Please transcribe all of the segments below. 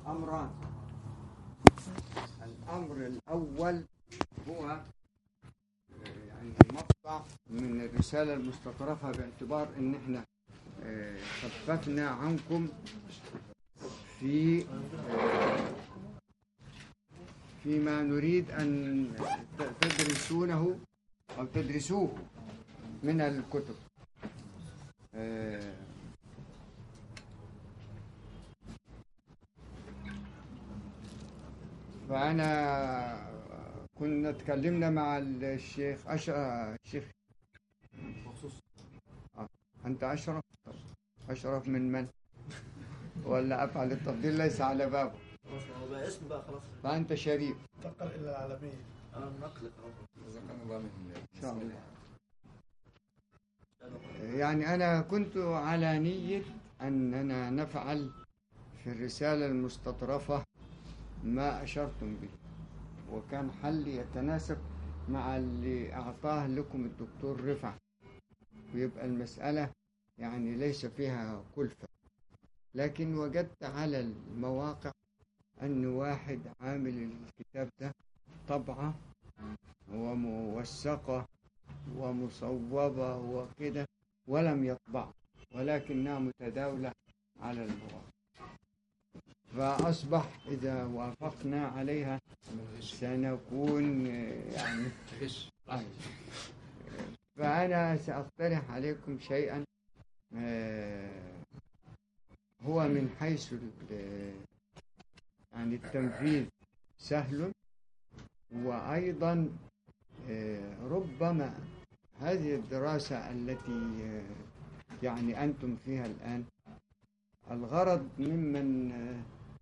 أمران الأمر الأول هو آه، يعني مقطع من الرسالة المستطرفة باعتبار إن إحنا آه، خففنا عنكم في آه، فيما نريد أن ت- تدرسونه أو تدرسوه من الكتب آه، فأنا كنا تكلمنا مع الشيخ أش... الشيخ آه، أنت أشرف طب أشرف من من؟ ولا أفعل التفضيل ليس على بابه خلاص هو بقى اسم بقى خلاص فأنت شريف تقل إلى العالمية انا نقلك جزاكم الله من إن شاء الله يعني أنا كنت على نية أننا نفعل في الرسالة المستطرفة ما أشرتم به وكان حل يتناسب مع اللي أعطاه لكم الدكتور رفع ويبقى المسألة يعني ليس فيها كلفة لكن وجدت على المواقع أن واحد عامل الكتاب ده طبعة وموثقة ومصوبة وكده ولم يطبع ولكنها متداولة على المواقع فأصبح إذا وافقنا عليها سنكون آه، يعني غش آه. فأنا سأقترح عليكم شيئا آه، هو من حيث ال- يعني التنفيذ سهل وأيضا آه، ربما هذه الدراسة التي آه، يعني أنتم فيها الآن الغرض ممن آه،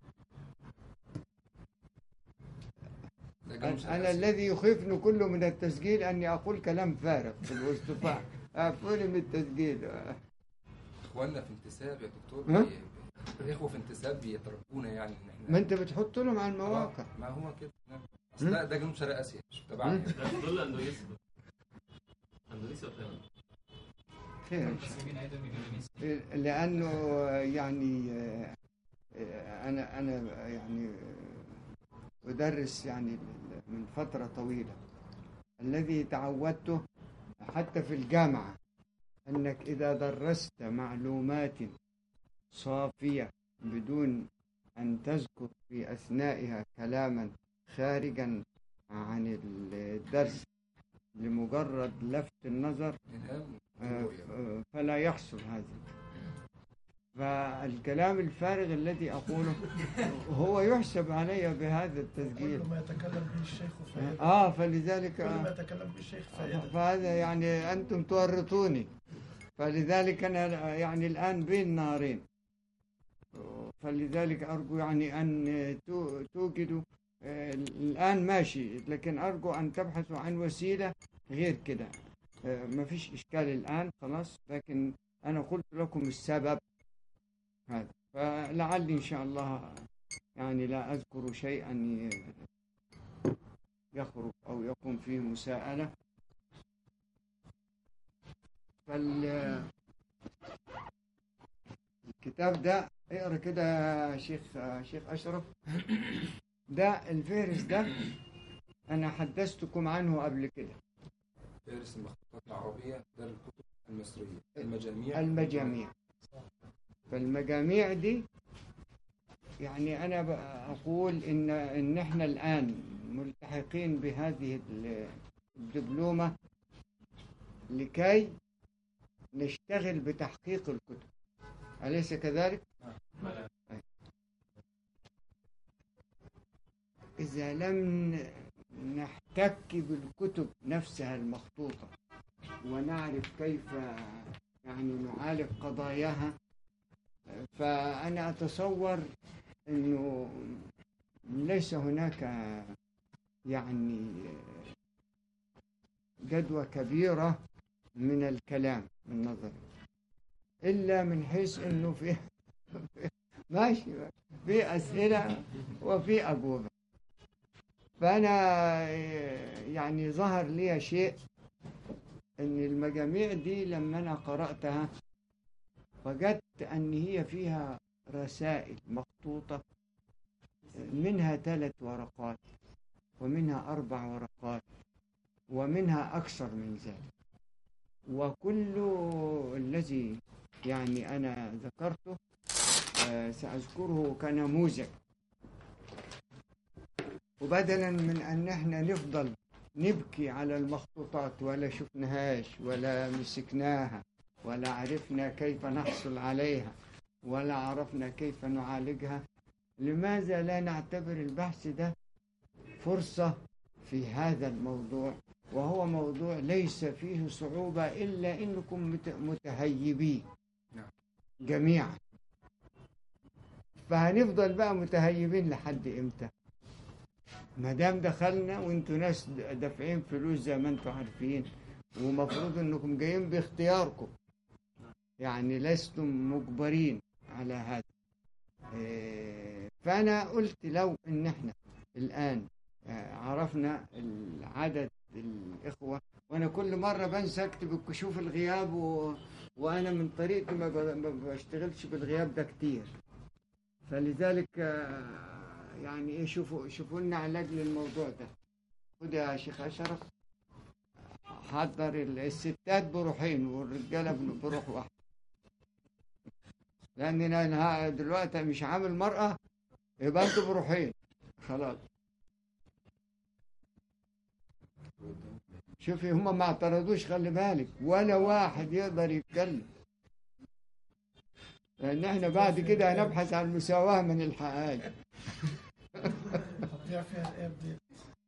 ده جنوب شرق أنا آسيا. الذي يخيفني كله من التسجيل أني أقول كلام فارغ في الوسط أقفل من التسجيل اخواننا في انتساب يا دكتور ها؟ بي- الاخوه في انتساب بيتربونا يعني ان احنا ما أنت بتحط لهم على المواقع آه، ما هو كده نعم. اصل ده ده جنوب شرق اسيا مش تبعنا يعني. ده دول اندونيسيا اندونيسيا ولا خير إن شاء الله. لأنه يعني آه، آه، أنا أنا يعني آه، أدرس يعني من فترة طويلة الذي تعودته حتى في الجامعة أنك إذا درست معلومات صافية بدون أن تذكر في أثنائها كلاما خارجا عن الدرس لمجرد لفت النظر الهام آه، وطلوع يعني. آه، فلا يحصل هذا فالكلام الفارغ الذي أقوله هو يحسب علي بهذا التسجيل كل ما يتكلم به الشيخ فائدة آه فلذلك كل ما آه، يتكلم به الشيخ فائدة فهذا يعني أنتم تورطوني فلذلك أنا يعني الآن بين نارين فلذلك أرجو يعني أن تو- توجدوا آه، الآن ماشي لكن أرجو أن تبحثوا عن وسيلة غير كده آه، ما فيش إشكال الآن خلاص لكن أنا قلت لكم السبب هذا فلعلي إن شاء الله يعني لا أذكر شيئا ي- يخرج أو يكون فيه مساءلة فال الكتاب ده اقرا كده يا شيخ شيخ اشرف ده الفهرس ده انا حدثتكم عنه قبل كده فارس المخطوطات العربيه ده الكتب المصريه المجاميع المجاميع فالمجاميع دي يعني انا ب- اقول ان ان احنا الان ملتحقين بهذه ال- الدبلومه لكي نشتغل بتحقيق الكتب اليس كذلك اذا لم نحتك بالكتب نفسها المخطوطه ونعرف كيف يعني نعالج قضاياها فأنا أتصور أنه ليس هناك يعني جدوى كبيرة من الكلام النظري إلا من حيث أنه في ماشي في أسئلة وفي أجوبة فأنا يعني ظهر لي شيء ان المجاميع دي لما انا قراتها وجدت ان هي فيها رسائل مخطوطه منها ثلاث ورقات ومنها أربع ورقات ومنها أكثر من ذلك وكل الذي يعني أنا ذكرته آه، سأذكره كنموذج وبدلا من أن احنا نفضل نبكي على المخطوطات ولا شفناهاش ولا مسكناها ولا عرفنا كيف نحصل عليها ولا عرفنا كيف نعالجها لماذا لا نعتبر البحث ده فرصة في هذا الموضوع وهو موضوع ليس فيه صعوبة إلا إنكم مت- متهيبين نعم. جميعا فهنفضل بقى متهيبين لحد إمتى ما دام دخلنا وانتوا ناس دافعين فلوس زي ما انتوا عارفين ومفروض انكم جايين باختياركم يعني لستم مجبرين على هذا إيه، فانا قلت لو ان احنا الان آه، عرفنا العدد الاخوه وانا كل مره بنسى اكتب الكشوف الغياب و... وانا من طريقتي ما ب- ما بشتغلش بالغياب ده كتير فلذلك آه، يعني ايه شوفوا شوفوا لنا علاج للموضوع ده خد يا شيخ اشرف حضر ال- الستات بروحين والرجاله بن- بروح واحد لان انا دلوقتي مش عامل مرأة يبقى انتوا بروحين خلاص شوفي هما ما اعترضوش خلي بالك ولا واحد يقدر يتكلم لان احنا بعد كده هنبحث عن المساواة من الحقائق هتضيع فيها الايام دي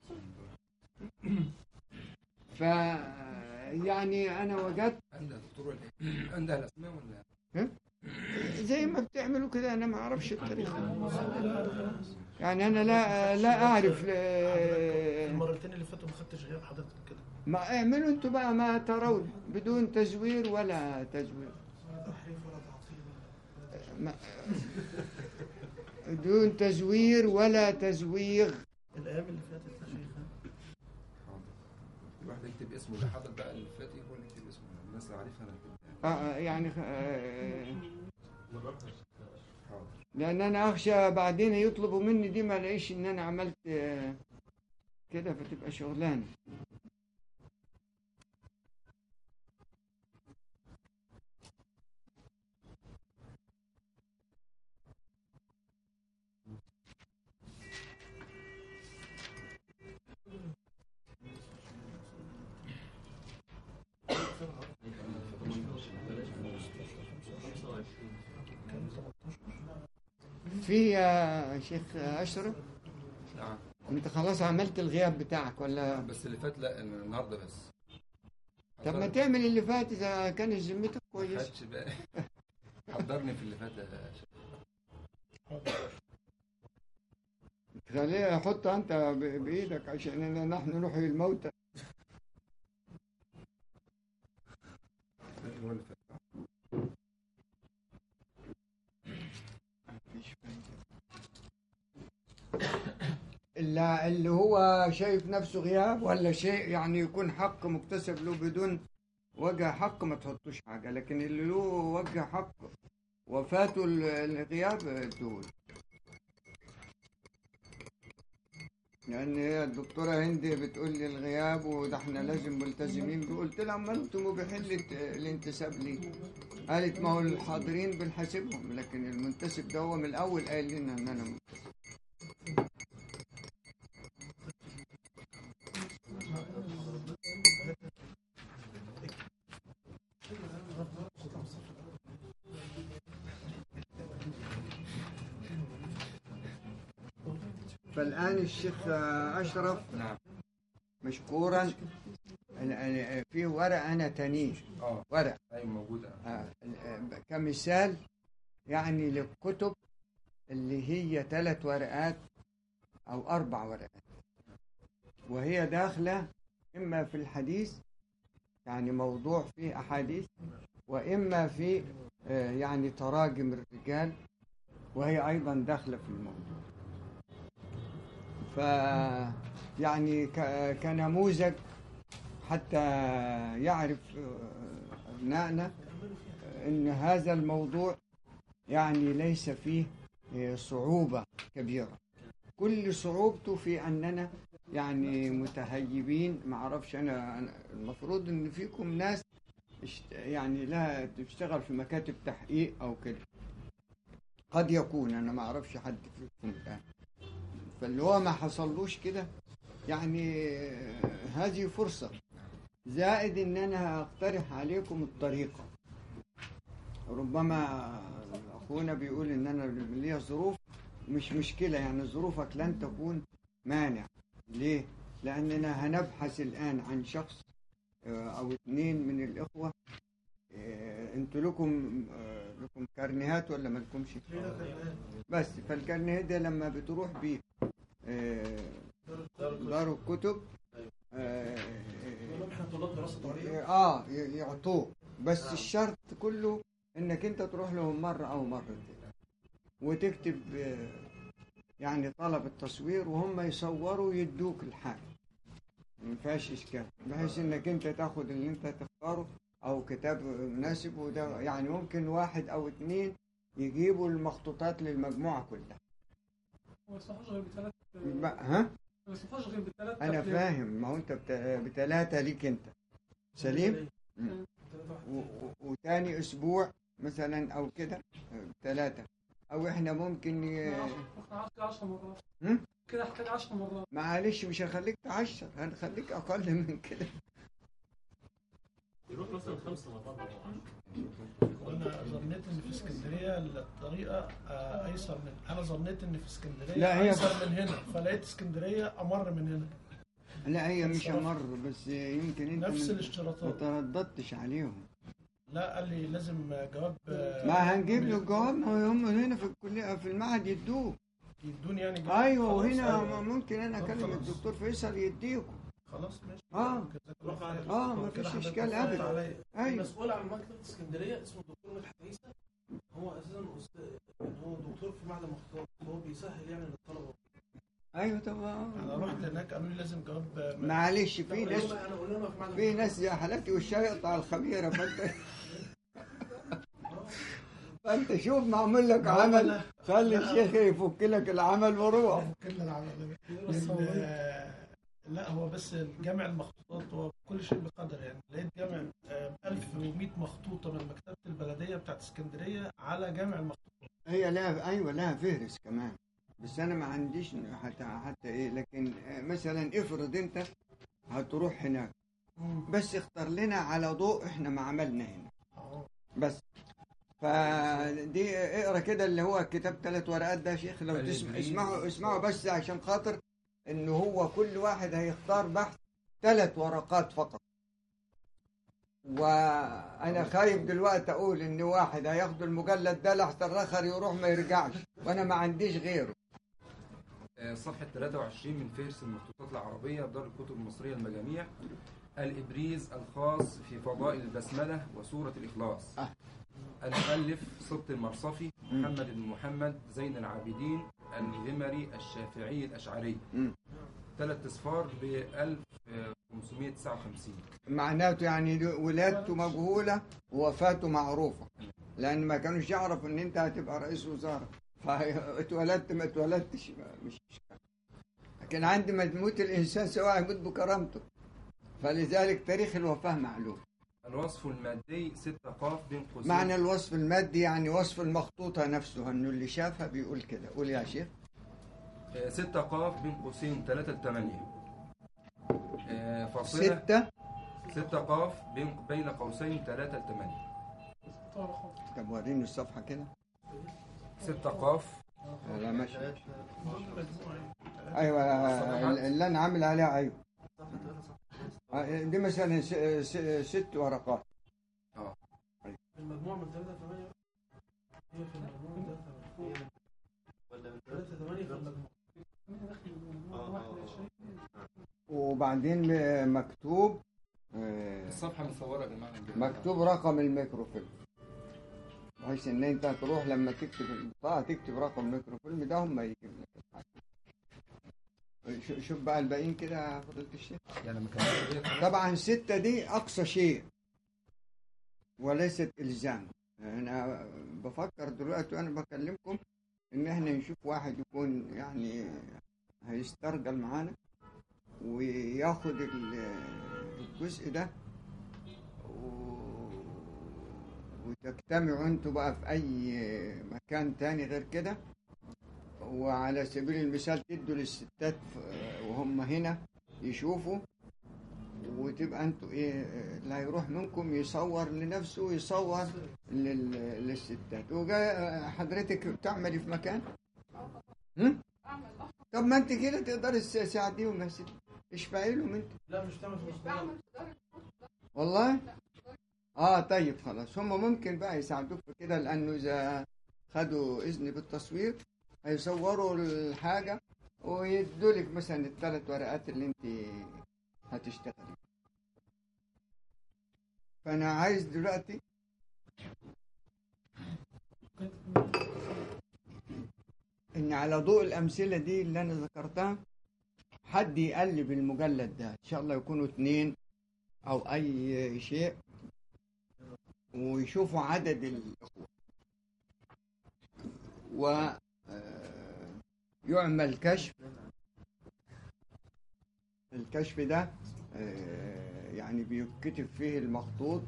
ف يعني انا وجدت عندها دكتور ولا ايه؟ عندها الاسماء ولا زي ما بتعملوا كده انا ما اعرفش الطريقه يعني انا لا لا اعرف ل- المرتين اللي فاتوا ما خدتش غياب حضرتك كده ما اعملوا انتوا بقى ما ترون بدون تزوير ولا تزوير تحريف ولا تعطيل ما بدون تزوير ولا تزويغ الايام اللي فاتت يا شيخ حاضر الواحد يكتب اسمه اللي حضر بقى اللي فات هو اللي يكتب اسمه الناس اللي عارفها انا هكتبها آه، آه، يعني آه، حاضر لان انا اخشى بعدين يطلبوا مني دي ما الاقيش ان انا عملت آه، كده فتبقى شغلانه في يا شيخ اشرف نعم انت خلاص عملت الغياب بتاعك ولا بس اللي فات لا النهارده بس طب ما تعمل اللي فات اذا كانت ذمتك ما كويس خدش بقى حضرني في اللي فات يا شيخ. خليه حطها انت ب- بايدك عشان نحن نحيي الموتى هو اللي فات مفيش فايدة. اللي اللي هو شايف نفسه غياب ولا شيء يعني يكون حق مكتسب له بدون وجه حق ما تحطوش حاجة لكن اللي له وجه حق وفاته ال- الغياب دول لأن هي الدكتورة هندي بتقول لي الغياب وده احنا لازم ملتزمين بيه. قلت لها أمال انتم مبيحين لي الانتساب ليه؟ قالت ما هو الحاضرين بنحاسبهم لكن المنتسب ده هو من الأول قال لنا إن أنا منتسب فالآن الشيخ أشرف نعم مشكورا ال- ال- في ورق أنا تانيه اه ورق ايوه موجوده آه، آه، كمثال يعني للكتب اللي هي ثلاث ورقات أو أربع ورقات وهي داخلة إما في الحديث يعني موضوع فيه أحاديث وإما في آه، يعني تراجم الرجال وهي أيضا داخلة في الموضوع ف يعني ك- كنموذج حتى يعرف آه، أبنائنا ان هذا الموضوع يعني ليس فيه صعوبة كبيرة كل صعوبته في اننا يعني متهيبين ما اعرفش انا أنا- المفروض ان فيكم ناس اشت- يعني لا تشتغل في مكاتب تحقيق او كده قد يكون انا ما اعرفش حد فيكم الان فاللي هو ما حصلوش كده يعني هذه فرصة زائد ان انا اقترح عليكم الطريقة ربما اخونا بيقول ان انا ليا ظروف مش مشكلة يعني ظروفك لن تكون مانع ليه؟ لأننا هنبحث الآن عن شخص آه، أو اثنين من الإخوة آه، أنتوا لكم آه، لكم كارنيهات ولا ما لكمش؟ بس فالكارنيه ده لما بتروح بيه آه، دار الكتب آه، بيقولوا احنا طلاب دراسه عليا اه ي- يعطوه بس الشرط كله انك انت تروح لهم مره او مرتين وتكتب آه، يعني طلب التصوير وهم يصوروا يدوك الحاجه ما فيهاش اشكال بحيث انك انت تاخد اللي انت تختاره او كتاب مناسب وده يعني ممكن واحد او اتنين يجيبوا المخطوطات للمجموعه كلها ما يصحوش غير بثلاث بقى- ها ما يصحوش غير بثلاث انا فاهم ما هو انت بت- بتلاته ليك انت سليم و- و- وتاني اسبوع مثلا او كده ثلاثة او احنا ممكن ي... احنا 10 مرات هم؟ كده احتاج 10 مرات معلش مش هخليك تعشر هنخليك اقل من كده يروح مثلا خمسة مرات أو عشرة. وانا ظنيت ان في اسكندريه الطريقه آه، ايسر من انا ظنيت ان في اسكندريه لا، هي- ايسر من هنا فلقيت اسكندريه امر من هنا لا هي مش امر بس يمكن انت نفس من- ما الاشتراطات ترددتش عليهم لا قال لي لازم جواب آه، ما هنجيب له الجواب ما هم هنا في الكليه في المعهد يدوه يدوني يعني جواب ايوه خلاص، وهنا أيوة. ممكن انا طب اكلم خلاص. الدكتور فيصل يديكم خلاص ماشي اه جزاك الله خير. اه ما كده فيش حضرتك اشكال وفرت ابدا عليا. ايوه المسؤول عن مكتبة اسكندرية اسمه الدكتور مدحت عيسى هو اساسا أستاذ يعني هو دكتور في معهد المخطوطات هو بيسهل يعني للطلبة ايوه طبعا انا رحت هناك قالوا لي لازم جواب آه، معلش في طب ناس قول لهم- انا اقول لهم في معهد في ناس زي حالتي والشاي يقطع الخميره فانت فانت شوف معمول لك عمل خلي الشيخ يفك لك العمل وروح كل العمل ال- لا هو بس جمع المخطوطات هو كل شيء بقدر يعني لقيت جمع آه، 1100 مخطوطه من مكتبه البلديه بتاعت اسكندريه على جمع المخطوطات هي لها ايوه لها فهرس كمان بس انا ما عنديش حتى حتى ايه لكن مثلا افرض انت هتروح هناك بس اختار لنا على ضوء احنا ما عملنا هنا اه بس فدي اقرا كده اللي هو كتاب ثلاث ورقات ده يا شيخ لو تسمع الإبريز. اسمعوا اسمعوا بس عشان خاطر ان هو كل واحد هيختار بحث ثلاث ورقات فقط وانا خايف دلوقتي اقول ان واحد هياخد المجلد ده لحسن الاخر يروح ما يرجعش وانا ما عنديش غيره آه، صفحة 23 من فهرس المخطوطات العربية دار الكتب المصرية المجاميع الإبريز الخاص في فضائل البسملة وسورة الإخلاص آه. المؤلف صبت المرصفي محمد بن محمد زين العابدين الغمري الشافعي الأشعري مم. ثلاث أصفار ب 1559 معناته يعني دي ولادته مجهوله ووفاته معروفه لان ما كانوش يعرفوا ان انت هتبقى رئيس وزراء فاتولدت ما اتولدتش مش إشكال. لكن عند ما تموت الانسان سواء يموت بكرامته فلذلك تاريخ الوفاه معلوم الوصف المادي 6 قاف بين قوسين معنى الوصف المادي يعني وصف المخطوطه نفسه انه اللي شافها بيقول كده قول يا شيخ 6 قاف بين قوسين 3 ل 8 فاصلة ستة 6 قاف بين بين قوسين 3 ل 8 طب وريني الصفحه كده 6 قاف لا ماشي مجموعة يعني. ايوه اللي انا عامل عليها ايوه آه، دي مثلا س- س- ست ورقات المجموع من 3 ل 8 هي في المجموع من 3 ل 8 3 ل 8 في المجموع وبعدين مكتوب آه، الصفحة مصورة يا جماعة مكتوب رقم الميكروفيلم بحيث ان انت تروح لما تكتب البطاقه تكتب رقم الميكروفيلم ده هم يجيب لك الحاجه شو- شوف بقى الباقيين كده يا فضيله الشيخ يعني لما كانت ديت طبعا ستة دي أقصى شيء وليست إلزام أنا بفكر دلوقتي وأنا بكلمكم إن إحنا نشوف واحد يكون يعني هيسترجل معانا وياخد ال- الجزء ده و- وتجتمعوا انتوا بقى في اي مكان تاني غير كده وعلى سبيل المثال تدوا للستات ف- وهم هنا يشوفوا وتبقى انتوا ايه اللي هيروح منكم يصور لنفسه ويصور لل- للستات وجاي حضرتك بتعملي في مكان؟ هم؟ طب ما انت كده تقدري تساعديهم يا ستي اشفعي لهم انت لا مش تعمل في المستقبل والله اه طيب خلاص هم ممكن بقى يساعدوك في كده لانه اذا خدوا اذن بالتصوير هيصوروا الحاجه ويدوا لك مثلا الثلاث ورقات اللي انت هتشتغلي فانا عايز دلوقتي ان على ضوء الامثله دي اللي انا ذكرتها حد يقلب المجلد ده ان شاء الله يكونوا اتنين او اي شيء ويشوفوا عدد الاخوه و آه، يعمل كشف الكشف ده آه، يعني بيكتب فيه المخطوط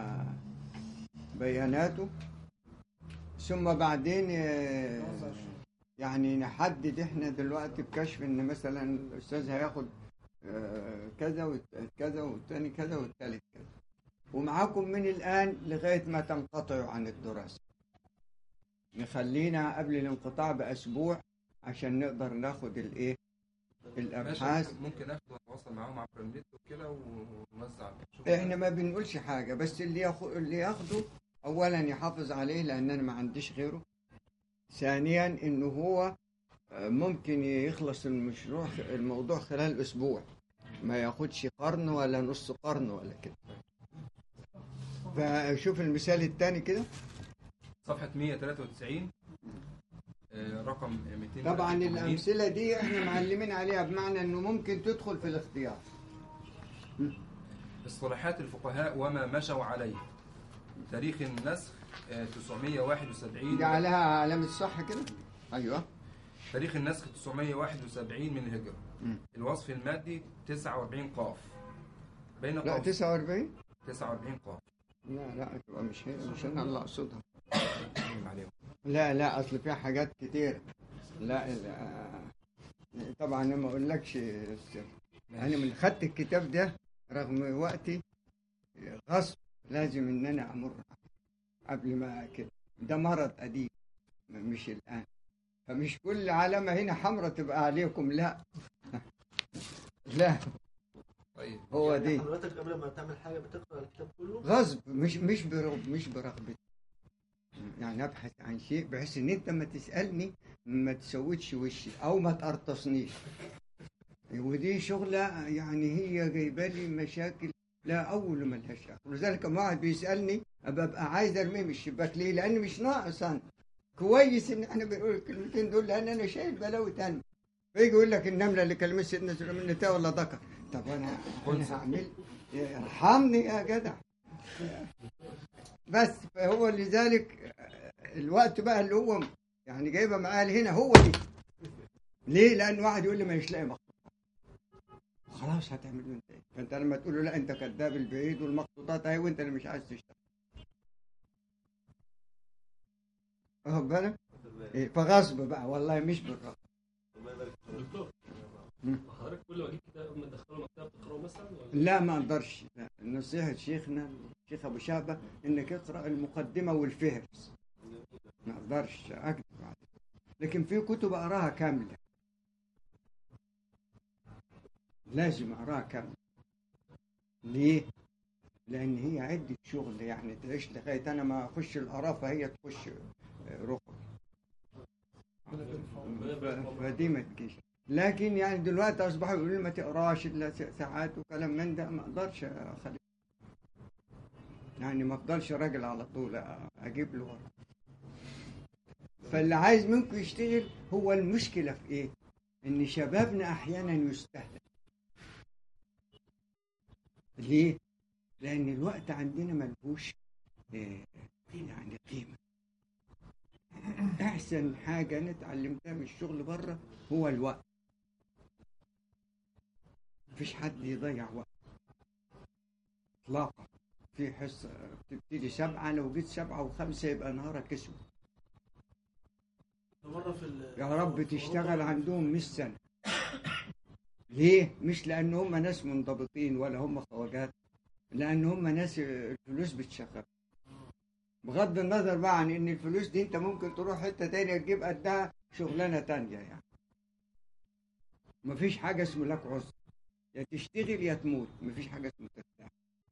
وبياناته ثم بعدين آه، يعني نحدد احنا دلوقتي بكشف ان مثلا الاستاذ هياخد آه، كذا والت- كذا والتاني كذا والتالت كذا ومعاكم من الان لغايه ما تنقطعوا عن الدراسه نخلينا قبل الانقطاع باسبوع عشان نقدر ناخد الايه الابحاث ماشي ممكن اخد واتواصل معاهم عبر النت وكده ونوزع شوف احنا ما بنقولش حاجه بس اللي ياخد اللي ياخده اولا يحافظ عليه لان انا ما عنديش غيره ثانيا انه هو آه، ممكن يخلص المشروع الموضوع خلال اسبوع ما ياخدش قرن ولا نص قرن ولا كده فشوف المثال الثاني كده صفحه 193 آه، رقم 200 طبعا الامثله دي احنا معلمين عليها بمعنى انه ممكن تدخل في الاختيار اصطلاحات الفقهاء وما مشوا عليه تاريخ النسخ آه، 971 دي عليها علامه صح كده ايوه تاريخ النسخ 971 من الهجرة مم. الوصف المادي 49 قاف بين لا قوس 49 49 قاف لا لا تبقى مش هي مش انا اللي اقصدها عليهم لا لا اصل فيها حاجات كتير لا, لا طبعا أنا ما اقولكش السر انا من خدت الكتاب ده رغم وقتي غصب لازم ان انا امر قبل ما كده ده مرض قديم مش الان فمش كل علامه هنا حمراء تبقى عليكم لا لا طيب هو يعني دي حضرتك قبل ما تعمل حاجه بتقرا الكتاب كله غصب مش مش برغب مش برغبتي يعني ابحث عن شيء بحيث ان انت ما تسالني ما تسودش وشي او ما تقرطصنيش ودي شغله يعني هي جايبه لي مشاكل لا اول ما لهاش اخر ولذلك لما واحد بيسالني ابقى أبقى عايز ارميه من الشباك ليه؟ لان مش ناقص انا كويس ان احنا بنقول الكلمتين دول لان انا شايل بلاوي تانية فيجي يقول لك النمله اللي كلمت سيدنا سليمان نتاع ولا ذكر طب انا انا هعمل ارحمني يا جدع بس فهو لذلك الوقت بقى اللي هو يعني جايبه معاه هنا هو دي ليه؟ لان واحد يقول لي مش لاقي مخطوط خلاص هتعمل له انت ايه؟ فانت لما تقول له لا انت كذاب البعيد والمخطوطات اهي وانت اللي مش عايز تشتغل واخد بالك؟ إيه فغصب بقى والله مش بالرغبه الله يبارك فيك. دكتور مم. حضرتك كل ما اجيب كتاب قبل ما تدخله المكتبه بتقراه مثلا ولا لا ما اقدرش لا. نصيحه شيخنا الشيخ ابو شعبه انك اقرا المقدمه والفهرس ما اقدرش اكتب عليه لكن في كتب اقراها كامله لازم اقراها كامله ليه؟ لان هي عده شغل يعني تعيش لغايه انا ما اخش القرافه هي تخش ركب ف- فدي ما تجيش لكن يعني دلوقتي اصبحوا يقولوا لي ما تقراش الا س- ساعات وكلام من ده ما اقدرش اخلي يعني ما افضلش راجل على طول أ- اجيب له ورا فاللي عايز منكم يشتغل هو المشكله في ايه؟ ان شبابنا احيانا يستهلك ليه؟ لان الوقت عندنا ملهوش آه، يعني قيمه احسن حاجه انا اتعلمتها من الشغل بره هو الوقت مفيش حد يضيع وقت اطلاقا في حصه بتبتدي سبعه لو جيت سبعه وخمسه يبقى نهارك اسود ده مرة في ال- يا رب في تشتغل أوروبا عندهم مش سنة ليه؟ مش لأن هم ناس منضبطين ولا هم خواجات لأن هم ناس الفلوس بتشغل بغض النظر بقى عن إن الفلوس دي أنت ممكن تروح حتة تانية تجيب قدها شغلانة تانية يعني مفيش حاجة اسمه لك عذر يا تشتغل يا تموت مفيش حاجة اسمه ترتاح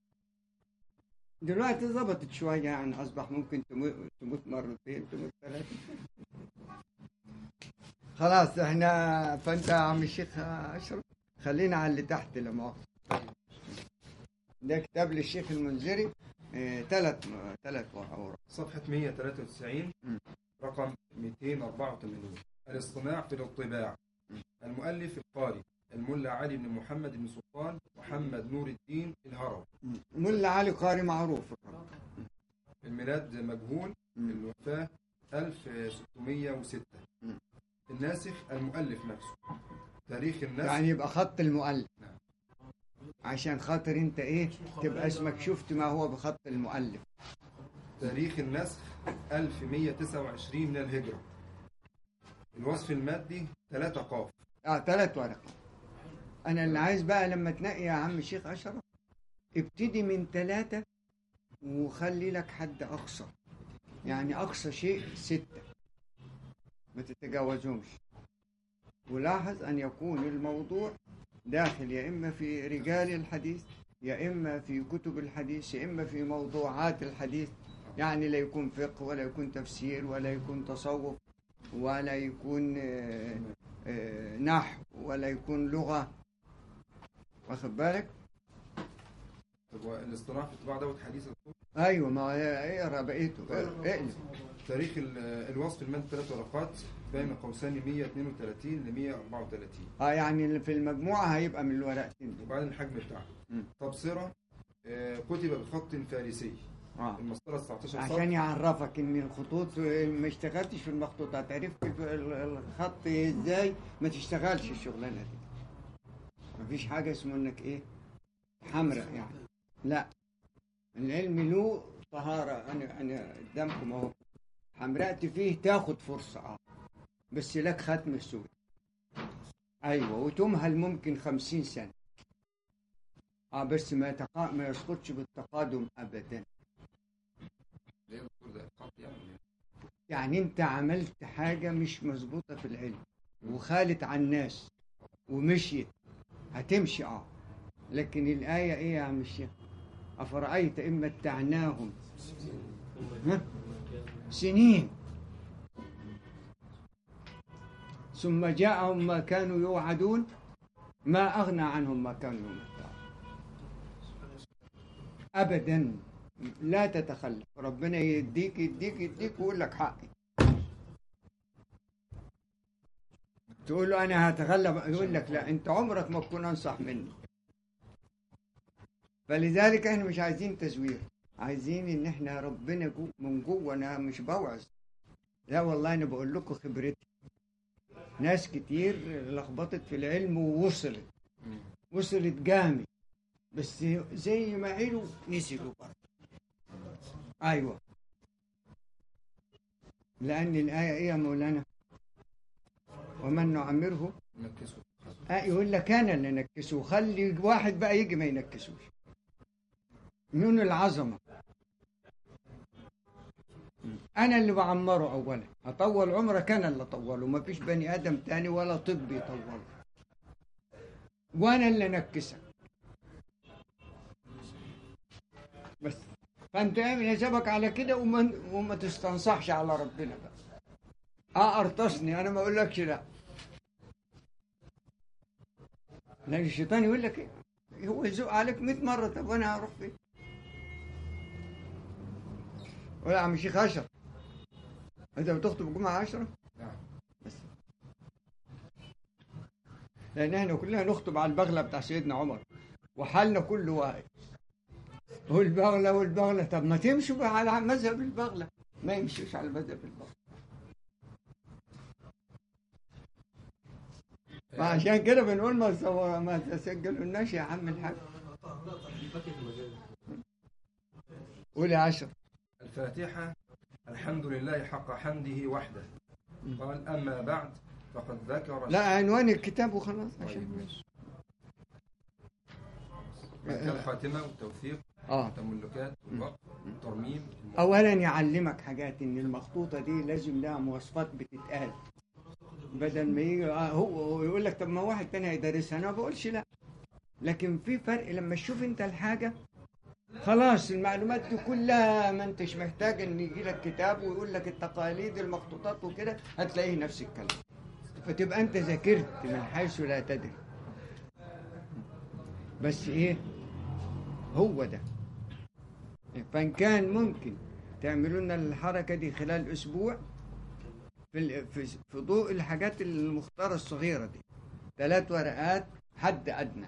دلوقتي ظبطت شوية يعني أصبح ممكن تموت, تموت مرتين تموت ثلاثة خلاص احنا فانت يا عم الشيخ اشرف خلينا على اللي تحت لا مؤاخذة ده كتاب للشيخ المنذري ثلاث ثلاث اوراق صفحة 193 مم. رقم 284 الاصطناع في الاطباع المؤلف القارئ الملا علي بن محمد بن سلطان محمد نور الدين الهروي ملا علي قاري معروف الميلاد مجهول مم. الوفاة 1606 مم. الناسخ المؤلف نفسه تاريخ النسخ يعني يبقى خط المؤلف نعم. عشان خاطر انت ايه تبقى اسمك شفت ما هو بخط المؤلف تاريخ النسخ 1129 من الهجرة الوصف المادي 3 قاف اه ثلاث ورقات انا اللي عايز بقى لما تنقي يا عم الشيخ اشرف ابتدي من ثلاثة وخلي لك حد اقصى يعني اقصى شيء ستة ما تتجاوزهمش ولاحظ ان يكون الموضوع داخل يا اما في رجال الحديث يا اما في كتب الحديث يا اما في موضوعات الحديث يعني لا يكون فقه ولا يكون تفسير ولا يكون تصوف ولا يكون آه، آه، نحو ولا يكون لغة واخد بالك طب الاصطلاح في الطباعة دوت حديث الدكتور ايوه ما هي- اقرا بقيته اقلب تاريخ ال- الوصف المادي ثلاث ورقات بين قوسين 132 ل 134 اه يعني اللي في المجموعة هيبقى من الورقتين دول وبعدين الحجم بتاعه مم. تبصرة آه، كتب بخط فارسي اه المسطرة 19 سطر عشان يعرفك ان الخطوط ما اشتغلتش في المخطوطات عرفت في ال- الخط ازاي ما تشتغلش الشغلانه دي مفيش حاجه اسمه انك ايه حمراء يعني لا العلم له طهاره انا انا قدامكم اهو حمرقت فيه تاخد فرصه اه بس لك ختم سود ايوه وتمهل ممكن خمسين سنه اه بس ما يتقا... ما يسقطش بالتقادم ابدا ده يا دكتور ده خط يعني يعني انت عملت حاجة مش مظبوطة في العلم وخالت عن الناس ومشيت هتمشي اه لكن الآية ايه يا عم الشيخ أفرأيت إن متعناهم ها؟ سنين ثم جاءهم ما كانوا يوعدون ما أغنى عنهم ما كانوا يمتعون أبدا لا تتخلف ربنا يديك يديك يديك ويقول لك حقي تقول له انا هتغلب يقول لك لا انت عمرك ما تكون انصح مني فلذلك احنا مش عايزين تزوير عايزين ان احنا ربنا جو من جوه انا مش بوعظ لا والله انا بقول لكم خبرتي ناس كتير لخبطت في العلم ووصلت وصلت جامد بس زي ما علوا نزلوا برضه ايوه لان الايه ايه يا مولانا ومن نعمره نكسه آه يقول لك انا اللي نكسه خلي واحد بقى يجي ما ينكسوش نون العظمه انا اللي بعمره اولا اطول عمرك انا اللي اطوله ما فيش بني ادم تاني ولا طب يطوله وانا اللي انكسك بس فانت اعمل حسابك على كده وما, وما تستنصحش على ربنا بقى اه ارتصني انا ما اقولكش لا لان الشيطان يقول لك إيه؟ هو يزق عليك 100 مره طب وانا هروح فين؟ ولا يا عم الشيخ اشرف انت بتخطب الجمعه 10 نعم بس لان احنا كلنا نخطب على البغله بتاع سيدنا عمر وحالنا كله واحد والبغله والبغله طب ما تمشوا بقى على مذهب البغله ما يمشوش على مذهب البغله فعشان كده بنقول ما صور- ما تسجلوناش يا عم الحاج باكت المجال قول يا عشر الفاتحة الحمد لله حق حمده وحده قال أما بعد فقد ذكر لا عنوان الكتاب وخلاص طيب عشان ماشي بعد كده الخاتمة والتوثيق اه التملكات والوقف الترميم اولا يعلمك حاجات ان المخطوطه دي لازم لها مواصفات بتتقال بدل ما يجي آه هو يقول لك طب ما واحد تاني هيدرسها انا ما بقولش لا لكن في فرق لما تشوف انت الحاجه خلاص المعلومات دي كلها ما انتش محتاج ان يجي لك كتاب ويقول لك التقاليد المخطوطات وكده هتلاقيه نفس الكلام فتبقى انت ذاكرت من حيث لا تدري بس ايه هو ده فان كان ممكن تعملوا لنا الحركه دي خلال اسبوع في ال- في في ضوء الحاجات المختاره الصغيره دي ثلاث ورقات حد ادنى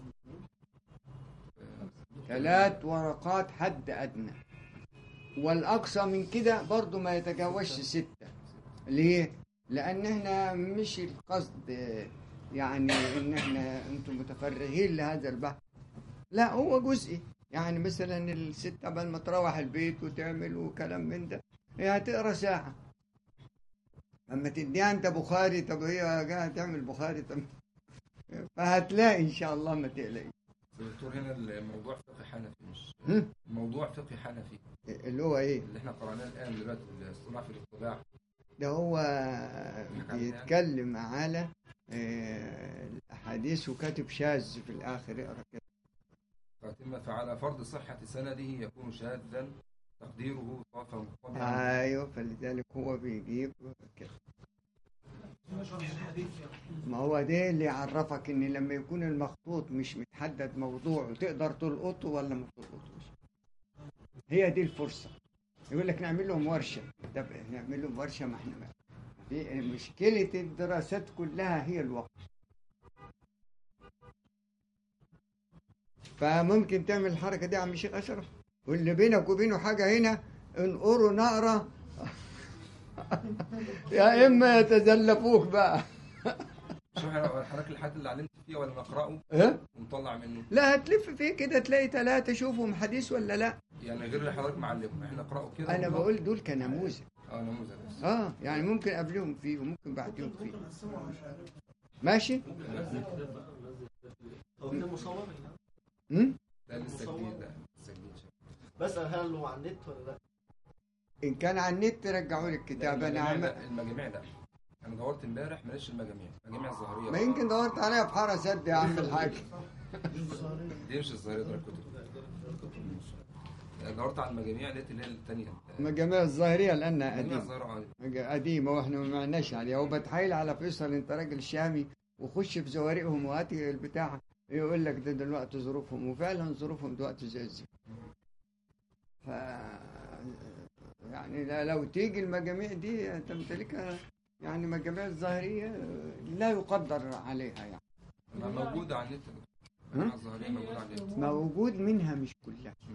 ثلاث ورقات حد ادنى والاقصى من كده برضو ما يتجاوزش سته ليه لان احنا مش القصد يعني ان احنا انتم متفرغين لهذا البحث لا هو جزئي يعني مثلا الست قبل ما تروح البيت وتعمل وكلام من ده هي هتقرا ساعه اما تديها انت بخاري طب هي قاعده تعمل بخاري طب فهتلاقي ان شاء الله ما تقلقي دكتور هنا الموضوع فقه حنفي مش هم؟ موضوع فقه حنفي اللي هو ايه اللي احنا قرأناه الآن دلوقتي الاصطلاح في الاطلاع ده هو بيتكلم على آه، الاحاديث وكاتب شاذ في الاخر اقرا كده خاتمة فعلى فرض صحة سنده يكون شاذا تقديره طاف مقدما ايوه فلذلك هو بيجيب كده شرح الحديث ما هو ده اللي يعرفك ان لما يكون المخطوط مش متحدد موضوعه تقدر تلقطه ولا ما تلقطوش هي دي الفرصه يقول لك نعمل لهم ورشه طب نعمل لهم ورشه ما احنا ما- دي مشكله الدراسات كلها هي الوقت فممكن تعمل الحركه دي يا عم شيخ اشرف واللي بينك وبينه حاجه هنا انقروا نقره يا اما يتزلفوك بقى شوف احنا حضرتك الحد اللي علمت فيه ولا نقرأه ها ونطلع منه لا هتلف فيه كده تلاقي ثلاثة شوفهم حديث ولا لا يعني غير اللي حضرتك معلمه احنا نقرأه كده أنا ونطلع. بقول دول كنموذج اه نموذج بس اه يعني ممكن قبلهم فيه وممكن بعدهم فيه ماشي هو كده مصور يا جماعة؟ هم؟ ده لسه جديد ده لسه جديد بسأل هل هو على النت ولا لا؟ إن كان على النت رجعوا لي الكتاب أنا المجاميع عم... لا، المجاميع لا انا دورت امبارح ما لقيتش المجاميع المجاميع الظاهريه ما يمكن دورت عليها في حارة سد يا عم الحاج دي مش الظاهريه دول الكتب دورت على المجاميع لقيت اللي هي الثانيه مجاميع الظاهرية لأنها المجاميع قديمة الظاهره اه قديمة واحنا ما معناش عليها وبتحايل على فيصل انت راجل شامي وخش في زوارقهم وهاتي البتاع يقول لك ده دلوقتي ظروفهم وفعلا ظروفهم دلوقتي زي الزفت ف يعني لا- لو تيجي المجاميع دي تمتلكها يعني مجاميع الظاهرية لا يقدر عليها يعني ما موجوده على النت المجاميع الظاهريه موجوده على النت موجود منها مش كلها مم.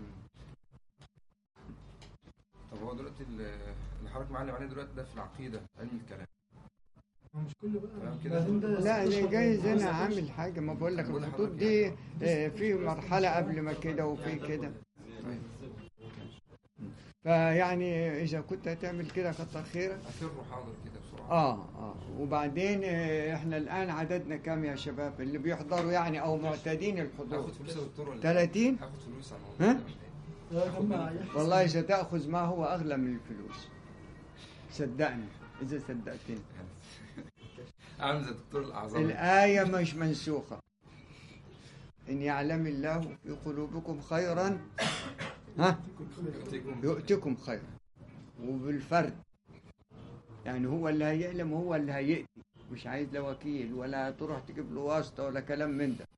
طب هو دلوقتي ال- اللي حضرتك معلم عليه دلوقتي ده في العقيده علم الكلام مش كله بقى تمام كده بعدين ده لا استشهد أنا جايز بالنص انا عشان- عامل حاجه ما بقول لك بقول الخطوط لحضرتك دي آه، في مرحله قبل ما كده وفي كده فيعني اذا كنت هتعمل كده كتر خيرك افر حاضر كده بسرعه اه اه وبعدين آه، احنا الان عددنا كام يا شباب اللي بيحضروا يعني او معتادين الحضور هاخد فلوس يا دكتور ولا 30 هاخد فلوس على ها؟ الموضوع ده ولا إيه؟ يا جماعة يحصل. والله ستاخذ ما هو اغلى من الفلوس صدقني اذا صدقتني عامل زي دكتور الاعظام الآية مش منسوخة إن يعلم الله في قلوبكم خيرا ها يؤتيكم يؤتكم خيرا وبالفرد يعني هو اللي هيعلم هو اللي هيأتي مش عايز لا وكيل ولا تروح تجيب له واسطة ولا كلام من ده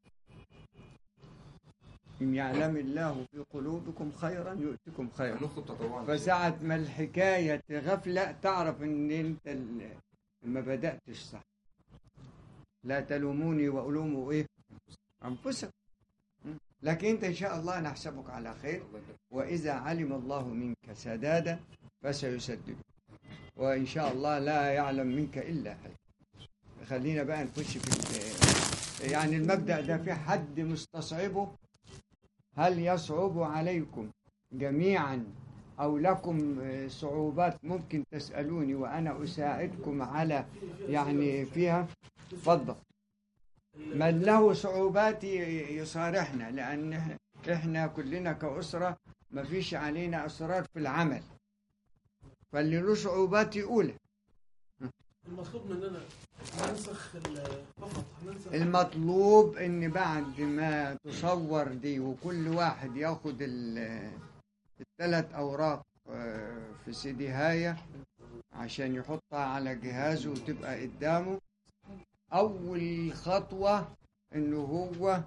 إن يعلم الله في قلوبكم خيرا يؤتكم خيرا نخطب تطوعا فساعة ما الحكاية غفلة تعرف إن أنت ال- ما بدأتش صح لا تلوموني وألوموا إيه أنفسكم م? لكن أنت إن شاء الله نحسبك على خير الله يبارك. وإذا علم الله منك سدادا فسيسدد وإن شاء الله لا يعلم منك إلا خير خلينا بقى نخش في ال- يعني المبدأ ده في حد مستصعبه هل يصعب عليكم جميعا أو لكم آه، صعوبات ممكن تسألوني وأنا أساعدكم على يعني فيها تفضل من له صعوبات ي- يصارحنا لأن إح- إحنا كلنا كأسرة ما فيش علينا أسرار في العمل فاللي له صعوبات يقولها المطلوب مننا ننسخ ال- فقط هننسخ المطلوب ان بعد ما تصور دي وكل واحد ياخد ال- الثلاث اوراق آه، في سيدي هاية عشان يحطها على جهازه وتبقى قدامه اول خطوة انه هو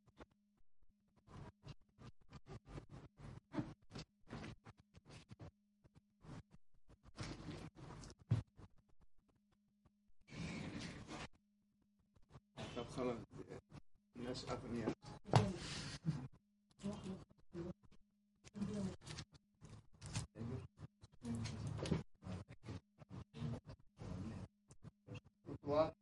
طب خلاص الناس اغنياء خطوة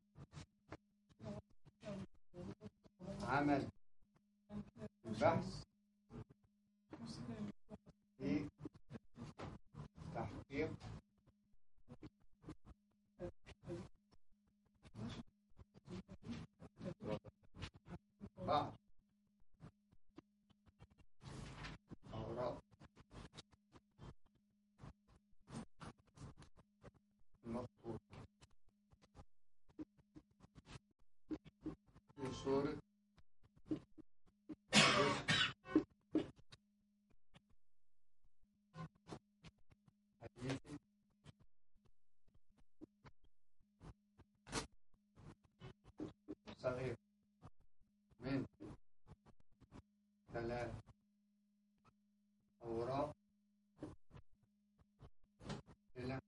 عمل بحث في تحقيق بعض أوراق المفقود في صورة حديث صغير من ثلاث أوراق إلى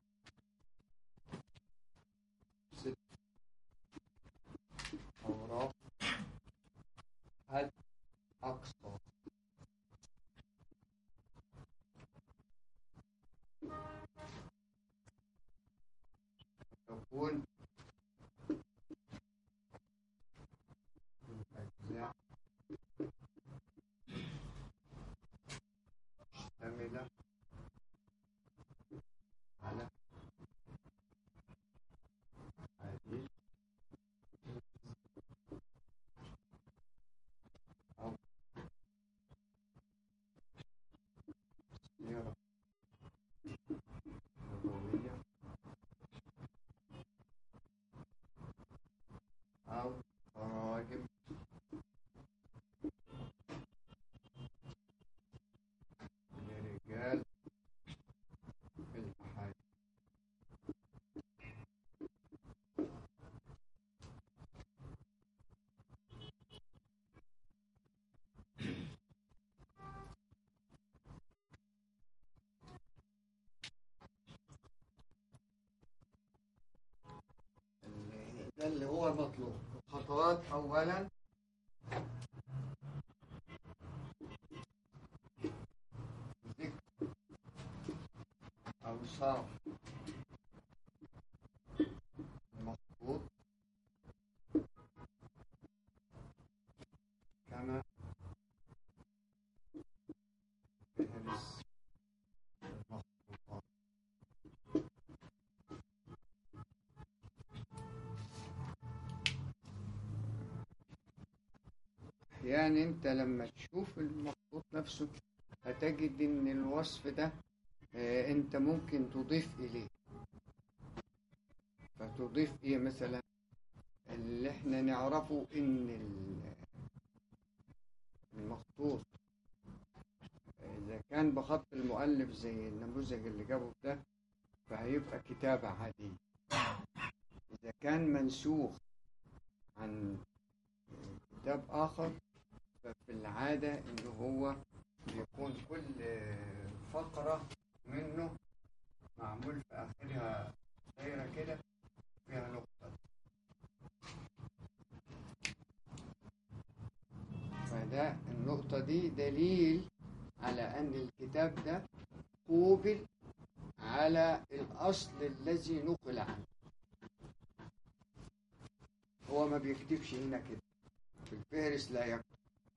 ست أوراق حد أقصى تكون من أجزاء مشتملة على حديث أو سيرة نبوية أو تراجم لرجال الأحاديث اللي- ده اللي هو المطلوب الخطوات أولا ذكر أوصاف المخطوط كما فهرس المخطوطات يعني انت لما تشوف المخطوط نفسه هتجد ان الوصف ده آه، انت ممكن تضيف اليه فتضيف ايه مثلا اللي احنا نعرفه ان ال- المخطوط اذا كان بخط المؤلف زي النموذج اللي جابه ده فهيبقى كتابة عادية اذا كان منسوخ عن كتاب آخر ففي العادة إن هو بيكون كل فقرة منه معمول في آخرها دايرة كده فيها نقطة فده النقطة دي دليل على أن الكتاب ده قوبل على الأصل الذي نقل عنه هو ما بيكتبش هنا كده في الفهرس لا يكتب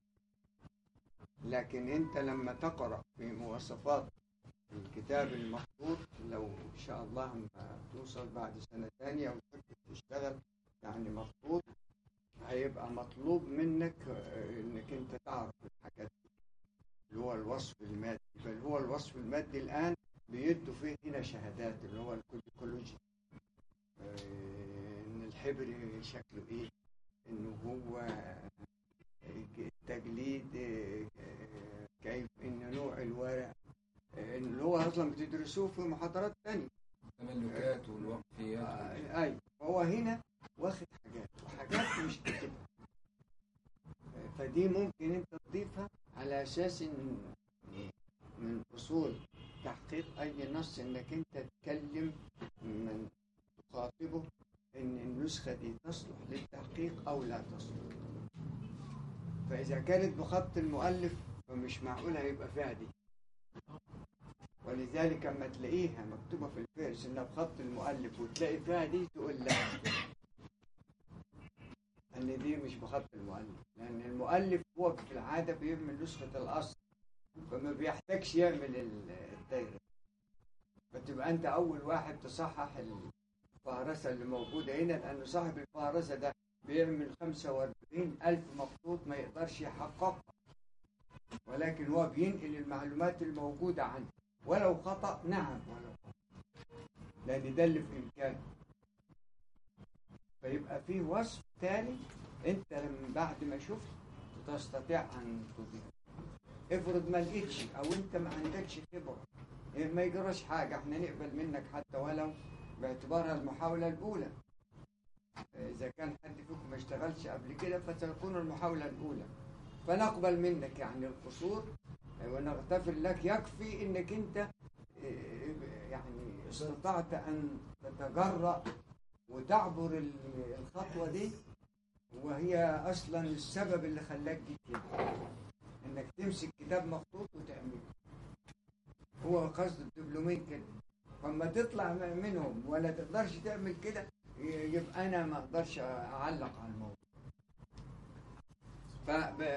لكن انت لما تقرأ في مواصفات الكتاب المخطوط لو ان شاء الله لما توصل بعد سنة ثانية وتحب تشتغل يعني مخطوط هيبقى مطلوب منك آه، انك انت تعرف الحاجات دي اللي هو الوصف المادي بل هو الوصف المادي الان بيدوا فيه هنا شهادات اللي هو الكوديكولوجي آه، ان الحبر شكله ايه انه هو التجليد آه، كيف ان نوع الورق آه، اللي هو اصلا بتدرسوه في محاضرات تانية التملكات والوقفيات وال- آه، ايوه هو هنا واخد حاجات وحاجات مش كاتبها آه، فدي ممكن انت تضيفها على اساس ان من اصول تحقيق اي نص انك انت تكلم من تخاطبه ان النسخه دي تصلح للتحقيق او لا تصلح فاذا كانت بخط المؤلف فمش معقول هيبقى فيها دي ولذلك اما تلاقيها مكتوبه في الفهرس انها بخط المؤلف وتلاقي فيها دي تقول لا ان دي مش بخط المؤلف لان المؤلف هو في العاده بيعمل نسخه الاصل فما بيحتاجش يعمل ال- الدايره فتبقى انت اول واحد تصحح الفهرسه اللي موجوده هنا لان صاحب الفهرسه ده بيعمل 45 ألف مخطوط ما يقدرش يحققها ولكن هو بينقل المعلومات الموجودة عنه ولو خطأ نعم ولو خطأ لأن ده اللي في إمكانه فيبقى فيه وصف تاني أنت لما بعد ما شفت تستطيع أن تضيف افرض ما لقيتش أو أنت ما عندكش خبرة إيه ما يجراش حاجة احنا نقبل منك حتى ولو باعتبارها المحاولة الأولى إذا كان حد فيكم ما اشتغلش قبل كده فستكون المحاولة الأولى فنقبل منك يعني القصور ونغتفر لك يكفي انك انت آه، يعني استطعت ان تتجرأ وتعبر ال- الخطوة دي وهي اصلا السبب اللي خلاك جيت هنا انك تمسك كتاب مخطوط وتعمله هو قصد الدبلومين كده فلما تطلع م- منهم ولا تقدرش تعمل كده ي- يبقى انا ما اقدرش اعلق على الموضوع ف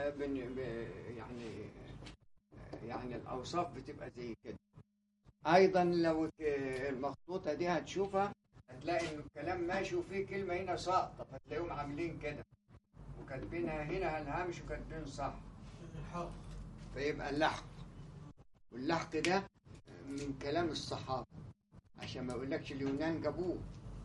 يعني يعني الاوصاف بتبقى زي كده ايضا لو ك- المخطوطه دي هتشوفها هتلاقي ان الكلام ماشي وفي كلمه هنا ساقطه فتلاقيهم عاملين كده وكاتبينها هنا على الهامش وكاتبين صح الحق فيبقى اللحق واللحق ده من كلام الصحابه عشان ما يقولكش اليونان جابوه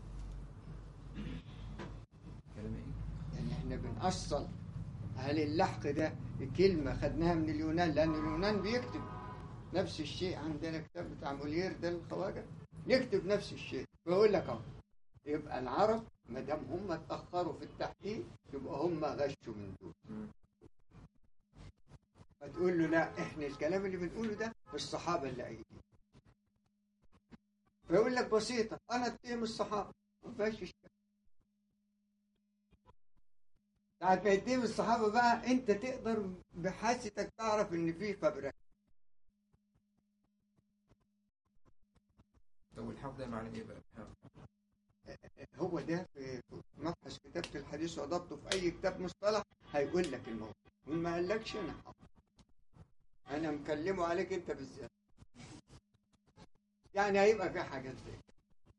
كلام ايه؟ يعني احنا بنأصل هل اللحق ده كلمة خدناها من اليونان لأن اليونان بيكتب نفس الشيء عندنا كتاب بتاع مولير ده الخواجة يكتب نفس الشيء فيقول لك اهو يبقى العرب ما دام هم اتأخروا في التحقيق يبقى هم غشوا من دول فتقول له لا احنا الكلام اللي بنقوله ده الصحابة اللي قايلين فيقول لك بسيطة أنا اتهم الصحابة ما فيهاش إشكال ساعة ما يتم الصحابة بقى أنت تقدر بحاستك تعرف إن في فبركة طب والحق ده معناه ايه بقى؟ الحق. هو ده في في مبحث كتابة الحديث وضبطه في أي كتاب مصطلح هيقول لك الموضوع وما قالكش أنا حق أنا مكلمه عليك أنت بالذات يعني هيبقى في حاجات زي كده.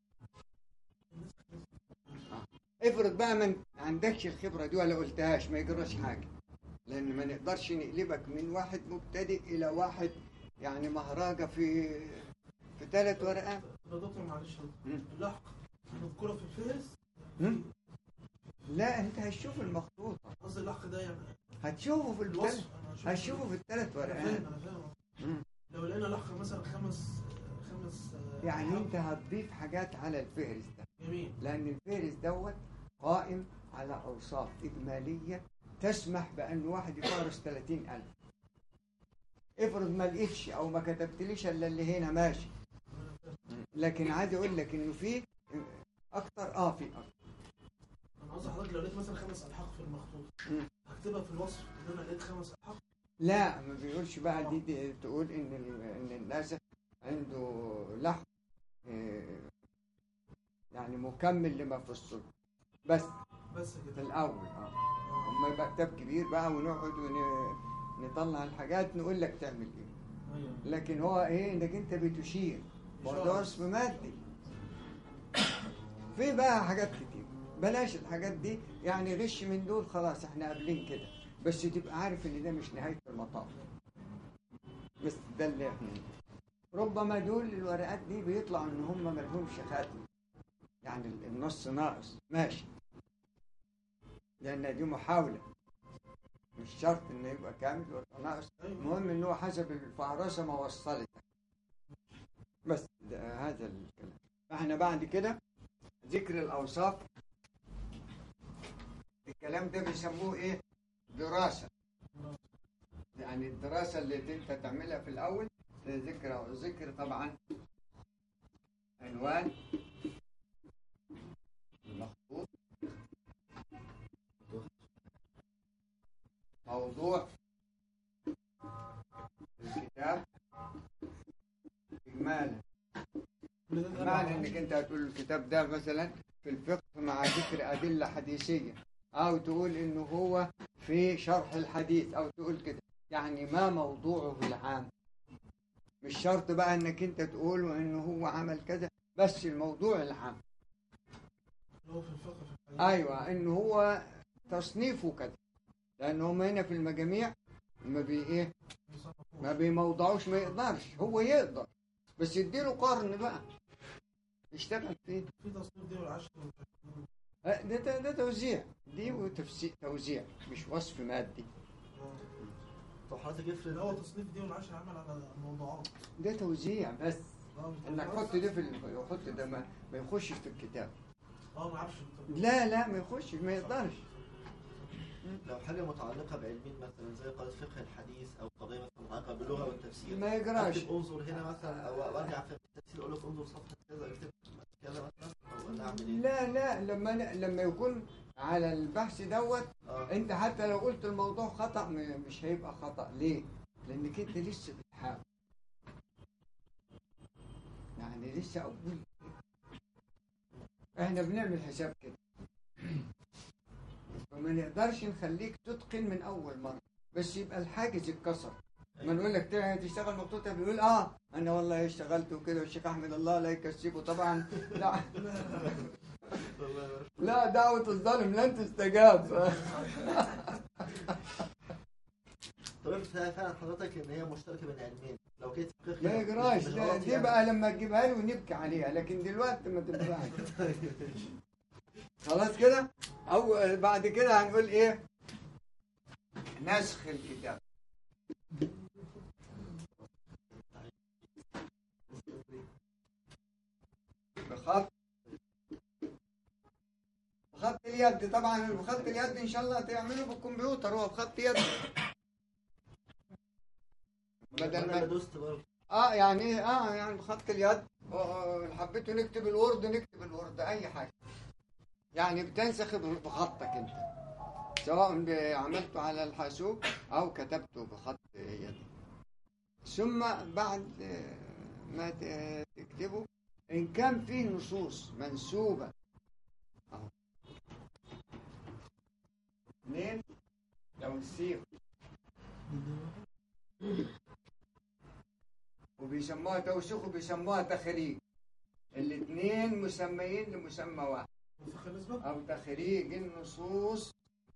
آه. افرض بقى ما عندكش الخبرة دي ولا قلتهاش ما يجراش حاجة لأن ما نقدرش نقلبك من واحد مبتدئ إلى واحد يعني مهرجة في في ثلاث ورقات طب يا دكتور معلش مم. اللحق مذكوره في الفهرس مم. لا أنت هتشوف المخطوطة قصدي اللحق ده يعني هتشوفه في الثلاث الوصف انا هشوف- هتشوفه في الثلاث انا ورقات فاهم انا فاهم مم. لو لقينا لحق مثلا خمس خمس آه، يعني ألحاق. انت هتضيف حاجات على الفهرس ده جميل لان الفهرس دوت قائم على اوصاف اجماليه تسمح بان واحد يفارس 30000 افرض ما لقيتش او ما كتبتليش الا اللي هنا ماشي لكن عايز اقول لك انه في اكتر اه في اكتر انا قصدي حضرتك لو لقيت مثلا خمس الحاق في المخطوط مم. هكتبها في الوصف ان انا لقيت خمس الحاق لا ما بيقولش بقى دي, دي تقول ان ال- ان الناسخ عنده لحم آه، يعني مكمل لما في الصلب بس بس في كده الاول اه آه. اما يبقى كتاب كبير بقى ونقعد ونطلع الحاجات نقول لك تعمل ايه ايوه لكن هو ايه انك انت بتشير موضوع إشارة. اسم مادي في بقى حاجات كتير بلاش الحاجات دي يعني غش من دول خلاص احنا قابلين كده بس تبقى عارف ان ده مش نهاية المطاف بس ده اللي احنا ربما دول الورقات دي بيطلع ان هم ملهمش خاتم يعني النص ناقص ماشي لان دي محاولة مش شرط انه يبقى كامل ويبقى ناقص المهم ان هو حسب الفهرسه ما وصلت بس ده هذا الكلام فاحنا بعد كده ذكر الاوصاف الكلام ده بيسموه ايه دراسه يعني الدراسه اللي انت تعملها في الاول ذكر ذكر طبعا عنوان مخطوط موضوع الكتاب إجمالا معنى انك انت هتقول الكتاب ده مثلا في الفقه مع ذكر ادله حديثيه او تقول انه هو في شرح الحديث او تقول كده يعني ما موضوعه العام مش شرط بقى انك انت تقول انه هو عمل كذا بس الموضوع العام اللي هو في الفقه في الحديث ايوه انه هو تصنيفه كذا لان هم هنا في المجاميع ما بي ايه ما بيموضعوش ما يقدرش هو يقدر بس يديله قرن بقى يشتغل فيه في تصنيف دي والعشر أه، ده ده, ده توزيع دي وتفسير توزيع مش وصف مادي طب حضرتك افرض اللي هو تصنيف دي والعشر عمل على الموضوعات ده توزيع بس اه مش انك موضوعات. حط ده في ال- حط ده ما, ما يخشش في الكتاب اه ما اعرفش لا لا ما يخشش ما يقدرش لو حاجه متعلقه بعلمين مثلا زي قضيه فقه الحديث او قضيه مثلا متعلقه باللغه والتفسير ما يجراش اكتب انظر هنا مثلا او ارجع في التفسير اقول لك انظر صفحه كذا اكتب كذا مثلا او ولا اعمل ايه؟ لا لا لما لما يكون على البحث دوت اه انت حتى لو قلت الموضوع خطأ م- مش هيبقى خطأ ليه؟ لانك انت لسه بتحاول يعني لسه اول احنا بنعمل حساب كده فما نقدرش نخليك تتقن من اول مرة بس يبقى الحاجز اتكسر ما نقول لك تع- تشتغل مخطوطة بيقول اه انا والله اشتغلت وكده والشيخ احمد الله لا يكسبه طبعا لا لا دعوة الظالم لن تستجاب طب افرض هي فعلا حضرتك ان هي مشتركه بين علمين لو كانت فقه ما مش- يجراش مش ده- غلط دي يعني. بقى لما تجيبها له ونبكي عليها لكن دلوقتي ما تنفعش خلاص كده او بعد كده هنقول ايه نسخ الكتاب بخط بخط اليد طبعا بخط اليد ان شاء الله تعمله بالكمبيوتر هو بخط يد بدل انا ما اللي دوست برضه اه يعني اه يعني بخط اليد آه، حبيتوا نكتب الورد نكتب الورد اي حاجه يعني بتنسخ بخطك انت سواء ب- عملته على الحاسوب او كتبته بخط يدي ثم بعد آه، ما ت- تكتبه ان كان فيه نصوص منسوبه اهو اثنين توثيق وبيسموها توثيق وبيسموها تخريج الاثنين مسميين لمسمى واحد وفقه النسبة او تخريج النصوص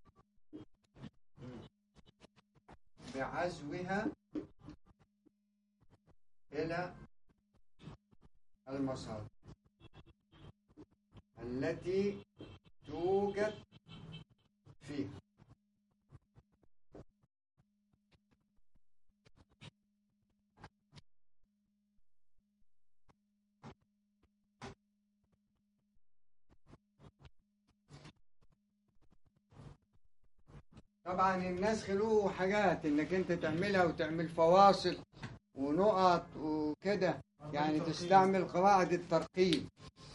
بعزوها الى المصادر التي توجد فيها طبعا النسخ له حاجات انك انت تعملها وتعمل فواصل ونقط وكده يعني تستعمل قواعد الترقيم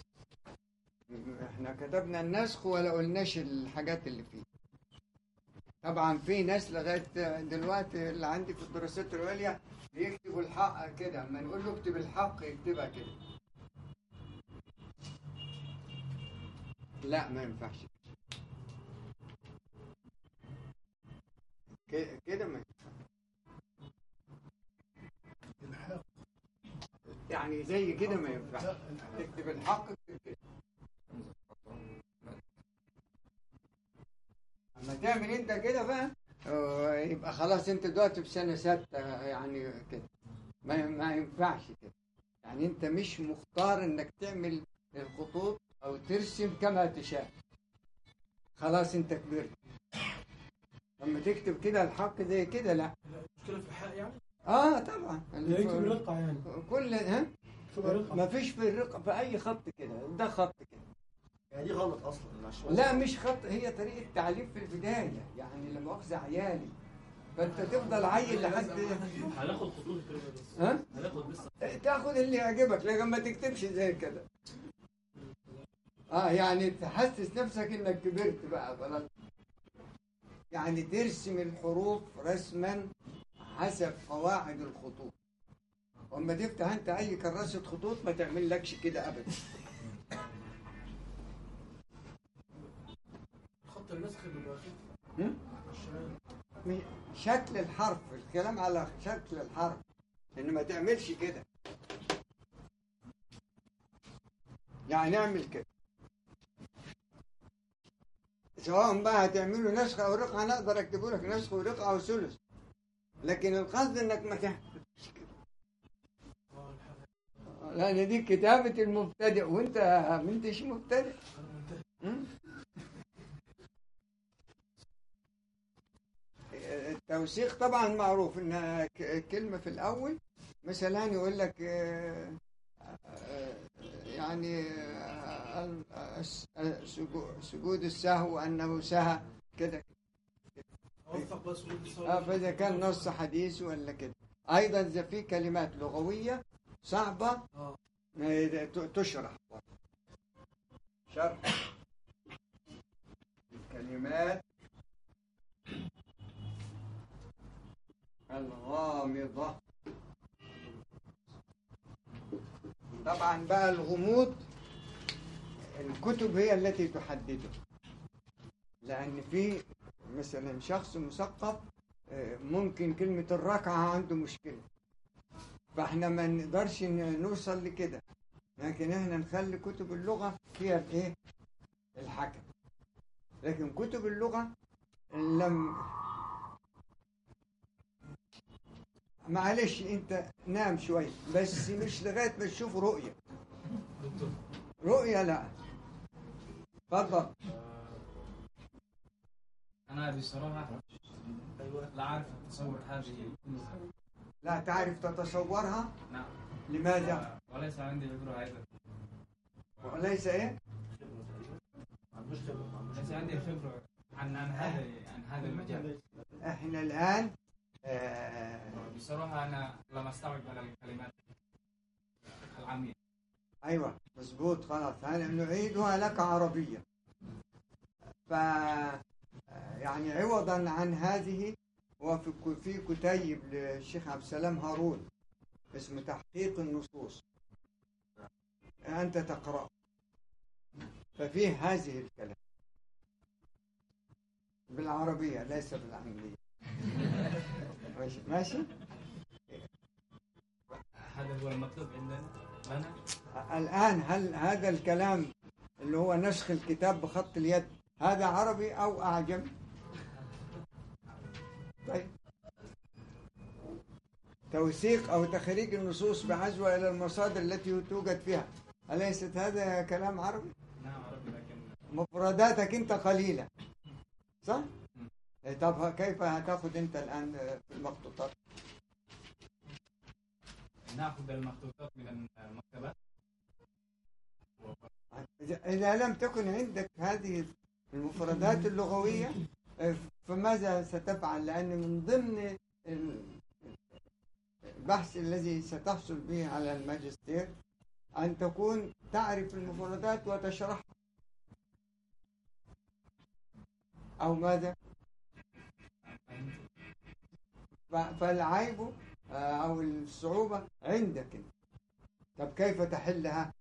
احنا كتبنا النسخ ولا قلناش الحاجات اللي فيه طبعا في ناس لغايه دلوقتي اللي عندي في الدراسات العليا بيكتبوا الحق كده اما نقول له اكتب الحق يكتبها كده لا ما ينفعش ك- كده ما الحق يعني زي كده ما ينفعش لا الحق تكتب الحق اكتب كده اما تعمل انت كده بقى آه، يبقى خلاص انت دلوقتي في سنه سته يعني كده ما ما ينفعش كده يعني انت مش مختار انك تعمل الخطوط او ترسم كما تشاء خلاص انت كبرت لما تكتب كده الحق زي كده لا المشكله في الحق يعني اه طبعا يكتب رقعة يعني كل ها تبقى رقعة ما فيش في الرقم في اي خط كده ده خط كده يعني دي غلط اصلا العشوائية. لا مش خط هي طريقه تعليم في البدايه يعني لما اخذ عيالي فانت تفضل عيل لحد هناخد خطوط الكلمة بس ها هناخد لسه تاخد اللي يعجبك لكن ما تكتبش زي كده اه يعني تحسس نفسك انك كبرت بقى خلاص يعني ترسم الحروف رسما حسب قواعد الخطوط واما تفتح انت اي كراسه خطوط ما تعمل لكش كده ابدا خط النسخ بيبقى كده هم؟ الشمال شكل الحرف الكلام على شكل الحرف ان ما تعملش كده يعني اعمل كده سواء بقى هتعملوا نسخ او رقعه انا اقدر اكتبه لك نسخ ورقعه وثلث لكن القصد انك ما تعملش كده اه الحق لان دي كتابه المبتدئ وانت ما انتش مبتدئ انا منتهي مم؟ التوثيق طبعا معروف ان ك- كلمه في الاول مثلا يقول لك آه، آه، يعني آه، ال- الس- سجو- سجود السهو انه سهى كده اوثق بس ولد آه، فاذا كان نص حديث ولا كده ايضا اذا في كلمات لغويه صعبه اه آه، ت- تشرح شرح الكلمات الغامضة طبعا بقى الغموض الكتب هي التي تحدده لأن في مثلا شخص مثقف آه، ممكن كلمة الركعة عنده مشكلة فاحنا ما نقدرش ن- نوصل لكده لكن احنا نخلي كتب اللغة فيها الايه الحكم لكن كتب اللغة لم معلش انت نام شوية بس مش لغاية ما تشوف رؤية دكتور رؤية لا اتفضل أنا بصراحة ايوه لا أعرف أتصور هذه كلها لا تعرف تتصورها نعم لماذا وليس عندي فكرة أيضا وليس ايه خبرة تقريبا. ما عندوش خبرة ما عندوش ليس عندي فكرة عن عن هذا عن هذا المجال احنا الان آه بصراحة أنا لم أستوعب من الكلمات العامية ايوه مظبوط خلاص هلا نعيدها لك عربيا ف يعني عوضا عن هذه وفي ك- في كتيب للشيخ عبد السلام هارون اسمه تحقيق النصوص انت تقرا ففيه هذه الكلام بالعربيه ليس بالعاميه ماشي ماشي هذا هو المطلوب عندنا لنا الآن هل هذا الكلام اللي هو نسخ الكتاب بخط اليد هذا عربي أو أعجم؟ طيب توثيق أو تخريج النصوص بعزوة إلى المصادر التي توجد فيها أليست هذا كلام عربي؟ نعم عربي لكن مفرداتك أنت قليلة صح؟ إيه طب كيف هتاخد أنت الآن في المخطوطات؟ نأخذ المخطوطات من المكتبات إذا لم تكن عندك هذه المفردات اللغوية فماذا ستفعل؟ لأن من ضمن البحث الذي ستحصل به على الماجستير أن تكون تعرف المفردات وتشرحها أو ماذا؟ ف- فالعيب آه، أو الصعوبة عندك أنت. طب كيف تحلها؟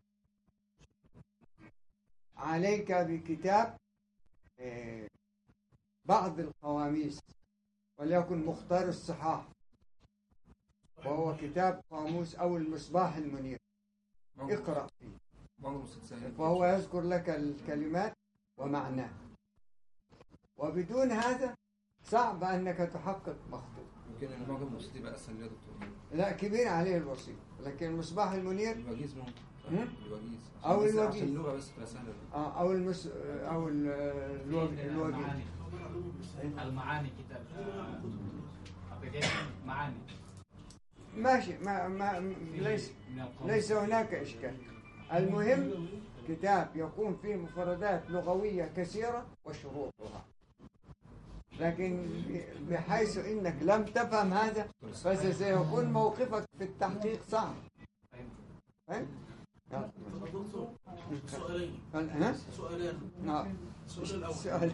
عليك بكتاب آه، بعض القواميس وليكن مختار الصحاح وهو كتاب قاموس أو المصباح المنير اقرأ فيه بعض المستثنيات فهو يذكر لك الكلمات ومعناها وبدون هذا صعب أنك تحقق مخطوط يمكن ان معجم الوسيط يبقى اسهل يا دكتور لا كبير عليه الوسيط لكن المصباح المنير الوجيز ممكن هم؟ الوجيز أو عشان بس- الوجيز. عشان اللغه بس تبقى سهله آه، أو المس أو ال- الوج- الوجيز المعاني المعاني كتاب ابلكيشن معاني ماشي ما ما ليس من القاموس. ليس هناك إشكال المهم كتاب يكون فيه مفردات لغوية كثيرة وشروطها لكن بحيث انك لم تفهم هذا فسيكون موقفك في التحقيق صعب فهمت؟ يلا. طب يا دكتور سؤالين ها؟ سؤالين نعم. السؤال الاول سؤال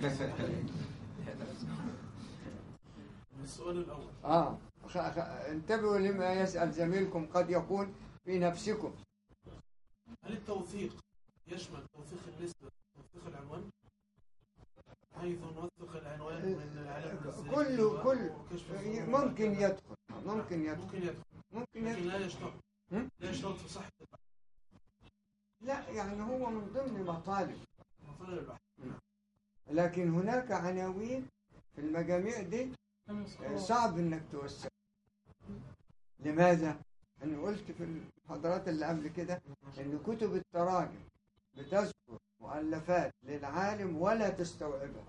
السؤال الاول اه خ... خ... انتبهوا لما يسأل زميلكم قد يكون في نفسكم هل التوثيق يشمل توثيق النسبة توثيق العنوان؟ حيث نوثق العنوان من العلم الذاتي كله كل وكشف الفروع. ممكن يدخل ممكن يدخل ممكن يدخل ممكن لكن يدخل لا يشترط هم؟ لا يشترط في صحة البحث لا يعني هو من ضمن مطالب مطالب البحث لكن هناك عناوين في المجاميع دي آه، صعب انك توسع لماذا؟ انا قلت في المحاضرات اللي قبل كده ان كتب التراجم بتذكر مؤلفات للعالم ولا تستوعبها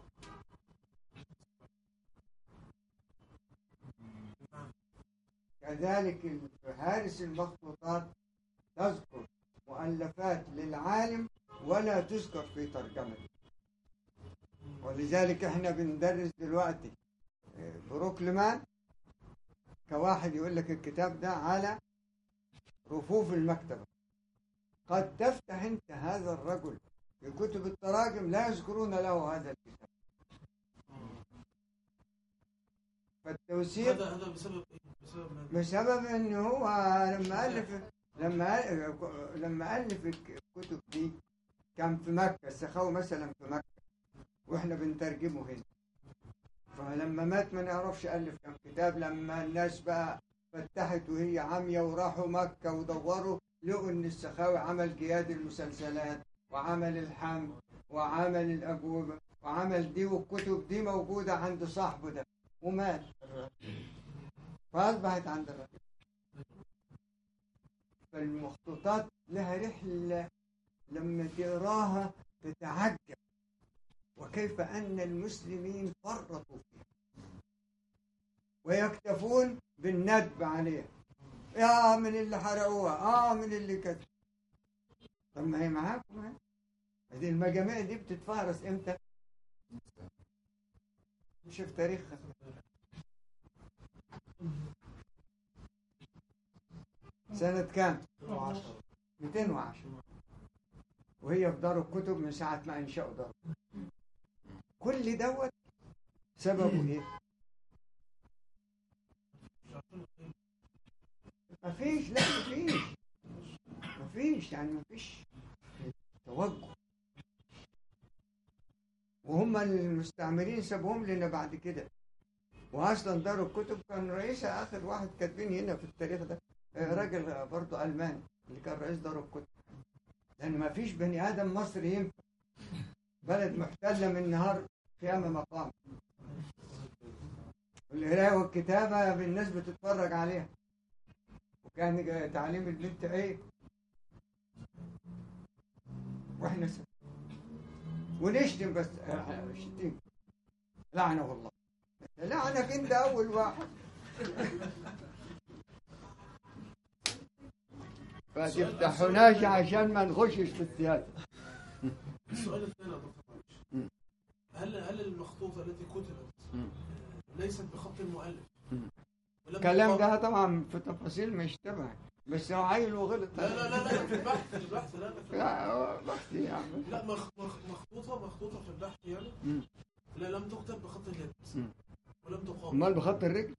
كذلك هارس المخطوطات تذكر مؤلفات للعالم ولا تذكر في ترجمته ولذلك احنا بندرس دلوقتي آه، بروكلمان كواحد يقول لك الكتاب ده على رفوف المكتبة قد تفتح انت هذا الرجل في كتب التراجم لا يذكرون له هذا الكتاب فالتوثيق هذا هذا بسبب ايه؟ بسبب ماذا؟ بسبب ان هو لما الف لما لما الف الكتب دي كان في مكه السخاوي مثلا في مكه واحنا بنترجمه هنا فلما مات ما نعرفش الف كم كتاب لما الناس بقى فتحت وهي عاميه وراحوا مكه ودوروا لقوا ان السخاوي عمل جياد المسلسلات وعمل الحمد وعمل الاجوبه وعمل دي والكتب دي موجوده عند صاحبه ده ومات فأصبحت عند الرجل فالمخطوطات لها رحلة لما تقراها تتعجب وكيف أن المسلمين فرطوا فيها ويكتفون بالندب عليها يا من اللي حرقوها اه من اللي كذا طب ما هي معاكم اهي. هذه المجاميع دي بتتفهرس امتى؟ شوف تاريخها سنة كام؟ 210 وهي في دار الكتب من ساعة ما أنشأوا دار الكتب. كل دوت سببه إيه؟ مفيش لا مفيش مفيش يعني مفيش توجه وهم المستعمرين سابوهم لنا بعد كده واصلا دار الكتب كان رئيسها اخر واحد كاتبين هنا في التاريخ ده آه، راجل برضه الماني اللي كان رئيس دار الكتب لان ما فيش بني ادم مصري ينفع بلد محتله من نهار قيام مقام القرايه والكتابه الناس بتتفرج عليها وكان جا- تعليم البنت عيب واحنا س... ونشتم بس آه، شتيم لعنه الله لعنك انت اول واحد فتفتحوناش عشان ما نخشش في السياسه السؤال الثاني يا دكتور معلش هل هل المخطوطة التي كتبت مم. ليست بخط المؤلف؟ مم. ولم الكلام تقام- ده طبعا في تفاصيل مش تبعي بس هو عيل وغلط لا لا لا لا في البحث في البحث لا لا في البحث. لا هو بحثي يعني لا مخ- مخ- مخطوطة مخطوطة في البحث يعني مم. لا لم تكتب بخط اليد مم. ولم تقام امال بخط الرجل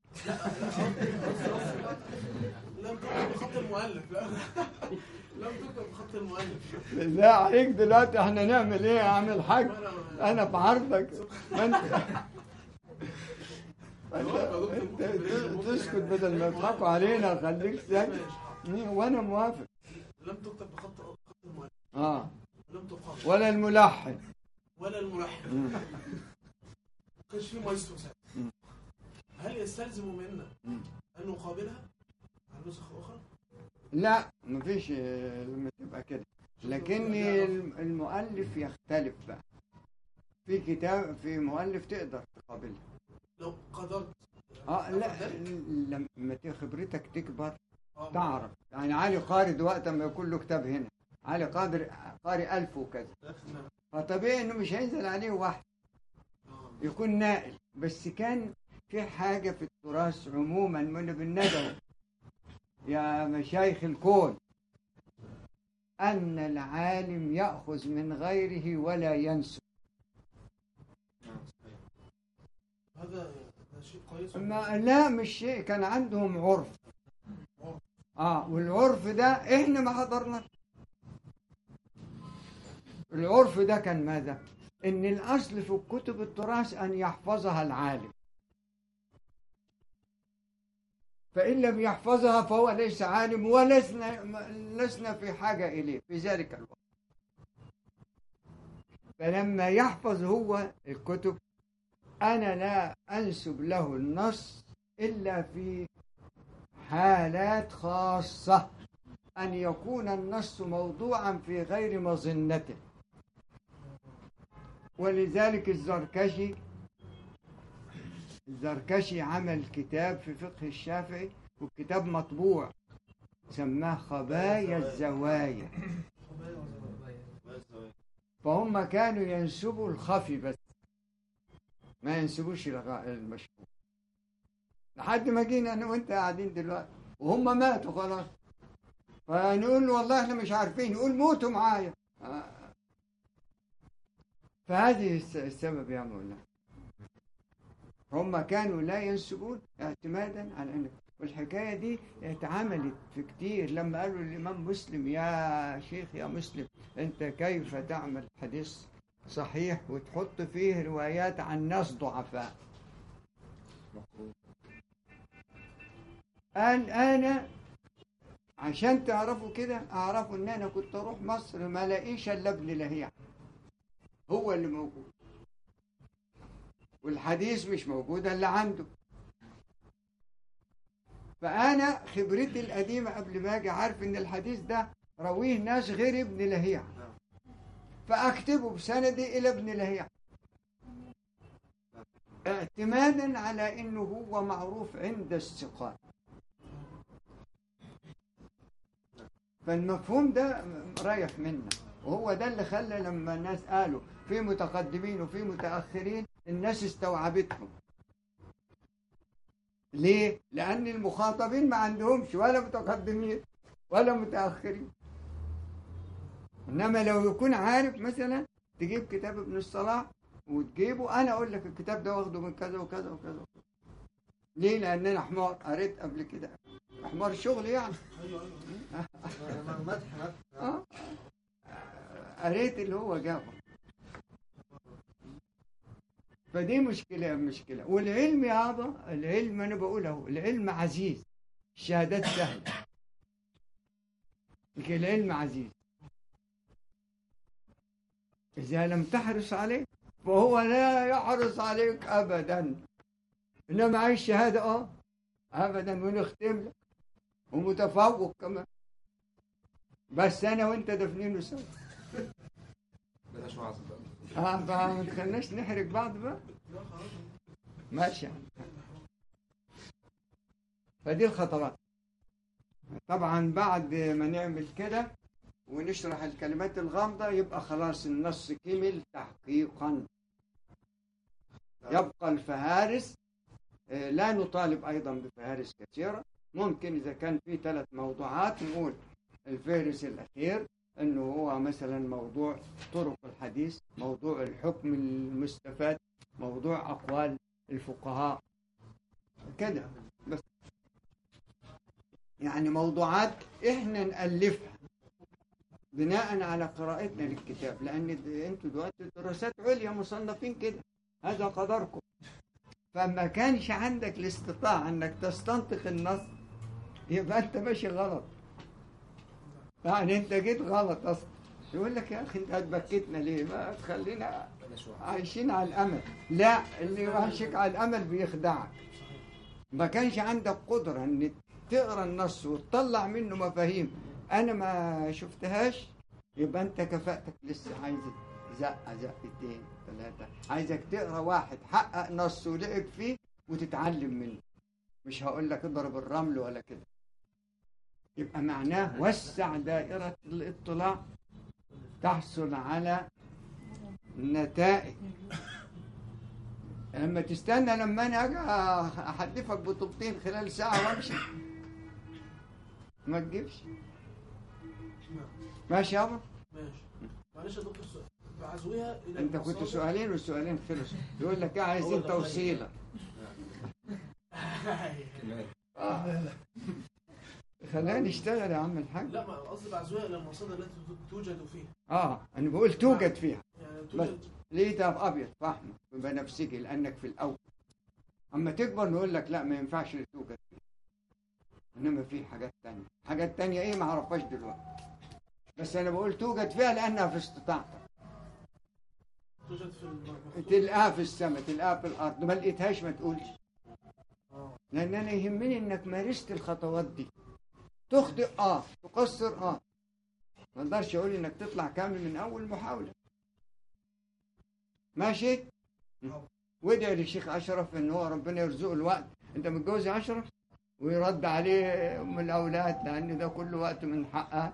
لم تكتب بخط المؤلف لا لم تكتب بخط المؤلف بالله عليك دلوقتي احنا نعمل ايه يا عم الحاج انا في عرضك ما انت انت تسكت بدل ما يضحكوا علينا خليك ساكت وانا موافق لم تكتب بخط خط المؤلف اه لم تقام ولا الملحن ولا الملحن مم. ما كانش في مايسترو ساعتها مم. هل يستلزم منا مم. ان نقابلها عن نسخ اخرى؟ لا مفيش آه، لما تبقى كده لكن الم- المؤلف يختلف بقى في كتاب في مؤلف تقدر تقابلها لو قدرت اه لا ذلك؟ لما ت- خبرتك تكبر آه، تعرف يعني علي قاري دلوقتي لما يكون له كتاب هنا علي قادر قاري ألف وكذا نعم. فطبيعي انه مش هينزل عليه واحد آه. يكون نائل بس كان في حاجة في التراث عموما من بالندوة يا مشايخ الكون أن العالم يأخذ من غيره ولا ينسب نعم صحيح هذا هذا شيء كويس ما لا مش شيء كان عندهم عرف اه والعرف ده احنا ما حضرنا العرف ده كان ماذا ان الاصل في كتب التراث ان يحفظها العالم فان لم يحفظها فهو ليس عالم ولسنا لسنا في حاجه اليه في ذلك الوقت فلما يحفظ هو الكتب أنا لا أنسب له النص إلا في حالات خاصة أن يكون النص موضوعا في غير مظنته ولذلك الزركشي الزركشي عمل كتاب في فقه الشافعي والكتاب مطبوع سماه خبايا الزوايا بس هو فهم كانوا ينسبوا الخفي بس ما ينسبوش الغ- المشهور لحد ما جينا انا وانت قاعدين دلوقتي وهم ماتوا خلاص فنقول له والله احنا مش عارفين يقول موتوا معايا آه. فهذه الس- السبب يا مولانا هم كانوا لا ينسبون اعتمادا على ان والحكايه دي اتعملت في كتير لما قالوا للامام مسلم يا شيخ يا مسلم انت كيف تعمل حديث صحيح وتحط فيه روايات عن ناس ضعفاء قال انا عشان تعرفوا كده اعرفوا ان انا كنت اروح مصر ما الاقيش الا ابن لهيع هو اللي موجود والحديث مش موجود الا عنده فانا خبرتي القديمه قبل ما اجي عارف ان الحديث ده رويه ناس غير ابن لهيع فاكتبه بسندي الى ابن لهيع اعتمادا على انه هو معروف عند الثقات فالمفهوم ده رايح منا وهو ده اللي خلى لما الناس قالوا في متقدمين وفي متأخرين الناس استوعبتهم ليه؟ لأن المخاطبين ما عندهمش ولا متقدمين ولا متأخرين إنما لو يكون عارف مثلا تجيب كتاب ابن الصلاح وتجيبه أنا أقول لك الكتاب ده واخده من كذا وكذا وكذا ليه؟ لأن أنا حمار قريت قبل كده حمار شغل يعني ايوه ايوه مدح مدح آه. قريت اللي هو جابه فدي مشكلة مشكلة والعلم يابا العلم أنا بقوله العلم عزيز الشهادات سهلة لكن العلم عزيز إذا لم تحرص عليه فهو لا يحرص عليك أبدا إنما عايز شهادة أه أبدا ونختم لك ومتفوق كمان بس أنا وأنت دفنينه سوا بلاش وعظ بقى اه بقى ما تخلناش نحرق بعض بقى ماشي فدي الخطوات طبعا بعد ما نعمل كده ونشرح الكلمات الغامضة يبقى خلاص النص كمل تحقيقا يبقى الفهارس آه، لا نطالب أيضا بفهارس كثيرة ممكن إذا كان في ثلاث موضوعات نقول الفهرس الأخير أنه هو مثلا موضوع طرق الحديث موضوع الحكم المستفاد موضوع أقوال الفقهاء كده بس يعني موضوعات إحنا نألفها بناء على قراءتنا للكتاب لأن د- أنتوا دلوقتي دراسات عليا مصنفين كده هذا قدركم فما كانش عندك الاستطاعة انك تستنطق النص يبقى انت ماشي غلط يعني انت جيت غلط اصلا يقول لك يا اخي انت هتبكتنا ليه ما تخلينا بلاش واحد. عايشين على الامل لا اللي يعيشك على الامل بيخدعك ما كانش عندك قدرة ان تقرا النص وتطلع منه مفاهيم انا ما شفتهاش يبقى انت كفاءتك لسه عايز زقه زقتين ثلاثة عايزك تقرا واحد حقق نص ولعب فيه وتتعلم منه مش هقول لك اضرب الرمل ولا كده يبقى معناه وسع دائرة الاطلاع تحصل على نتائج لما تستنى لما انا اجي احدفك بطوبتين خلال ساعه وامشي ما تجيبش ماشي يابا ماشي معلش يا دكتور سؤال بعزوها الى انت كنت المصادر- سؤالين والسؤالين خلصوا يقول لك ايه هو عايزين اللي توصيله كمان آه. خلينا نشتغل يا عم الحاج لا ما قصدي بعزوها الى المصادر التي توجد فيها اه انا بقول توجد فيها يعني توجد ليه ده ابيض فاحمر بنفسجي لانك في الاول اما تكبر نقول لك لا ما ينفعش توجد فيها انما في حاجات تانية حاجات تانية ايه ما اعرفهاش دلوقتي بس انا بقول توجد فيها لانها في استطاعتك توجد في المخطوط تلقاها في السماء تلقاها في الارض ما لقيتهاش ما تقولش اه لان انا يهمني انك مارست الخطوات دي تخطئ اه تقصر اه ما اقدرش اقول انك تطلع كامل من اول محاوله ماشي وادعي للشيخ اشرف ان هو ربنا يرزقه الوقت انت متجوز يا اشرف ويرد عليه ام الاولاد لان ده كل وقت من حقها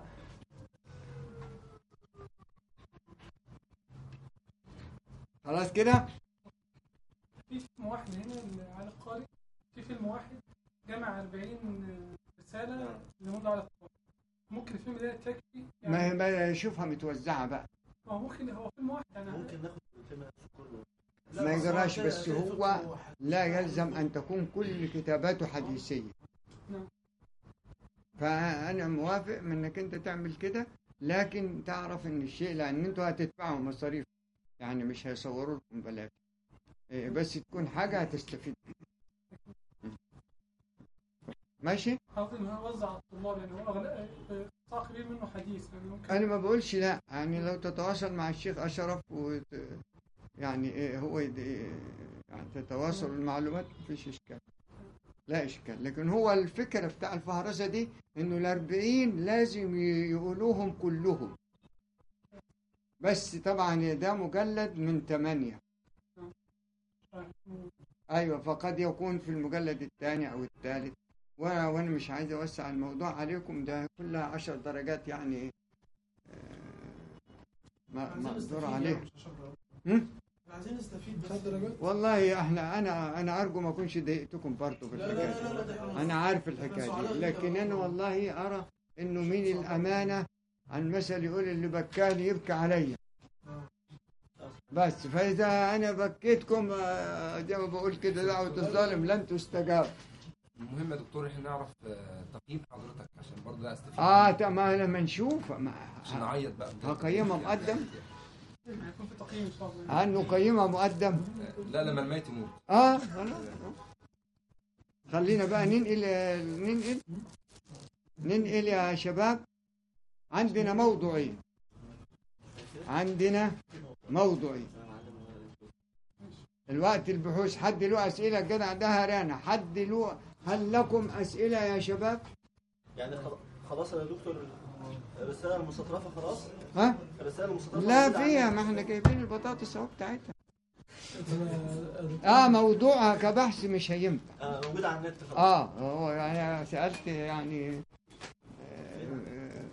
خلاص كده في فيلم واحد هنا اللي على القارئ في فيلم واحد جمع 40 رسالة لمدة على القارئ ممكن الفيلم ده تكفي ما يعني ما يشوفها متوزعه بقى ما هو ممكن هو فيلم واحد يعني ممكن ناخد الفيلم نفسه كله لا، ما بس يجراش هو بس كده- كده هو فكرة واحد. لا يلزم أن تكون كل كتاباته حديثية نعم. فأنا موافق من أنك أنت تعمل كده لكن تعرف أن الشيء لأن أنتوا هتدفعوا مصاريف يعني مش هيصوروا لكم بلاش إيه، بس تكون حاجة هتستفيد منها. ماشي قصدي ان هو وزع على الطلاب يعني هو اغلب قطاع كبير منه حديث يعني ممكن أنا ما بقولش لا يعني لو تتواصل مع الشيخ أشرف وت... يعني إيه هو يد... يعني تتواصل المعلومات مفيش إشكال لا إشكال لكن هو الفكرة بتاع الفهرسة دي إنه الأربعين لازم ي- يقولوهم كلهم بس طبعا ده مجلد من ثمانية أيوة فقد يكون في المجلد الثاني أو الثالث وأنا وأنا مش عايز أوسع الموضوع عليكم ده كلها عشر درجات يعني آه، ما عايزين مقدور نستفيد عليه يعني مش عشان رأيك. هم؟ عايزين نستفيد بس ثلاث درجات والله احنا انا انا ارجو ما اكونش ضايقتكم برضه في لا لا الحكايه لا لا دي. ده إحنا- انا عارف إحنا الحكايه سعداء دي جداً لكن انا والله. والله ارى انه من الامانه عن مثل يقول اللي بكاني يبكي عليا بس فاذا انا بكيتكم آه، زي ما بقول كده دعوه الظالم لن تستجاب المهم يا دكتور احنا نعرف آه، تقييم حضرتك عشان برضه لا استفيد اه طب ما لما نشوف ما عشان نعيط بقى هقيمها مقدم هيكون في تقييم ان شاء الله هل نقيمها مقدم لا لما الميت يموت اه خلاص خلينا بقى ننقل ننقل ننقل يا شباب عندنا موضوعين عندنا موضوعين الوقت البحوث حد له اسئله كده ده هرانا حد له هل لكم اسئله يا شباب يعني خل- خلاص يا دكتور الرسالة المستطرفة خلاص ها الرسالة المستطرفة لا موجودة فيها عندنا. ما احنا جايبين البطاطس اهو بتاعتها اه موضوعها كبحث مش هينفع آه موجودة على النت خلاص اه هو يعني سألت يعني آه،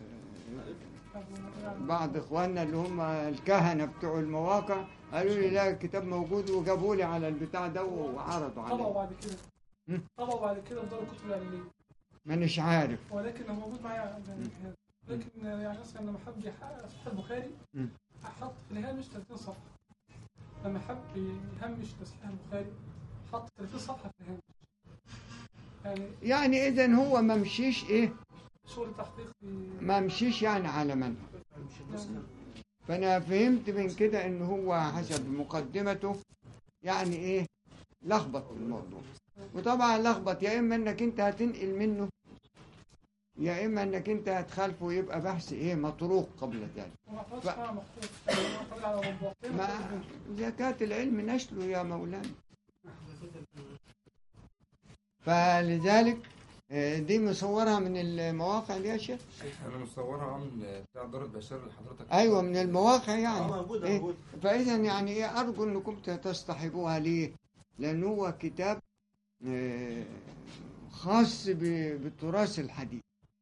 بعض اخواننا اللي هم الكهنه بتوع المواقع قالوا لي لا الكتاب موجود وجابوا لي على البتاع ده وعرضوا طبعوا عليه بعد كده مم. طبعوا بعد كده في دار الكتب العلمية مانيش عارف ولكن هو موجود معايا على الجهاز لكن يعني مثلا لما حب يحقق صحيح البخاري مم. حط في الهامش 30 صفحة لما حب يهمش تصحيح البخاري حط 30 صفحة في الهامش يعني يعني اذا هو ما مشيش ايه شغل تحقيق في ما مشيش يعني على منهج فانا فهمت من كده ان هو حسب مقدمته يعني ايه لخبط الموضوع وطبعا لخبط يا اما انك انت هتنقل منه يا اما انك انت هتخالفه يبقى بحث ايه مطروق قبل ذلك وما فيهاش ف- فيها مخطوط معتمد على رباطين ما زكاة العلم نشله يا مولانا فلذلك آه، دي مصورها من المواقع دي يا شيخ انا مصورها من بتاع دار البشار اللي حضرتك ايوه من المواقع اه يعني موجودة إيه؟ موجودة فاذا يعني ايه ارجو انكم تصطحبوها ليه لان هو كتاب آه، خاص ب- بالتراث الحديث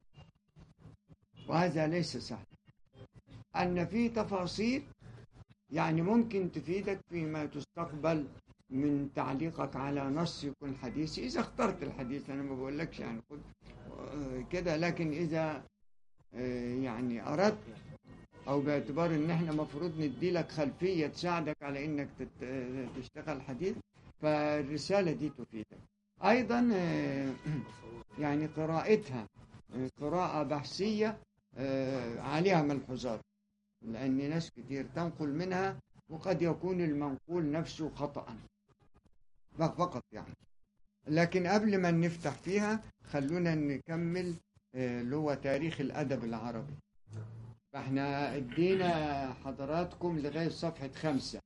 وهذا ليس سهل ان في تفاصيل يعني ممكن تفيدك فيما تستقبل من تعليقك على نص يكون حديثي اذا اخترت الحديث انا ما بقولكش يعني خد آه، كده لكن اذا آه، يعني اردت او باعتبار ان احنا مفروض ندي لك خلفيه تساعدك على انك تت- تشتغل حديث فالرساله دي تفيدك ايضا آه، يعني قراءتها آه، قراءه بحثيه آه، عليها ملحوظات لان ناس كتير تنقل منها وقد يكون المنقول نفسه خطا فقط يعني لكن قبل ما نفتح فيها خلونا نكمل آه، اللي هو تاريخ الادب العربي فاحنا ادينا حضراتكم لغاية صفحة خمسة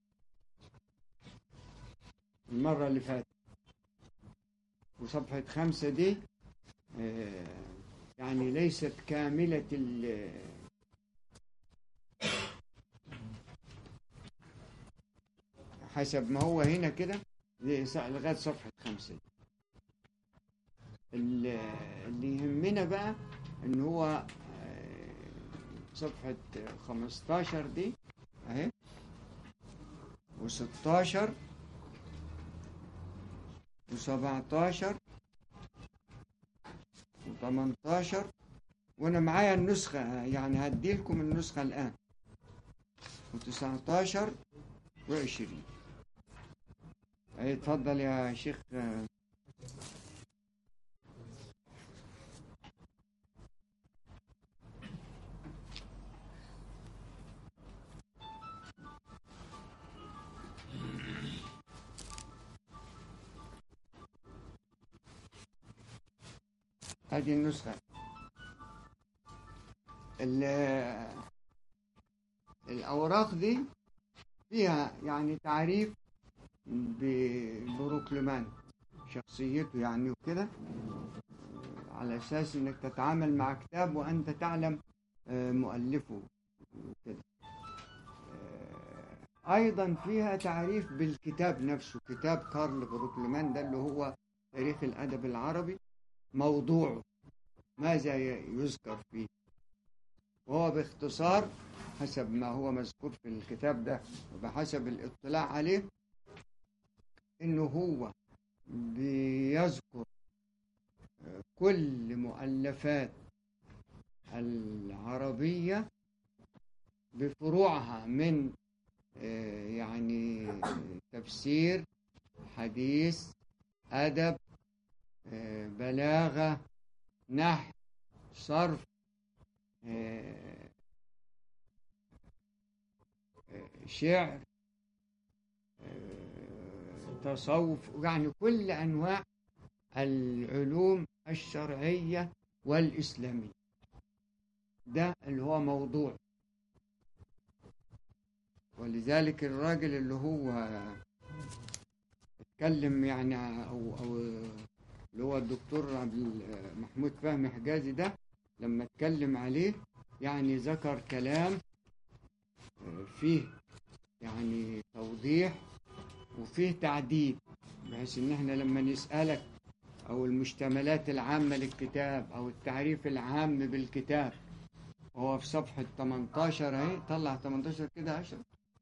المرة اللي فاتت وصفحة خمسة دي آه، يعني ليست كاملة ال حسب ما هو هنا كده دي ص- لغاية صفحة خمسة دي. ال- اللي يهمنا بقى ان هو آه، صفحة 15 دي اهي و16 و17 و18 وانا معايا النسخة يعني هدي لكم النسخة الان و19 و20 اي اتفضل يا شيخ آه، هذه النسخة ال- الأوراق دي فيها يعني تعريف ببروكلمان شخصيته يعني وكده على أساس إنك تتعامل مع كتاب وأنت تعلم آه، مؤلفه وكده آه، أيضا فيها تعريف بالكتاب نفسه كتاب كارل بروكلمان ده اللي هو تاريخ الأدب العربي موضوعه ماذا ي- يذكر فيه وهو باختصار حسب ما هو مذكور في الكتاب ده وبحسب الاطلاع عليه انه هو بيذكر كل مؤلفات العربية بفروعها من آه، يعني تفسير حديث أدب آه، بلاغة نحو صرف آه، آه، شعر آه، تصوف يعني كل أنواع العلوم الشرعية والإسلامية ده اللي هو موضوع ولذلك الراجل اللي هو اتكلم يعني أو, أو اللي هو الدكتور عبد ال- محمود فهمي حجازي ده لما اتكلم عليه يعني ذكر كلام آه، فيه يعني توضيح وفيه تعديل بحيث ان احنا لما نسألك او المشتملات العامة للكتاب او التعريف العام بالكتاب هو في صفحة 18 اهي طلع 18 كده عشر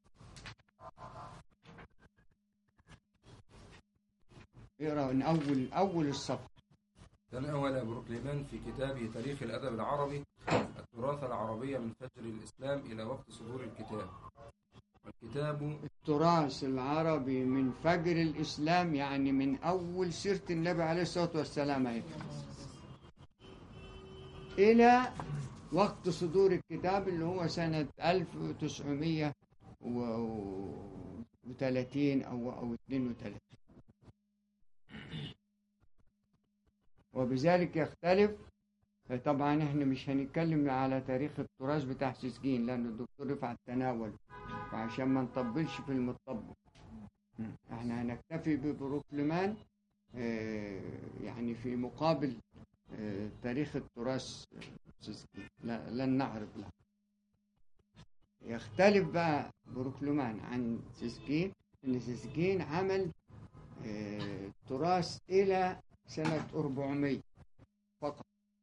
اقرا من اول اول الصفحة تناول بروكليمان في كتابه تاريخ الأدب العربي التراث العربي من فجر الإسلام إلى وقت صدور الكتاب والكتاب التراث العربي من فجر الإسلام يعني من أول سيرة النبي عليه الصلاة والسلام أهي. إلى وقت صدور الكتاب اللي هو سنة 1930 أو أو 32 وبذلك يختلف طبعا احنا مش هنتكلم على تاريخ التراث بتاع سيسجين لأن الدكتور رفعت تناول فعشان ما نطبلش في المطبل احنا هنكتفي ببروكلمان آه، يعني في مقابل آه، تاريخ التراث سيسجين لا- لن نعرض له يختلف بقى بروكلمان عن سيسجين ان سيسجين عمل آه، تراث الى سنة 400 فقط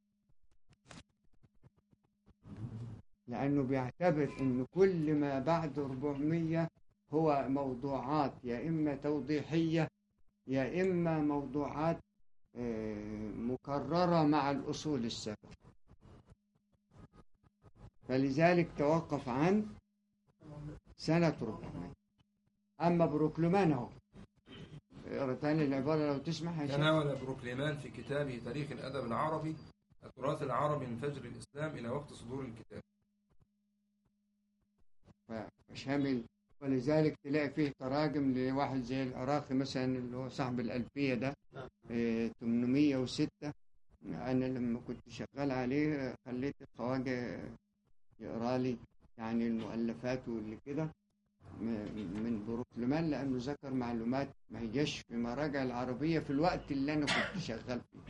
لأنه بيعتبر أن كل ما بعد 400 هو موضوعات يا إما توضيحية يا إما موضوعات آه، مكررة مع الأصول السابقة فلذلك توقف عن سنة 400 أما بروكلمان أهو اقرا تاني العبارة لو تسمح يا شيخ تناول بروكليمان في كتابه تاريخ الأدب العربي التراث العربي من فجر الإسلام إلى وقت صدور الكتاب فشامل ولذلك تلاقي فيه تراجم لواحد زي العراقي مثلا اللي هو صاحب الألفية ده نعم. إيه، 806 أنا لما كنت شغال عليه آه، خليت الخواجة يقرا لي يعني المؤلفات واللي كده م- من بروكلمان لأنه ذكر معلومات ما هيش في مراجع العربية في الوقت اللي أنا كنت شغال فيه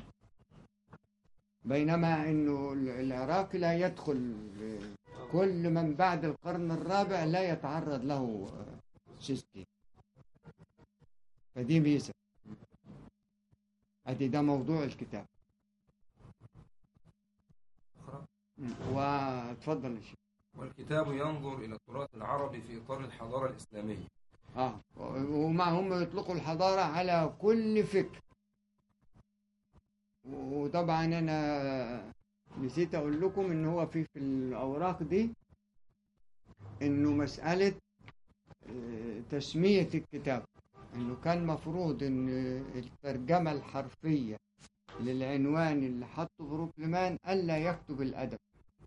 بينما إنه العراقي لا يدخل آه، كل من بعد القرن الرابع لا يتعرض له آه، سيستي فدي ميزة ادي ده موضوع الكتاب أخرى. وتفضل يا شيخ والكتاب ينظر إلى التراث العربي في إطار الحضارة الإسلامية اه ومع هم يطلقوا الحضارة على كل فكر وطبعا انا نسيت اقول لكم ان هو في في الاوراق دي انه مسألة آه، تسمية الكتاب انه كان مفروض ان الترجمة الحرفية للعنوان اللي حطه بروكلمان الا يكتب الادب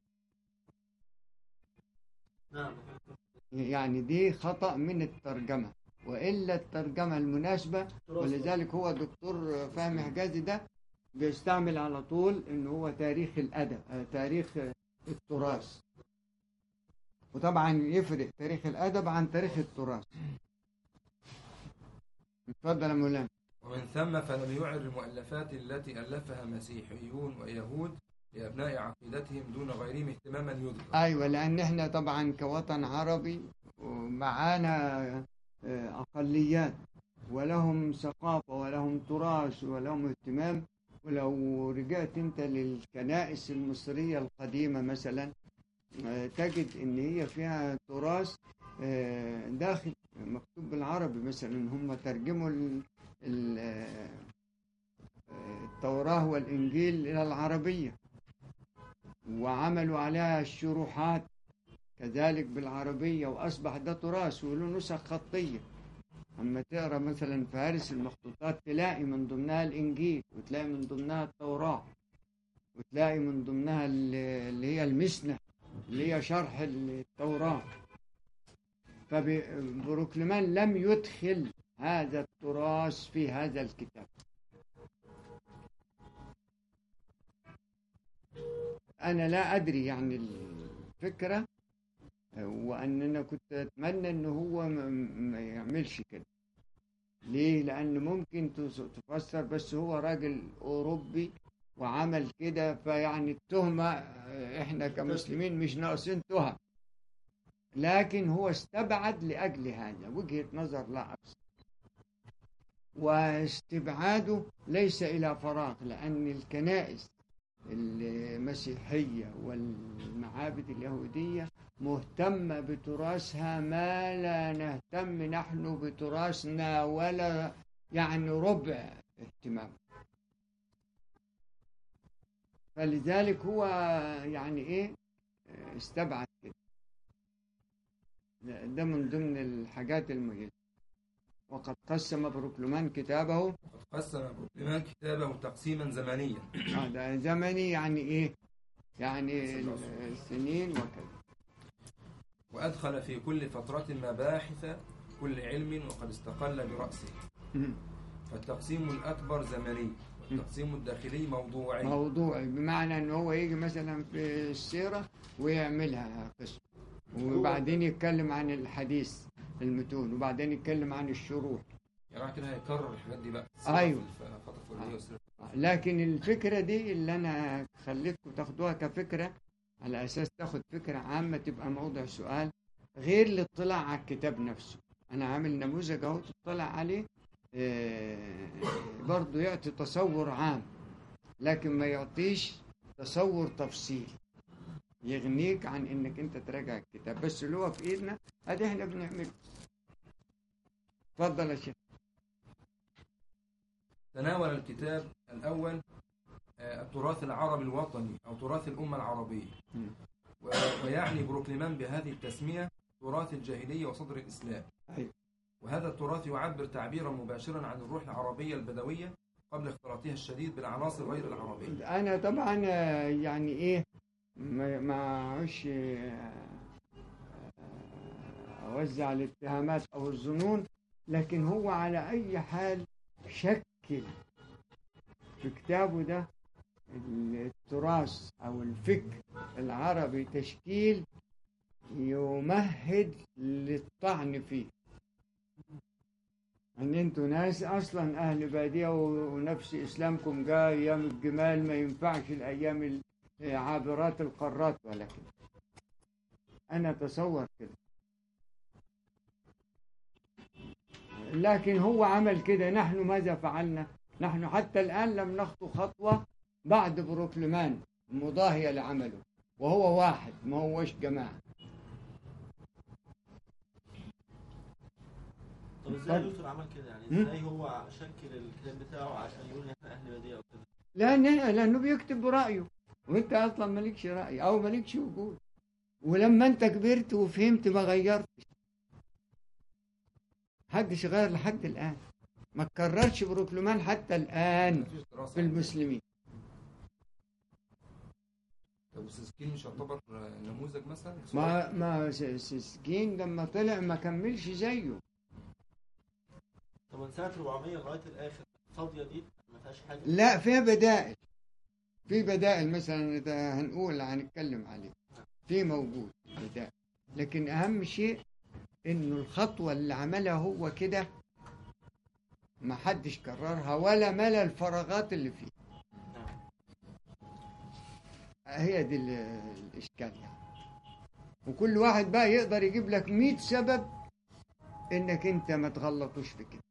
نعم يعني دي خطأ من الترجمة وإلا الترجمة المناسبة ولذلك هو دكتور فهمي حجازي ده بيستعمل على طول إن هو تاريخ الأدب آه، تاريخ التراث وطبعا يفرق تاريخ الأدب عن تاريخ التراث اتفضل يا مولانا ومن ثم فلم يعر المؤلفات التي ألفها مسيحيون ويهود لأبناء عقيدتهم دون غيرهم اهتماما يذكر ايوه لان احنا طبعا كوطن عربي معانا آه، اقليات ولهم ثقافه ولهم تراث ولهم اهتمام ولو رجعت انت للكنائس المصريه القديمه مثلا آه، تجد ان هي فيها تراث آه، داخل مكتوب بالعربي مثلا هم ترجموا ال- ال- آه، آه، التوراه والانجيل الى العربيه وعملوا عليها الشروحات كذلك بالعربية وأصبح ده تراث وله نسخ خطية أما تقرأ مثلا فهارس المخطوطات تلاقي من ضمنها الإنجيل وتلاقي من ضمنها التوراة وتلاقي من ضمنها ال- اللي هي المسنة اللي هي شرح التوراة فبروكلمان لم يدخل هذا التراث في هذا الكتاب أنا لا أدري يعني الفكرة وأننا كنت أتمنى إنه هو ما- ما يعملش كده ليه؟ لأن ممكن تس- تفسر بس هو راجل أوروبي وعمل كده فيعني التهمة آه، إحنا كمسلمين مش ناقصين تهم لكن هو استبعد لأجل هذا وجهة نظر لا أكثر واستبعاده ليس إلى فراغ لأن الكنائس المسيحية والمعابد اليهودية مهتمة بتراثها ما لا نهتم نحن بتراثنا ولا يعني ربع اهتمام فلذلك هو يعني ايه استبعد كده ده من ضمن الحاجات المهمة وقد قسم بروكلمان كتابه وقد قسم بروكلمان كتابه تقسيما زمنيا آه، ده زمني يعني ايه يعني السنين وكذا وأدخل في كل فترة مباحث كل علم وقد استقل برأسه فالتقسيم الأكبر زمني والتقسيم الداخلي موضوعي موضوعي بمعنى ان هو يجي مثلا في السيره ويعملها قسم وبعدين يتكلم عن الحديث المتون وبعدين يتكلم عن الشروح يعني بعد كده هيكرر الحاجات دي بقى أيوة. في الفترة الفلانية والسنة لكن الفكره دي اللي انا خليتكم تاخدوها كفكره على اساس تاخد فكره عامه تبقى موضع سؤال غير الاطلاع على الكتاب نفسه انا عامل نموذج اهو تطلع عليه آه، برضه يعطي تصور عام لكن ما يعطيش تصور تفصيلي يغنيك عن انك انت تراجع الكتاب بس اللي هو في ايدنا ادي احنا بنعمله اتفضل يا شيخ تناول الكتاب الأول آه، التراث العربي الوطني أو تراث الأمة العربية مم. و- ويعني بروكليمان بهذه التسمية تراث الجاهلية وصدر الإسلام أيوة. وهذا التراث يعبر تعبيرا مباشرا عن الروح العربية البدوية قبل اختلاطها الشديد بالعناصر غير العربية انا طبعا آه، يعني ايه ما ما اعرفش آه، اوزع الاتهامات او الظنون لكن هو على اي حال شكل في كتابه ده التراث او الفكر العربي تشكيل يمهد للطعن فيه ان انتوا ناس اصلا اهل باديه ونفس اسلامكم جاء ايام الجمال ما ينفعش الايام ال- عابرات القارات ولا كده انا اتصور كده لكن هو عمل كده نحن ماذا فعلنا نحن حتى الان لم نخطو خطوه بعد بروكلمان مضاهيه لعمله وهو واحد ما هوش جماعه طب ازاي اتفضل. لوثر عمل كده يعني هم؟ ازاي هو شكل الكتاب بتاعه عشان يقول ان احنا اهل بديه او كده لأن لأنه بيكتب برأيه وأنت أصلا مالكش رأي أو مالكش وجود ولما أنت كبرت وفهمت ما غيرتش محدش غير لحد الآن ما تكررش بروكلمان حتى الآن مفيش دراسة في المسلمين طب وسيسكين مش يعتبر آه، نموذج مثلا ما ما س- سيسكين لما طلع ما كملش زيه طب من سنه 400 لغايه الاخر فاضيه دي ما فيهاش حاجه لا فيها بدائل في بدائل مثلا ده هنقول هنتكلم عليه في موجود بدائل لكن اهم شيء انه الخطوه اللي عملها هو كده ما حدش كررها ولا ملا الفراغات اللي فيه نعم. هي دي ال- الاشكال يعني وكل واحد بقى يقدر يجيب لك 100 سبب انك انت ما تغلطوش في كده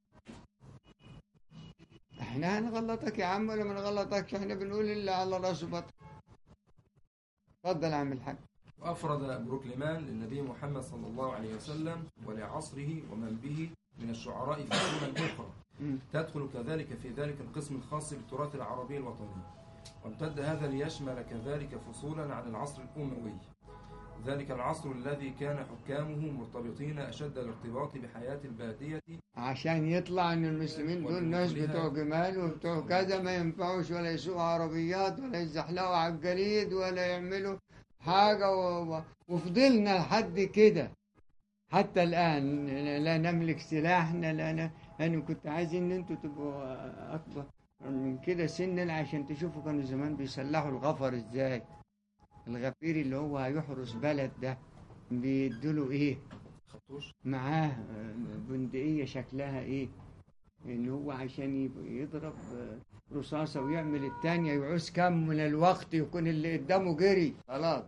احنا هنغلطك يا عم ولا ما نغلطكش احنا بنقول اللي على راسه بطل اتفضل يا عم الحاج وأفرد بروكليمان للنبي محمد صلى الله عليه وسلم ولعصره ومن به من الشعراء فصولا أخرى مم. تدخل كذلك في ذلك القسم الخاص بالتراث العربي الوطني وامتد هذا ليشمل كذلك فصولا عن العصر الأموي ذلك العصر الذي كان حكامه مرتبطين أشد الارتباط بحياة البادية عشان يطلع ان المسلمين دول ناس بتوع جمال وبتوع كذا ما ينفعوش ولا يسوقوا عربيات ولا يزحلقوا على الجليد ولا يعملوا حاجة و... و- وفضلنا لحد كده حتى الآن لا نملك سلاحنا لا ن... أنا كنت عايز إن أنتوا تبقوا أكبر من كده سنا عشان تشوفوا كانوا زمان بيسلحوا الغفر إزاي الغفير اللي هو هيحرس بلد ده بيدوله إيه خطوش معاه آه، بندقية شكلها ايه ان هو عشان يب- يضرب آه، رصاصة ويعمل التانية يعوز كم من الوقت يكون اللي قدامه جري خلاص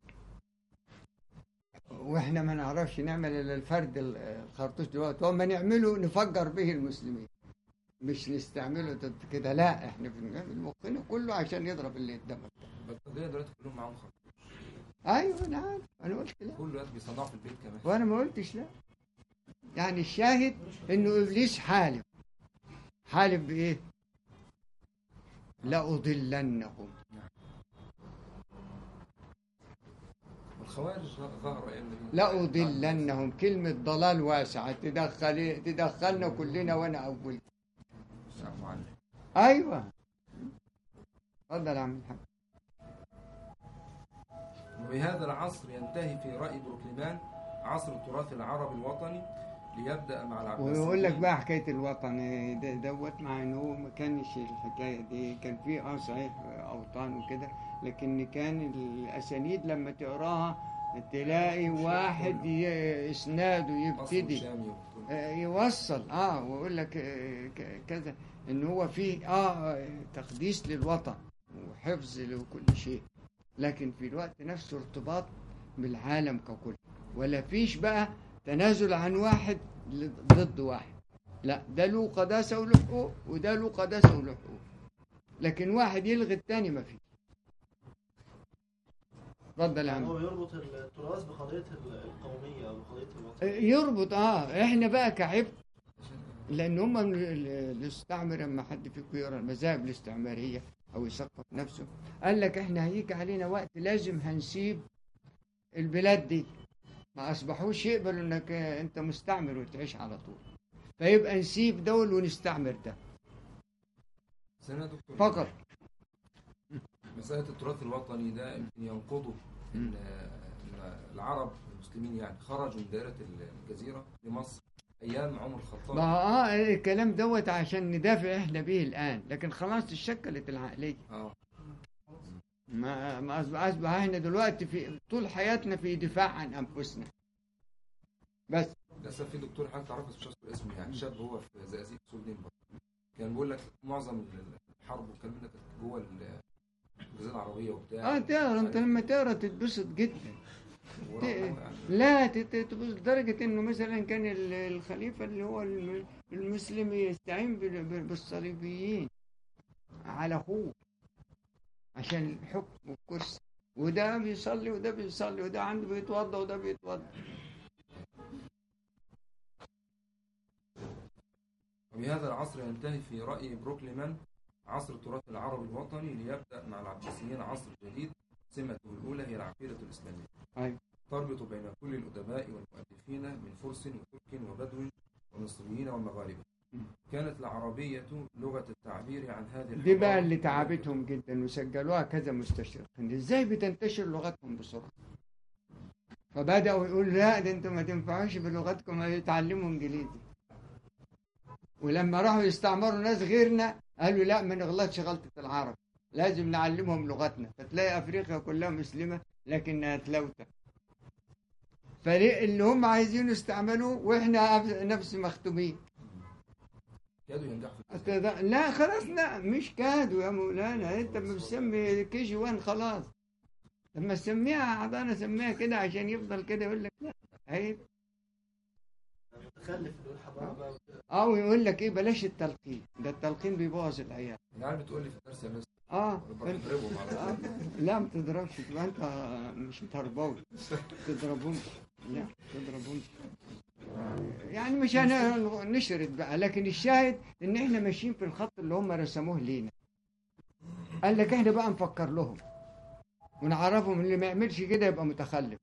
واحنا ما نعرفش نعمل الا الفرد ال- الخرطوش دلوقتي وما نعمله نفجر به المسلمين مش نستعمله ضد كده لا احنا بنعمل مخنا كله عشان يضرب اللي قدامك البلطجية دلوقتي كلهم معاهم خطوش ايوه انا عارف انا قلت لا كل دلوقتي بيصنعوا في البيت كمان وانا ما قلتش لا يعني الشاهد انه ابليس حالف حالف بايه لاضلنهم والخوارج ظهروا أيام النبي لاضلنهم كلمه ضلال واسعه تدخل تدخلنا كلنا وانا اول السلام عليكم ايوه اتفضل يا عم الحاج وبهذا العصر ينتهي في رأي بروكليمان عصر التراث العربي الوطني ليبدأ مع العباسيين ويقول لك بقى حكايه الوطن ده- دوت مع انه هو ما كانش الحكايه دي كان في اه صحيح اوطان وكده لكن كان الاسانيد لما تقراها تلاقي واحد ي- اسناده مصر يبتدي وشامي وبتقول. آه، يوصل اه ويقول لك آه، ك- كذا ان هو فيه اه تقديس للوطن وحفظ لكل شيء لكن في الوقت نفسه ارتباط بالعالم ككل ولا فيش بقى تنازل عن واحد ل- ضد واحد لا ده له قداسة وله حقوق وده له قداسة وله حقوق لكن واحد يلغي التاني ما فيه اتفضل يا يعني عم هو يربط التراث بقضية ال- القومية أو بقضية الوطن يربط اه احنا بقى كعبء لان هم ال- ال- الاستعمر لما حد فيكم يقرا المذاهب الاستعماريه او يثقف نفسه قال لك احنا هيجي علينا وقت لازم هنسيب البلاد دي ما اصبحوش يقبلوا انك آه، انت مستعمر وتعيش على طول فيبقى نسيب دول ونستعمر ده بس هنا يا دكتور فقط مسألة التراث الوطني ده يمكن ينقضه إن إن العرب المسلمين يعني خرجوا من دائرة الجزيرة لمصر أيام عمر الخطاب ما اه الكلام دوت عشان ندافع احنا به الان لكن خلاص اتشكلت العقليه اه ما ما اصبح اصبح احنا دلوقتي في طول حياتنا في دفاع عن انفسنا بس للأسف في دكتور حضرتك تعرفه بس مش هذكر اسمه يعني شاب هو في زقازيق سور دنبر كان بيقول لك معظم الحرب والكلام ده كانت جوه الجزيرة العربية وبتاع اه تقرا انت لما تقرا تتبسط جدا ورغم يعني لا تت- تتبسط لدرجه انه مثلا كان ال- الخليفه اللي هو الم- المسلم يستعين بال- بال- بالصليبيين على اخوه عشان الحكم والكرسي وده بيصلي وده بيصلي وده عنده بيتوضا وده بيتوضا وبهذا العصر ينتهي في رأي بروكليمان عصر التراث العربي الوطني ليبدأ مع العباسيين عصر جديد سمته الأولى هي العقيدة الإسلامية أيوة. تربط بين كل الأدباء والمؤلفين من فرس وترك وبدو ومصريين ومغاربة كانت العربية لغة التعبير عن هذه دي بقى الحضارة اللي تعبتهم جدا وسجلوها كذا مستشرقين ازاي بتنتشر لغتهم بسرعه فبداوا يقولوا لا ده انتوا ما تنفعوش بلغتكم يتعلموا انجليزي ولما راحوا يستعمروا ناس غيرنا قالوا لا ما نغلطش غلطه العرب لازم نعلمهم لغتنا فتلاقي افريقيا كلها مسلمه لكنها تلوته فاللي هم عايزين يستعملوه واحنا نفس مختومين كادوا ينجحوا في التسجيل. أتذ- لا خلاص لا مش كادوا يا مولانا انت بتسمي كي جي 1 خلاص لما تسميها حضانه سميها كده عشان يفضل كده يقول لك لا عيب يعني متخلف اللي يقول حضارة بقى وكده. او يقول لك ايه بلاش التلقين ده التلقين بيبوظ العيال العيال بتقول لي في الدرس يا مستر اه ببقى انت بضربهم على آه. طول. لا ما تضربش تبقى انت مش تربوي تضربهم لا تضربهم يعني مش هنشرد بقى لكن الشاهد ان احنا ماشيين في الخط اللي هم رسموه لينا قال لك احنا بقى نفكر لهم ونعرفهم اللي ما يعملش كده يبقى متخلف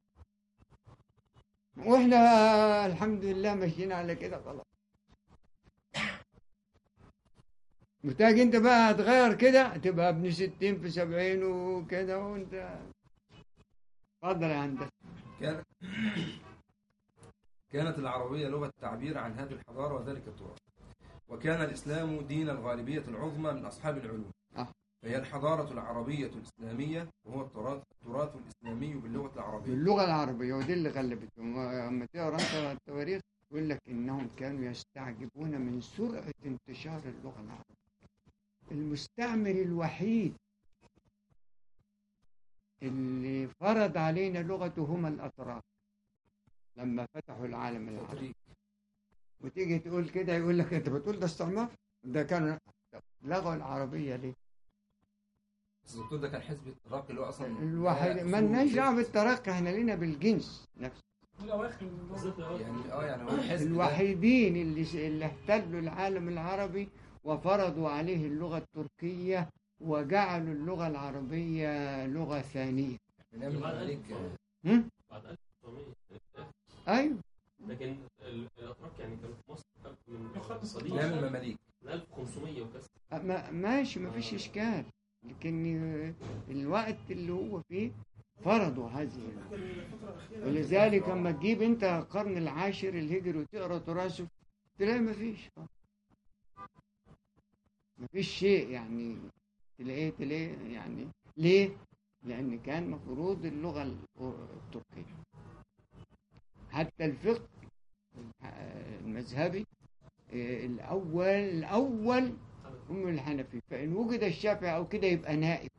واحنا الحمد لله ماشيين على كده خلاص محتاج انت بقى تغير كده تبقى ابن ستين في سبعين وكده وانت اتفضل يا هندسه كان كانت العربية لغة التعبير عن هذه الحضارة وذلك التراث وكان الإسلام دين الغالبية العظمى من أصحاب العلوم آه. فهي الحضارة العربية الإسلامية وهو التراث التراث الإسلامي باللغة العربية باللغه العربيه ودي اللي غلبتهم اما تقرا انت التواريخ يقول لك انهم كانوا يستعجبون من سرعه انتشار اللغه العربيه المستعمر الوحيد اللي فرض علينا لغته هم الاتراك لما فتحوا العالم العربي فتريك. وتيجي تقول كده يقول لك انت بتقول ده استعمار ده كانوا لغوا العربيه ليه؟ بس الدكتور ده كان حزب الترقي اللي هو أصلا الواحد لا ما أصول لناش كده. دعوه بالترقي احنا لينا بالجنس نفسه الاواخر من اللغة. يعني اه يعني هو الحزب ده الوحيدين اللي اللي احتلوا العالم العربي وفرضوا عليه اللغه التركيه وجعلوا اللغه العربيه لغه ثانيه بنعمل عليك هم؟ بعد 1900 ايوه لكن ال- الاتراك يعني كانوا في مصر من يخلص قديم نعمل مماليك من 1500 وكسر ما ماشي ما فيش اشكال لكن الوقت اللي هو فيه فرضوا هذه لكن الفترة الأخيرة ولذلك لما تجيب انت القرن العاشر الهجري وتقرا تراثه تلاقي ما فيش ما فيش شيء يعني تلاقيه تلاقيه يعني ليه؟ لأن كان مفروض اللغة التركية حتى الفقه المذهبي اه، الأول الأول هم الحنفي فإن وجد الشافعي أو كده يبقى نائب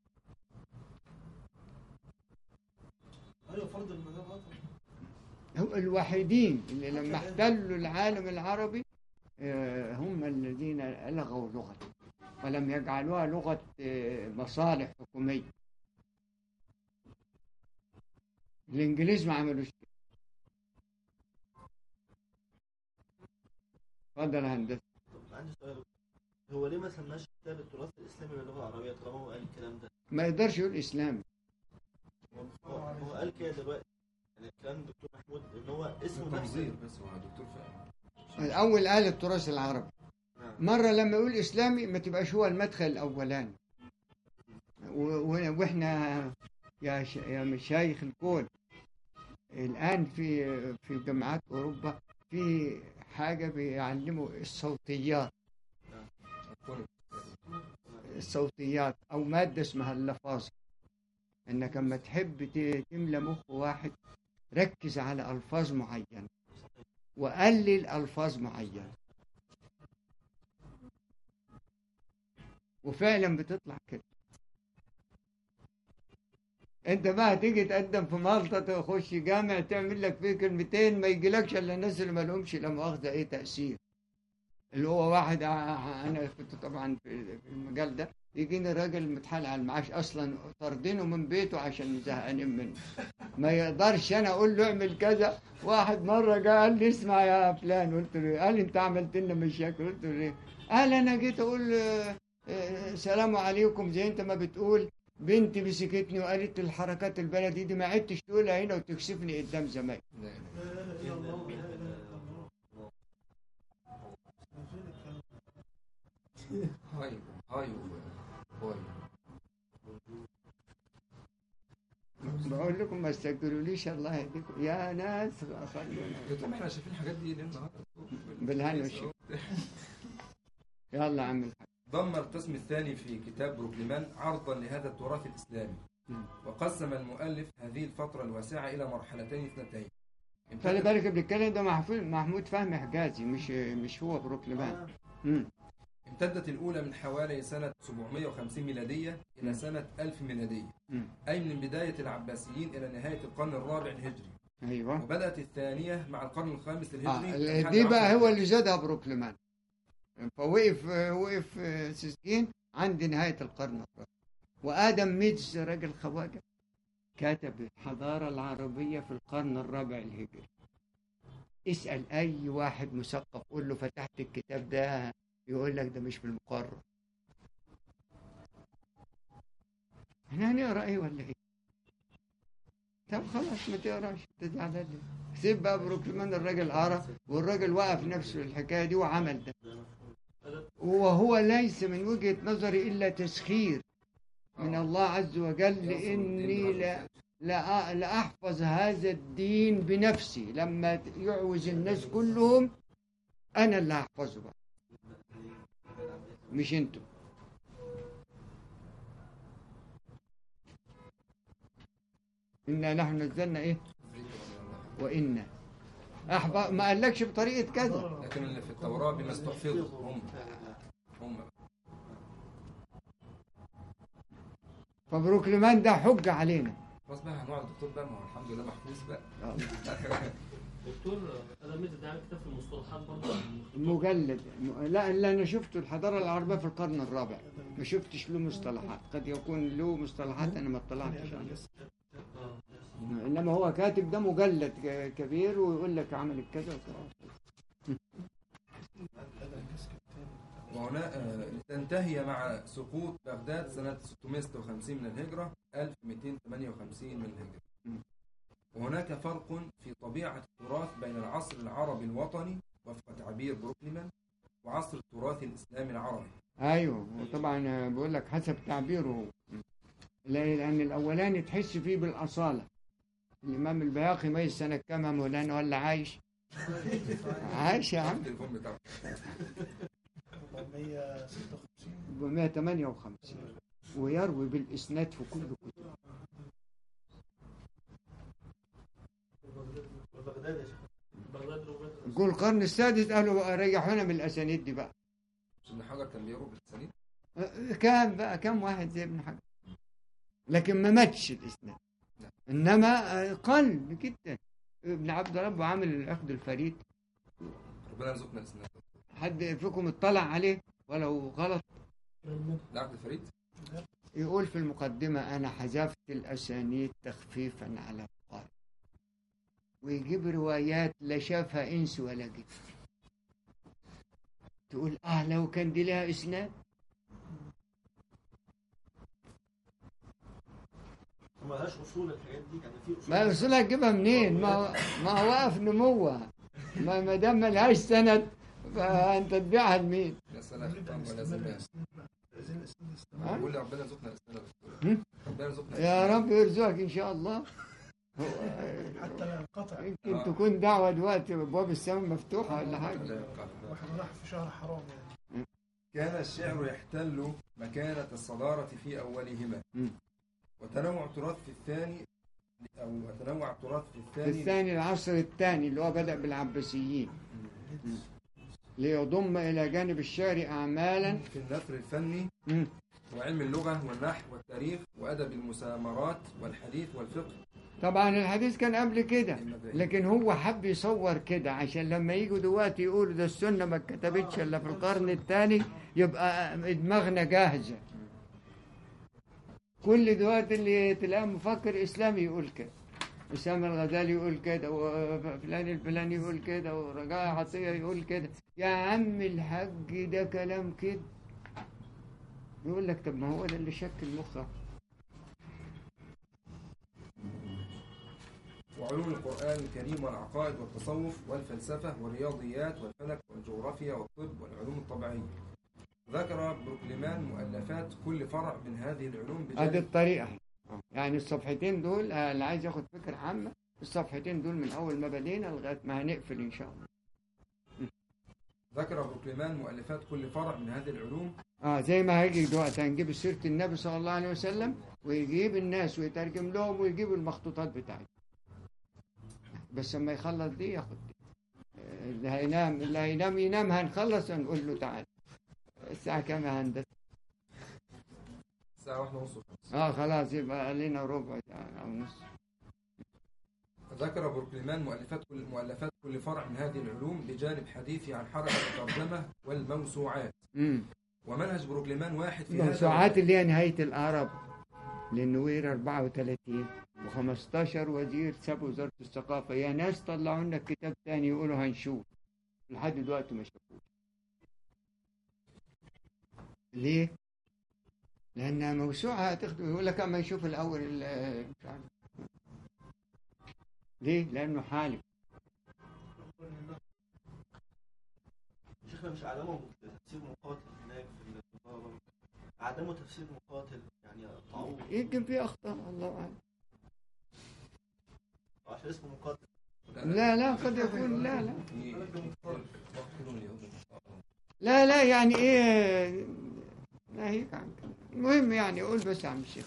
أيوة فرض المذهب أصلا هم الوحيدين اللي لما احتلوا العالم العربي آه، هم الذين ألغوا لغة ولم يجعلوها لغة آه، مصالح حكومية الإنجليز ما عملوش كده اتفضل يا هندسة طب عندي سؤال هو ليه ما سماش كتاب التراث الاسلامي باللغه العربيه طالما هو قال الكلام ده؟ ما يقدرش يقول إسلامي هو, هو قال كده دلوقتي يعني الكلام الدكتور محمود ان هو اسمه تنظير نفسه بس هو دكتور فاهم الأول قال التراث العربي نعم. مرة لما يقول إسلامي ما تبقاش هو المدخل الأولاني و- و- وإحنا يا ش- يا مشايخ الكون الآن في في جامعات أوروبا في حاجة بيعلموا الصوتيات كون الصوتيات أو مادة اسمها اللفاظ إنك لما تحب ت- تملى مخ واحد ركز على ألفاظ معينة وقلل ألفاظ معينة وفعلا بتطلع كده انت بقى تيجي تقدم في مالطا تخش جامع تعمل لك فيه كلمتين ما يجيلكش الا الناس اللي ما لهمش لا مؤاخذه ايه تاثير اللي هو واحد ع- انا كنت طبعا في في المجال ده يجيني راجل متحال على المعاش اصلا طاردينه من بيته عشان زهقانين منه ما يقدرش انا اقول له اعمل كذا واحد مره جه قال لي اسمع يا فلان قلت له إيه؟ قال لي انت عملت لنا مشاكل قلت له ليه قال انا جيت اقول آه، آه، سلام عليكم زي انت ما بتقول بنتي مسكتني وقالت لي الحركات البلدي دي ما عدتش تقولها هنا وتكسفني قدام زمايلي لا إله لا إله إلا الله لا إله إلا الله فين الكلام ده؟ هاي هاي باي بقول لكم ما استقبلوليش الله يهديكم يا ناس خلونا طب احنا شايفين الحاجات دي ليه النهارده بالهنا والشفا. يلا يا عم الحاج ضم القسم الثاني في كتاب بروكليمان عرضا لهذا التراث الإسلامي مم. وقسم المؤلف هذه الفترة الواسعة إلى مرحلتين اثنتين خلي بالك بنتكلم ده محفوظ- محمود فهمي حجازي مش مش هو بروكلمان مم. امتدت الأولى من حوالي سنة 750 ميلادية إلى سنة 1000 ميلادية مم. أي من بداية العباسيين إلى نهاية القرن الرابع الهجري ايوه وبدأت الثانية مع القرن الخامس الهجري آه لحد دي بقى عصر هو اللي زادها بروكلمان فوقف وقف سيسكين عند نهاية القرن الرابع وآدم ميدز راجل خواجة كتب الحضارة العربية في القرن الرابع الهجري اسأل أي واحد مثقف قول له فتحت الكتاب ده يقول لك ده مش في المقرر احنا هنقرا ايه ولا ايه؟ طب خلاص ما تقراش انت زعلان ليه؟ سيب بقى بروكلمان الراجل قرا والراجل وقف نفسه الحكايه دي وعمل ده وهو ليس من وجهه نظري الا تسخير من الله عز وجل لاني لا لا لأحفظ هذا الدين بنفسي لما يعوز الناس كلهم أنا اللي هحفظه بقى مش انتوا إنا نحن نزلنا إيه وإنا أحبط ما قالكش بطريقة كذا لكن اللي في التوراة بما استحفظوا هم هم فبروكلمان ده حجة علينا خلاص بقى هنقعد دكتور بقى ما هو الحمد لله محفوظ بقى دكتور انا ميزه ده عامل كتاب في المصطلحات برضه مجلد م- لا اللي أنا شفته الحضارة العربية في القرن الرابع ما شفتش له مصطلحات قد يكون له مصطلحات أنا ما اطلعتش عليها إنما هو كاتب ده مجلد ك- كبير ويقول لك عمل كذا وكذا وهنا آه، تنتهي مع سقوط بغداد سنة 656 من الهجرة 1258 من الهجرة وهناك فرق في طبيعة التراث بين العصر العربي الوطني وفق تعبير بروكليمان وعصر التراث الإسلامي العربي ايوه وطبعا بقول لك حسب تعبيره هو لا- لأن الأولاني تحس فيه بالأصالة الإمام البياقي ميت سنة كام يا مولانا ولا عايش؟ عايش يا عم التليفون بتاعه 456 458 ويروي بالإسناد في كل كتب بغداد يا شيخ بغداد رواية يقول القرن السادس قالوا ريحونا من الأسانيد دي بقى مش ابن حجر كان بيروي بالسليم كام بقى كام واحد زي ابن حجر لكن ما ماتش الاسناد انما آه، قل جدا ابن عبد رب عامل العقد الفريد ربنا يرزقنا الاسناد حد فيكم اطلع عليه ولو غلط العبد الفريد يقول في المقدمة أنا حذفت الأسانيد تخفيفا على القارئ ويجيب روايات لا شافها إنس ولا جن تقول آه لو كان دي لها إسناد وما لهاش اصول الحاجات دي كان في اصول ما أصولها تجيبها منين؟ ما هو- ما هو واقف نموها ما ما دام ملهاش سند فأنت تبيعها لمين؟ لا سلام نريد أن ولا نستمر زمان الإسناد بقى. عايزين الإسناد يستمر ها؟ بقول لي ربنا يرزقنا الاسناد هم؟ ربنا يرزقنا يا الإسناد. رب يرزقك إن شاء الله هو حتى لا ينقطع يمكن آه. تكون دعوة دلوقتي أبواب السماء مفتوحة ولا حاجة لا يبقى. واحد راح في شهر حرام يعني كان الشعر يحتل مكانة الصدارة في أولهما مم. وتنوع التراث في الثاني أو تنوع التراث في في الثاني الثاني العصر الثاني اللي هو بدأ بالعباسيين ليضم إلى جانب الشعر أعمالا في النثر الفني مم. وعلم اللغة والنحو والتاريخ وأدب المسامرات والحديث والفقه طبعا الحديث كان قبل كده لكن هو حب يصور كده عشان لما يجوا دلوقتي يقولوا ده السنة ما اتكتبتش إلا في القرن الثاني يبقى دماغنا جاهزة كل دلوقتي اللي تلاقيه مفكر إسلامي يقول كده أسامة الغزالي يقول كده وفلان الفلاني يقول كده ورجاء عطية يقول كده يا عم الحج ده كلام كده يقول لك طب ما هو ده اللي شكل مخه وعلوم القرآن الكريم والعقائد والتصوف والفلسفة والرياضيات والفلك والجغرافيا والطب والعلوم الطبيعية ذكر بروكليمان مؤلفات كل فرع من هذه العلوم هذه بجانب الطريقة يعني الصفحتين دول آه، اللي عايز ياخد فكرة عامة الصفحتين دول من أول ما بدينا لغاية ما هنقفل إن شاء الله ذكر بروكليمان مؤلفات كل فرع من هذه العلوم اه زي ما هيجي دلوقتي هنجيب سيرة النبي صلى الله عليه وسلم ويجيب الناس ويترجم لهم ويجيب المخطوطات بتاعتهم بس لما يخلص دي ياخد دي آه، اللي هينام اللي هينام ينام هنخلص هنقول له تعال الساعة كام يا هندسة؟ الساعة واحدة ونص اه خلاص يبقى لنا ربع ساعة أو نص ذكر بروكليمان مؤلفات كل مؤلفات كل فرع من هذه العلوم بجانب حديثه عن حركة الترجمة والموسوعات امم ومنهج بروكليمان واحد في هذا الموسوعات اللي هي نهاية الأعراب للنوير 34 و15 وزير ساب وزارة الثقافة يا ناس طلعوا لنا كتاب تاني يقولوا هنشوف لحد دلوقتي ما شافوش ليه؟ لأنها موسوعة هتخدم يقول لك أما يشوف الأول ال- مش عارف ليه؟ لأنه حالف شيخنا مش اعلموا تفسير مقاتل هناك في الصحابه اعلموا تفسير مقاتل يعني قطعوه يمكن في أخطاء الله أعلم عشان اسمه مقاتل لا لا قد يكون لا لا في لا لا يعني ايه ناهيك عن كده المهم يعني قول بس يا عم الشيخ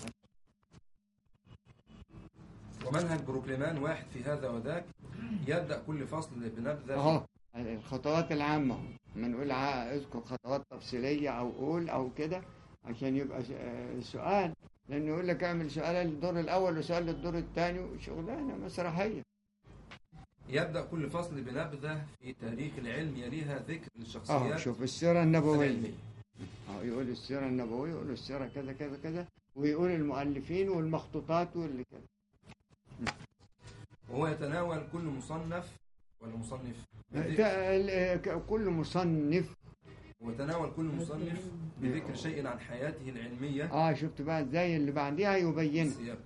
ومنهج بروكليمان واحد في هذا وذاك يبدأ كل فصل بنبذة اهو الخطوات العامة ما نقول ع- اذكر خطوات تفصيلية او قول او كده عشان يبقى س- آه، سؤال لانه يقول لك اعمل سؤال للدور الاول وسؤال للدور الثاني وشغلانة مسرحية يبدأ كل فصل بنبذة في تاريخ العلم يليها ذكر اه الشخصيات شوف السيرة النبوية العلمية اه يقول السيرة النبوية يقول السيرة كذا كذا كذا ويقول المؤلفين والمخطوطات واللي كذا وهو يتناول كل مصنف ولا مصنف ت- ال- ك- كل مصنف ويتناول كل مصنف بذكر شيء عن حياته العلمية اه شفت بقى ازاي اللي بعديها يبين السياق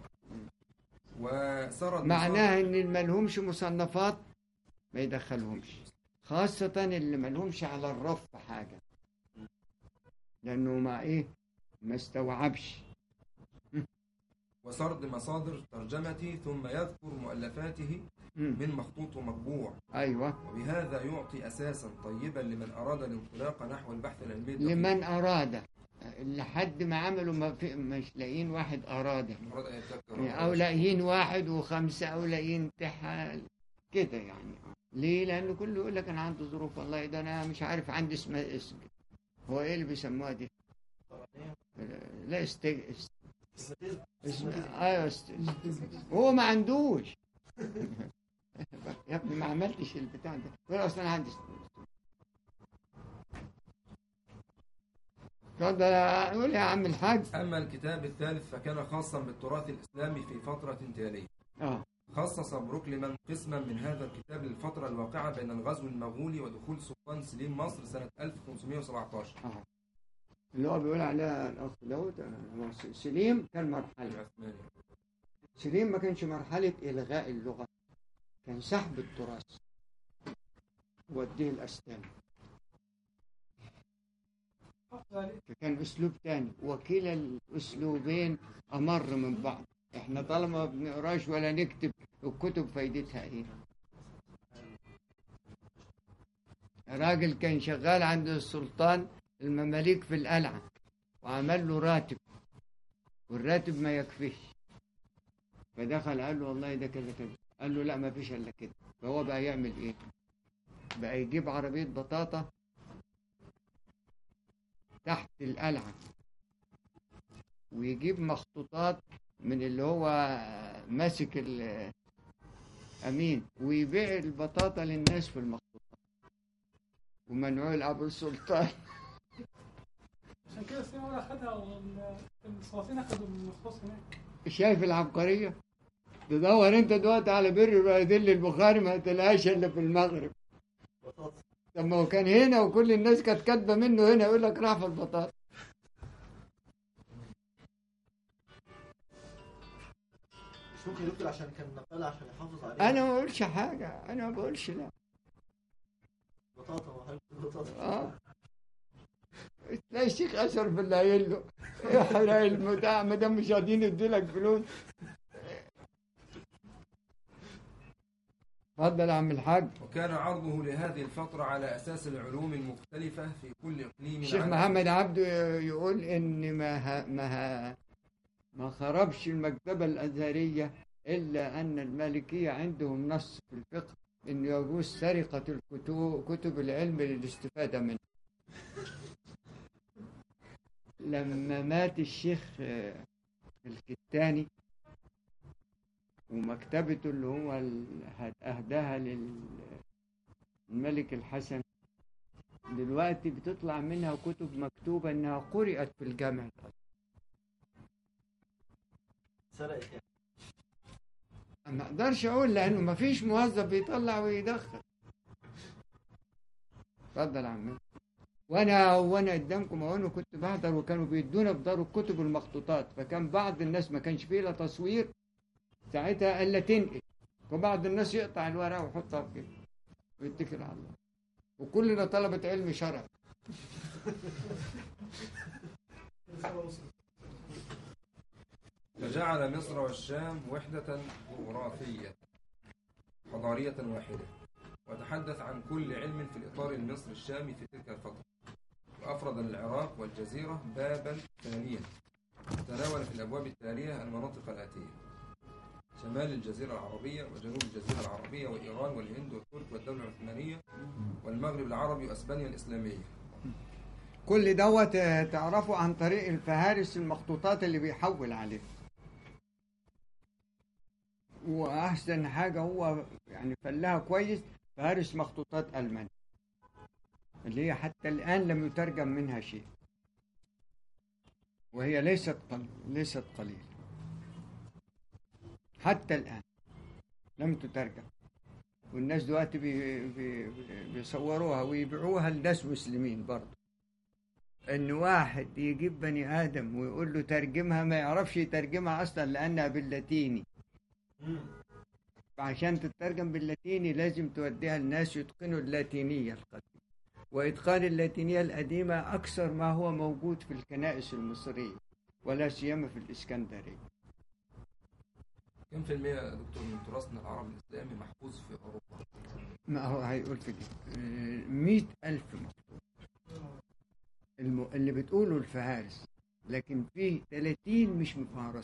وسرد معناها ان اللي ملهمش مصنفات ما يدخلهمش خاصة اللي ملهمش على الرف حاجة لانه ما ايه ما استوعبش وسرد مصادر ترجمته ثم يذكر مؤلفاته مم. من مخطوط ومطبوع أيوة وبهذا يعطي أساسا طيبا لمن أراد الانطلاق نحو البحث العلمي الدقيق. لمن أراد لحد ما عملوا ما في مش لاقيين واحد أراد أراد أن يتذكر يعني أو لاقيين واحد وخمسة أو لاقيين تحال كده يعني ليه؟ لأنه كله يقول لك أنا عندي ظروف والله ده أنا مش عارف عندي اسمها اسم هو إيه اللي بيسموها دي؟ لا است... است... اسم... ايوه است... هو ما عندوش يا ابني ما عملتش البتاع ده يقول اصل انا عندي اتفضل قول يا عم الحاج أما الكتاب الثالث فكان خاصا بالتراث الإسلامي في فترة تالية اه خصص بروكلمان قسما من هذا الكتاب للفترة الواقعة بين الغزو المغولي ودخول سلطان سليم مصر سنة 1517 اه اللي هو بيقول عليها الاخ داود آه، هو س- سليم كان مرحله العثماني سليم ما كانش مرحله الغاء اللغه كان سحب التراث وديه الاسلام حافظ عليه فكان اسلوب تاني وكلا الاسلوبين امر من بعض احنا طالما ما بنقراش ولا نكتب الكتب فايدتها ايه راجل كان شغال عند السلطان المماليك في القلعة وعمل له راتب والراتب ما يكفيش فدخل قال له والله ده كذا كذا قال له لا ما فيش الا كده فهو بقى يعمل ايه بقى يجيب عربية بطاطا تحت القلعة ويجيب مخطوطات من اللي هو ماسك ال- أمين ويبيع البطاطا للناس في المخطوطات ومنعوه لأبو السلطان عشان كده سيما ولا خدها والسلاطين اخدوا المختص هناك شايف العبقرية تدور انت دلوقتي على بر بادل البخاري ما تلاقيش الا في المغرب بطاطس طب ما هو كان هنا وكل الناس كانت كاتبه منه هنا يقول لك راح في البطاطا مش ممكن يدخل عشان كان نقل عشان يحافظ عليه انا ما بقولش حاجه انا ما بقولش لا بطاطا ما حضرتك بطاطا اه تلاقي الشيخ اشرف اللي قايل له احرق المتاع ما دام مش راضيين يدوا لك فلوس اتفضل يا عم الحاج وكان عرضه لهذه الفترة على أساس العلوم المختلفة في كل إقليم الشيخ عن- محمد عبده يقول ان ما ها ما ها ما خربش المكتبه الازهريه الا ان المالكيه عندهم نص في الفقه انه يجوز سرقه الكتب كتب العلم للاستفاده منه لما مات الشيخ آه، الكتاني ومكتبته اللي هو ال- أهداها للملك الحسن دلوقتي بتطلع منها كتب مكتوبة إنها قرأت في الجامع الأزهر سرقت يعني ما أقدرش أقول لأنه ما فيش موظف بيطلع ويدخل اتفضل يا عم وأنا وأنا قدامكم أهو أنا كنت بحضر وكانوا بيدونا بدار الكتب والمخطوطات فكان بعض الناس ما كانش فيه لا تصوير ساعتها إلا تنقل وبعض الناس يقطع الورقة ويحطها في كده ويتكل على الله وكلنا طلبة علم شرع فجعل مصر والشام وحدة جغرافية حضارية واحدة وتحدث عن كل علم في الإطار المصري الشامي في تلك الفترة وأفرد للعراق والجزيرة بابا ثانيا تناول في الأبواب التالية المناطق الآتية شمال الجزيرة العربية وجنوب الجزيرة العربية وإيران والهند والترك والدولة العثمانية والمغرب العربي وأسبانيا الإسلامية كل دوت آه، تعرفوا عن طريق الفهارس المخطوطات اللي بيحول عليه واحسن حاجه هو يعني فلها كويس فهارس مخطوطات المانيا اللي هي حتى الان لم يترجم منها شيء وهي ليست قل... ليست قليله حتى الان لم تترجم والناس دلوقتي بي... بي... بي- بيصوروها ويبيعوها لناس مسلمين برضه ان واحد يجيب بني ادم ويقول له ترجمها ما يعرفش يترجمها اصلا لانها باللاتيني فعشان تترجم باللاتيني لازم توديها لناس يتقنوا اللاتينيه القديمه واتقان اللاتينيه القديمه اكثر ما هو موجود في الكنائس المصريه ولا سيما في الاسكندريه كم في المية يا دكتور من تراثنا العربي الإسلامي محفوظ في أوروبا؟ ما هو هيقول كده آه، مئة ألف مكتوب الم... اللي بتقوله الفهارس لكن فيه 30 مش مفهرسة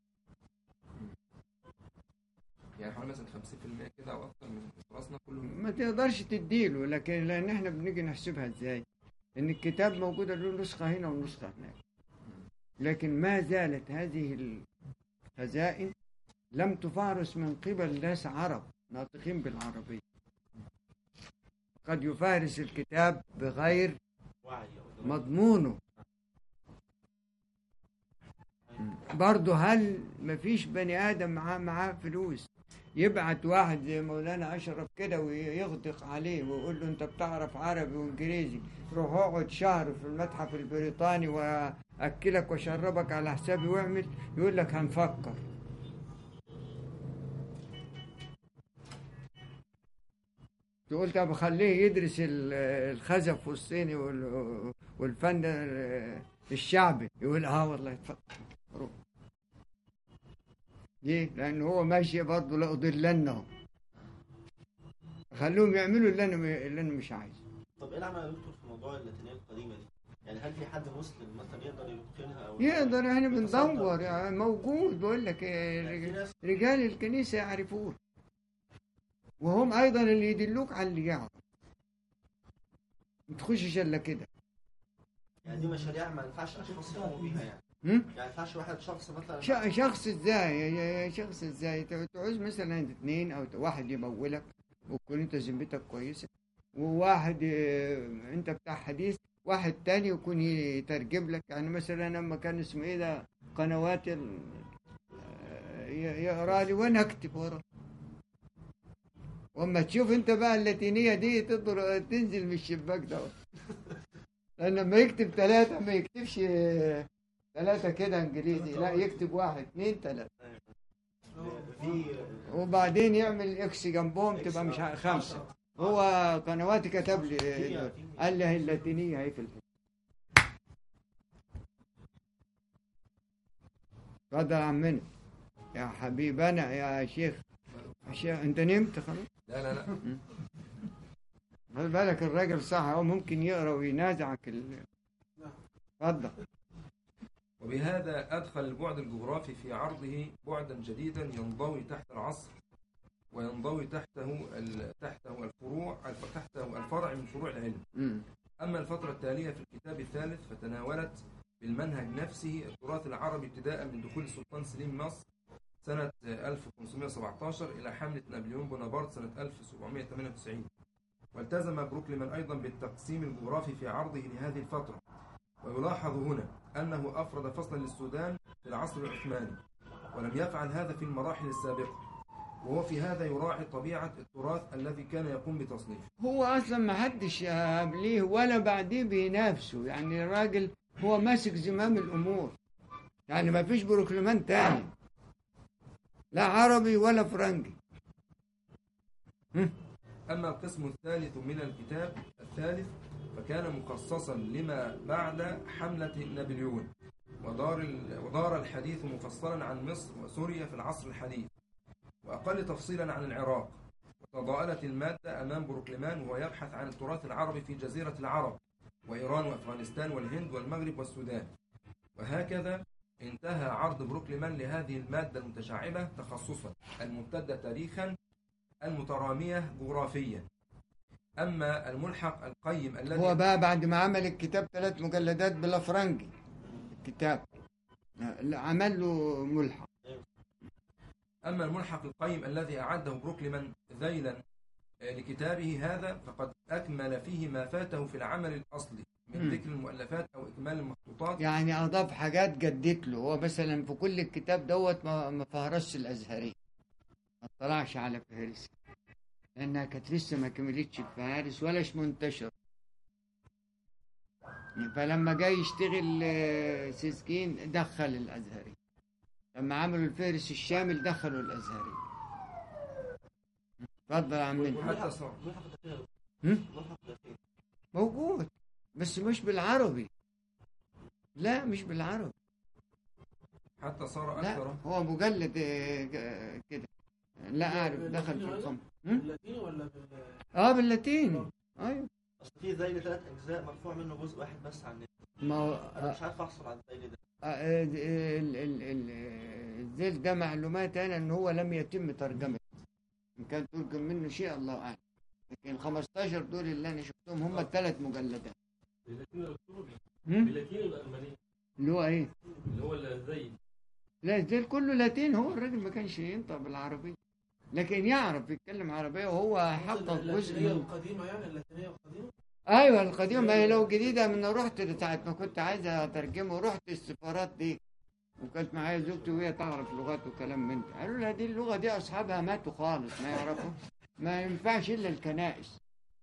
يعني حوالي مثلا 50% كده أو أكتر من تراثنا كله ما تقدرش تديله لكن لان احنا بنيجي نحسبها ازاي ان الكتاب موجوده له نسخه هنا ونسخه هناك لكن ما زالت هذه الخزائن لم تفارس من قبل ناس عرب ناطقين بالعربيه قد يفارس الكتاب بغير وعي أو مضمونه برضه هل مفيش بني ادم معاه معاه فلوس يبعت واحد زي مولانا اشرف كده ويغدق عليه ويقول له انت بتعرف عربي وانجليزي روح اقعد شهر في المتحف البريطاني واكلك واشربك على حسابي واعمل يقول لك هنفكر تقول طب خليه يدرس ال- الخزف والصيني وال- والفن الشعبي يقول اه والله اتفضل روح ليه؟ لأن هو ماشي برضه لأضلنهم خلوهم يعملوا اللي أنا اللي أنا مش عايزه طب ايه العمل يا دكتور في موضوع اللاتينيه القديمه دي؟ يعني هل في حد مسلم مثلا يقدر يتقنها او يقدر احنا يتصدر؟ بندور يعني موجود بقول لك إيه، يعني في ناس رجال الكنيسة يعرفون وهم أيضا اللي يدلوك على اللي يعرف ما تخشش إلا كده يعني دي مشاريع ما ينفعش اشخاص يقوموا بيها يعني هم؟ يعني ما ينفعش واحد شخص مثلا ش- شخص ازاي يا- يا شخص ازاي ت- تعوز مثلا اثنين او واحد يمولك وتكون انت ذمتك كويسه وواحد اه، انت بتاع حديث واحد تاني يكون يترجم لك يعني مثلا لما كان اسمه ايه ده قنوات ال- اه، ي- يقرا لي وانا اكتب ورا واما تشوف انت بقى اللاتينيه دي تقدر تنزل من الشباك ده لان لما يكتب ثلاثه ما يكتبش اه، ثلاثة كده انجليزي لا يكتب واحد اثنين ثلاثة في وبعدين يعمل اكس جنبهم تبقى مش ع- خمسة هو قنواتي كتب لي دول. قال لي هي اللاتينية هي في الحته اتفضل يا عمنا يا حبيبنا يا شيخ يا شيخ انت نمت خلاص لا لا لا خلي بالك الراجل صح هو ممكن يقرا وينازعك ال... اتفضل وبهذا أدخل البعد الجغرافي في عرضه بعدا جديدا ينضوي تحت العصر وينضوي تحته ال- تحته الفروع الف- تحته الفرع من فروع العلم مم. أما الفترة التالية في الكتاب الثالث فتناولت بالمنهج نفسه التراث العربي ابتداء من دخول السلطان سليم مصر سنة 1517 إلى حملة نابليون بونابرت سنة 1798 والتزم بروكلمان أيضا بالتقسيم الجغرافي في عرضه لهذه الفترة ويلاحظ هنا أنه أفرد فصلا للسودان في العصر العثماني ولم يفعل هذا في المراحل السابقة وهو في هذا يراعي طبيعة التراث الذي كان يقوم بتصنيفه هو اصلا ما حدش قبليه ولا بعديه بينافسه يعني الراجل هو ماسك زمام الامور يعني ما فيش بروكلمان تاني لا عربي ولا فرنجي أما القسم الثالث من الكتاب الثالث فكان مخصصا لما بعد حملة نابليون ودار, ال- ودار الحديث مفصلا عن مصر وسوريا في العصر الحديث وأقل تفصيلا عن العراق وتضاءلت المادة أمام بروكلمان وهو يبحث عن التراث العربي في جزيرة العرب وإيران وأفغانستان والهند والمغرب والسودان وهكذا انتهى عرض بروكلمان لهذه المادة المتشعبة تخصصا الممتدة تاريخا المترامية جغرافيا أما الملحق القيم الذي هو بقى بعد ما عمل الكتاب ثلاث مجلدات بلا فرنجي الكتاب لا، عمل له ملحق أما الملحق القيم الذي أعده بروكلمان ذيلا آه، لكتابه هذا فقد أكمل فيه ما فاته في العمل الأصلي من مم. ذكر المؤلفات أو إكمال المخطوطات يعني اضاف حاجات جدت له هو مثلا في كل الكتاب دوت ما ما فهرسش الازهري ما اطلعش على فهرس لانها كانت لسه ما كملتش الفهارس ولاش منتشر فلما جاي يشتغل آه، سيسكين دخل الازهري لما عملوا الفهرس الشامل دخلوا الازهري اتفضل يا عمنا حتى صار ملحق ده فين؟ هم؟ ملحق ده فين؟ حتى صار لا أكثر هو مجلد آه، ك- كده لا أعرف دخل في الخمر هم؟ باللاتيني ولا بال اه باللاتيني ايوه اصل في ذيل ثلاث اجزاء مرفوع منه جزء واحد بس على النت ما هو انا آه، مش عارف احصل على الذيل ده آه، ال- ال- ال- الذيل ده معلومات انا ان هو لم يتم ترجمته ان كان ترجم منه شيء الله اعلم لكن ال 15 دول اللي انا شفتهم هم الثلاث مجلدات باللاتيني ولا بالألماني؟ هم؟ باللاتيني والألماني اللي هو ايه اللي هو الزي لا الذيل كله لاتين هو الراجل ما كانش ينطق بالعربيه لكن يعرف يتكلم عربيه وهو حقق جزء اللاتينية من القديمة يعني اللاتينية القديمة ايوه القديمه ما هي لو جديده من رحت ساعه ما كنت عايز اترجمه رحت السفارات دي وكانت معايا زوجتي وهي تعرف لغات وكلام من ده قالوا لها دي اللغه دي اصحابها ماتوا خالص ما يعرفوا ما ينفعش الا الكنائس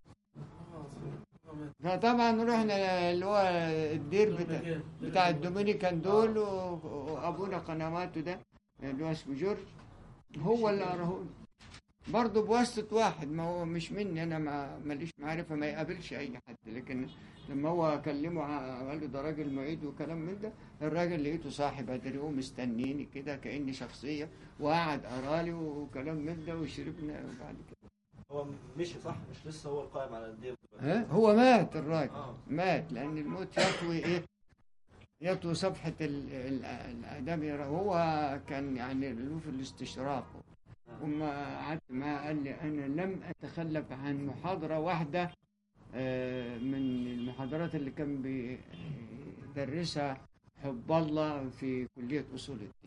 فطبعا رحنا اللي هو الدير بتاع بتاع الدومينيكان دول و- وابونا قنواتو ده اللي هو اسمه جورج هو اللي قراه برضه بواسطة واحد ما هو مش مني انا ما ماليش معرفة ما يقابلش اي حد لكن لما هو كلمه ع- قال له ده راجل معيد وكلام من ده الراجل لقيته صاحب ادري مستنيني كده كاني شخصية وقعد قرالي وكلام من ده وشربنا بعد كده هو مشي صح مش لسه هو القائم على الدير دلوقتي ها هو مات الراجل اه مات لأن الموت يطوي إيه؟ يطوي صفحة ال- ال- الآدمي هو كان يعني له في الاستشراق وما قعدت معاه قال لي أنا لم أتخلف عن محاضرة واحدة آه، من المحاضرات اللي كان بيدرسها حب الله في كلية أصول الدين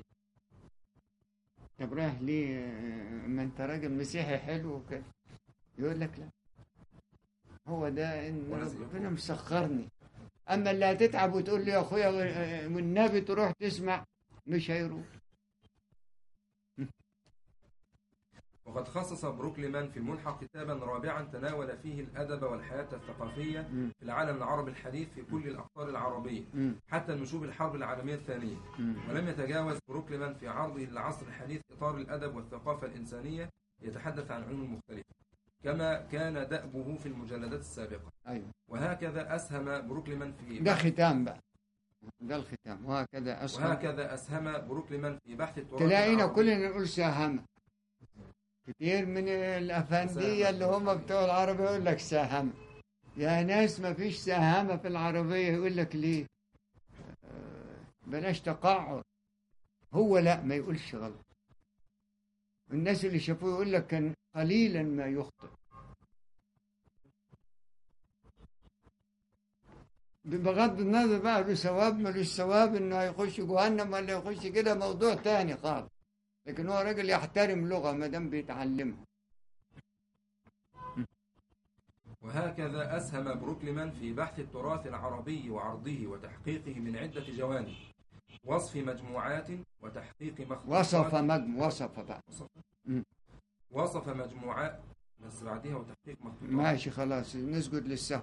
طب رايح ليه آه، ما أنت راجل مسيحي حلو وكده يقول لك لا هو ده ان ورزق ربنا مسخرني اما اللي هتتعب وتقول لي يا اخويا والنبي تروح تسمع مش هيروح وقد خصص بروكلمان في الملحق كتابا رابعا تناول فيه الأدب والحياة الثقافية مم. في العالم العربي الحديث في كل الأقطار العربية مم. حتى نشوب الحرب العالمية الثانية مم. ولم يتجاوز بروكلمان في عرضه للعصر الحديث إطار الأدب والثقافة الإنسانية يتحدث عن علوم مختلفة كما كان دأبه في المجلدات السابقة ايوه وهكذا أسهم بروكلمان في ده ختام بقى ده الختام وهكذا اسهم وهكذا أسهم بروكلمان في بحث التراث تلاقينا العربي. كلنا نقول ساهمة كتير من الأفندية اللي هم بتوع العربية يقول لك ساهمة يا ناس ما فيش ساهمة في العربية يقول لك ليه آه، بلاش تقعر هو لا ما يقولش غلط الناس اللي شافوه يقول لك كان قليلا ما يخطئ بغض النظر بقى له ثواب ملوش ثواب انه هيخش جهنم ولا يخش كده موضوع تاني خالص لكن هو راجل يحترم لغه ما دام بيتعلمها وهكذا أسهم بروكلمان في بحث التراث العربي وعرضه وتحقيقه من عدة جوانب وصف مجموعات وتحقيق مخطوطات وصف مجم وصف بقى وصف مجموعات بس بعديها وتحقيق مخطوطات ماشي خلاص نسجد للسهو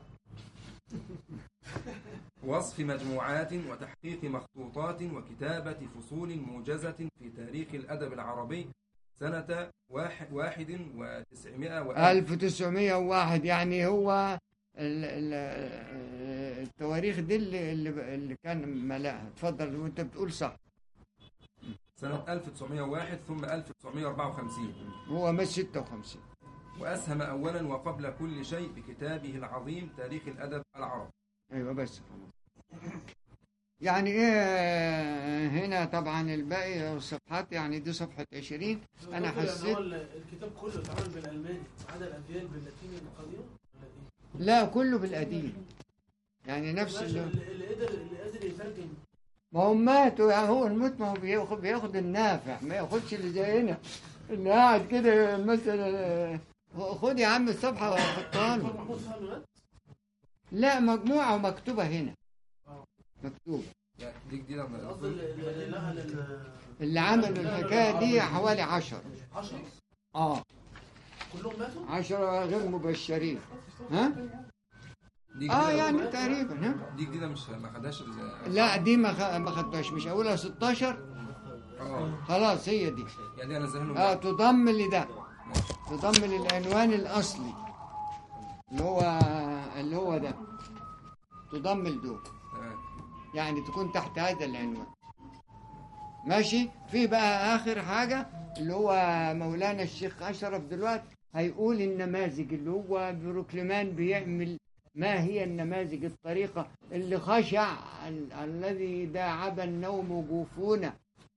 وصف مجموعات وتحقيق مخطوطات وكتابة فصول موجزة في تاريخ الأدب العربي سنة واحد, واحد وتسعمائة وألف 1901 يعني هو ال- ال- التواريخ دي اللي, اللي اللي كان ملاها اتفضل وانت بتقول صح سنة 1901 ثم 1954 هو مات 56 وأسهم أولا وقبل كل شيء بكتابه العظيم تاريخ الأدب العربي ايوه بس خلاص يعني ايه هنا طبعا الباقي الصفحات يعني دي صفحة 20 انا دكتور، يعني حسيت هو ال- الكتاب كله اتعمل بالالماني ما عدا الابيات باللاتيني القديم ولا ايه؟ لا كله بالقديم يعني نفس ماشي، اللي اللي اللي قدر اللي قادر يترجم ما هم ماتوا يعني هو الموت ما هو بياخد بياخد النافع ما ياخدش اللي زينا اللي قاعد كده مثلا خد يا عم الصفحة وحطها دكتور له محمود فهمي مات لا مجموعة ومكتوبة هنا مكتوبة يعني دي جديدة من قصدي اللي اللي نقل ال- اللي عملوا الحكاية دي حوالي عشر 10 اه كلهم ماتوا؟ عشرة غير مبشرين ها دي اه جديدة يعني تقريبا ها دي جديدة مش ما خدهاش ال- لا دي ما خ- ما خدتهاش مش اولها 16 اه خلاص هي دي يعني انا زهلهم اه تضم لده تضم للعنوان الاصلي اللي هو اللي هو ده تضم لدول تمام يعني تكون تحت هذا العنوان ماشي في بقى اخر حاجه اللي هو مولانا الشيخ اشرف دلوقتي هيقول النماذج اللي هو بروكلمان بيعمل ما هي النماذج الطريقه اللي خشع ال- الذي داعب النوم جوفونه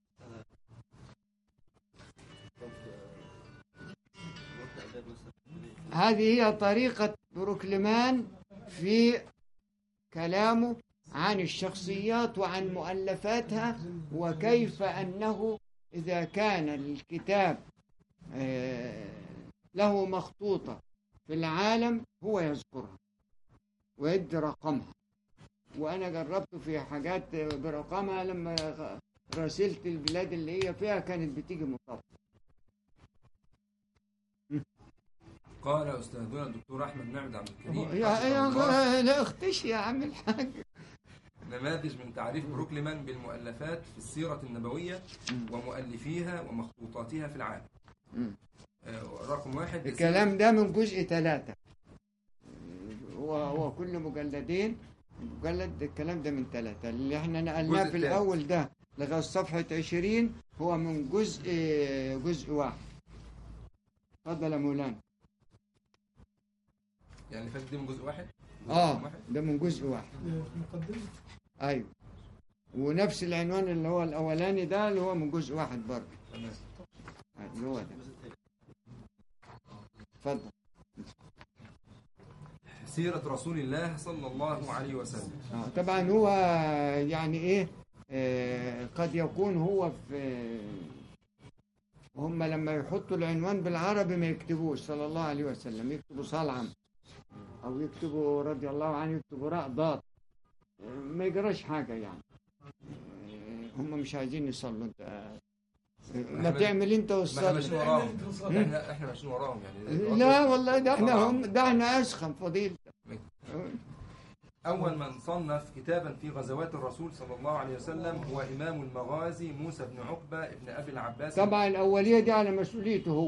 طب وقت اعداد مثلا هذه هي طريقة بروكلمان في كلامه عن الشخصيات وعن مؤلفاتها وكيف أنه إذا كان الكتاب آه، له مخطوطة في العالم هو يذكرها ويدي رقمها وأنا جربت في حاجات برقمها لما راسلت البلاد اللي هي فيها كانت بتيجي مطابقة قال أستاذنا الدكتور أحمد نعمد عبد الكريم يا حفظه الله، يا لا اختش يا عم الحاج نماذج من تعريف بروكلمان بالمؤلفات في السيرة النبوية ومؤلفيها ومخطوطاتها في العالم مم. آه، رقم واحد الكلام ده من جزء ثلاثة هو هو كل مجلدين مجلد الكلام ده من ثلاثة اللي احنا نقلناه الجزء في الثالث. الأول ده لغاية صفحة عشرين هو من جزء جزء واحد اتفضل يا مولانا يعني اللي فاتت دي من جزء واحد جزء اه رقم واحد ده من جزء واحد مقدمة ايوه ونفس العنوان اللي هو الأولاني ده اللي هو من جزء واحد برضه تمام اللي هو ده اتفضل سيرة رسول الله صلى الله عليه وسلم آه، طبعا هو يعني ايه آه، قد يكون هو في هم لما يحطوا العنوان بالعربي ما يكتبوش صلى الله عليه وسلم يكتبوا صلعا او يكتبوا رضي الله عنه يكتبوا راء ضاد آه، ما يجراش حاجه يعني آه، هم مش عايزين يصلوا انت آه، ما إحنا- تعمل انت ما احنا ماشيين والصلاه وراهم احنا احنا ماشيين وراهم يعني لا والله ده احنا هم ده احنا اسخن فضيلة أول من صنف كتابا في غزوات الرسول صلى الله عليه وسلم هو إمام المغازي موسى بن عقبة ابن أبي العباس طبعا الأولية دي على مسؤوليته هو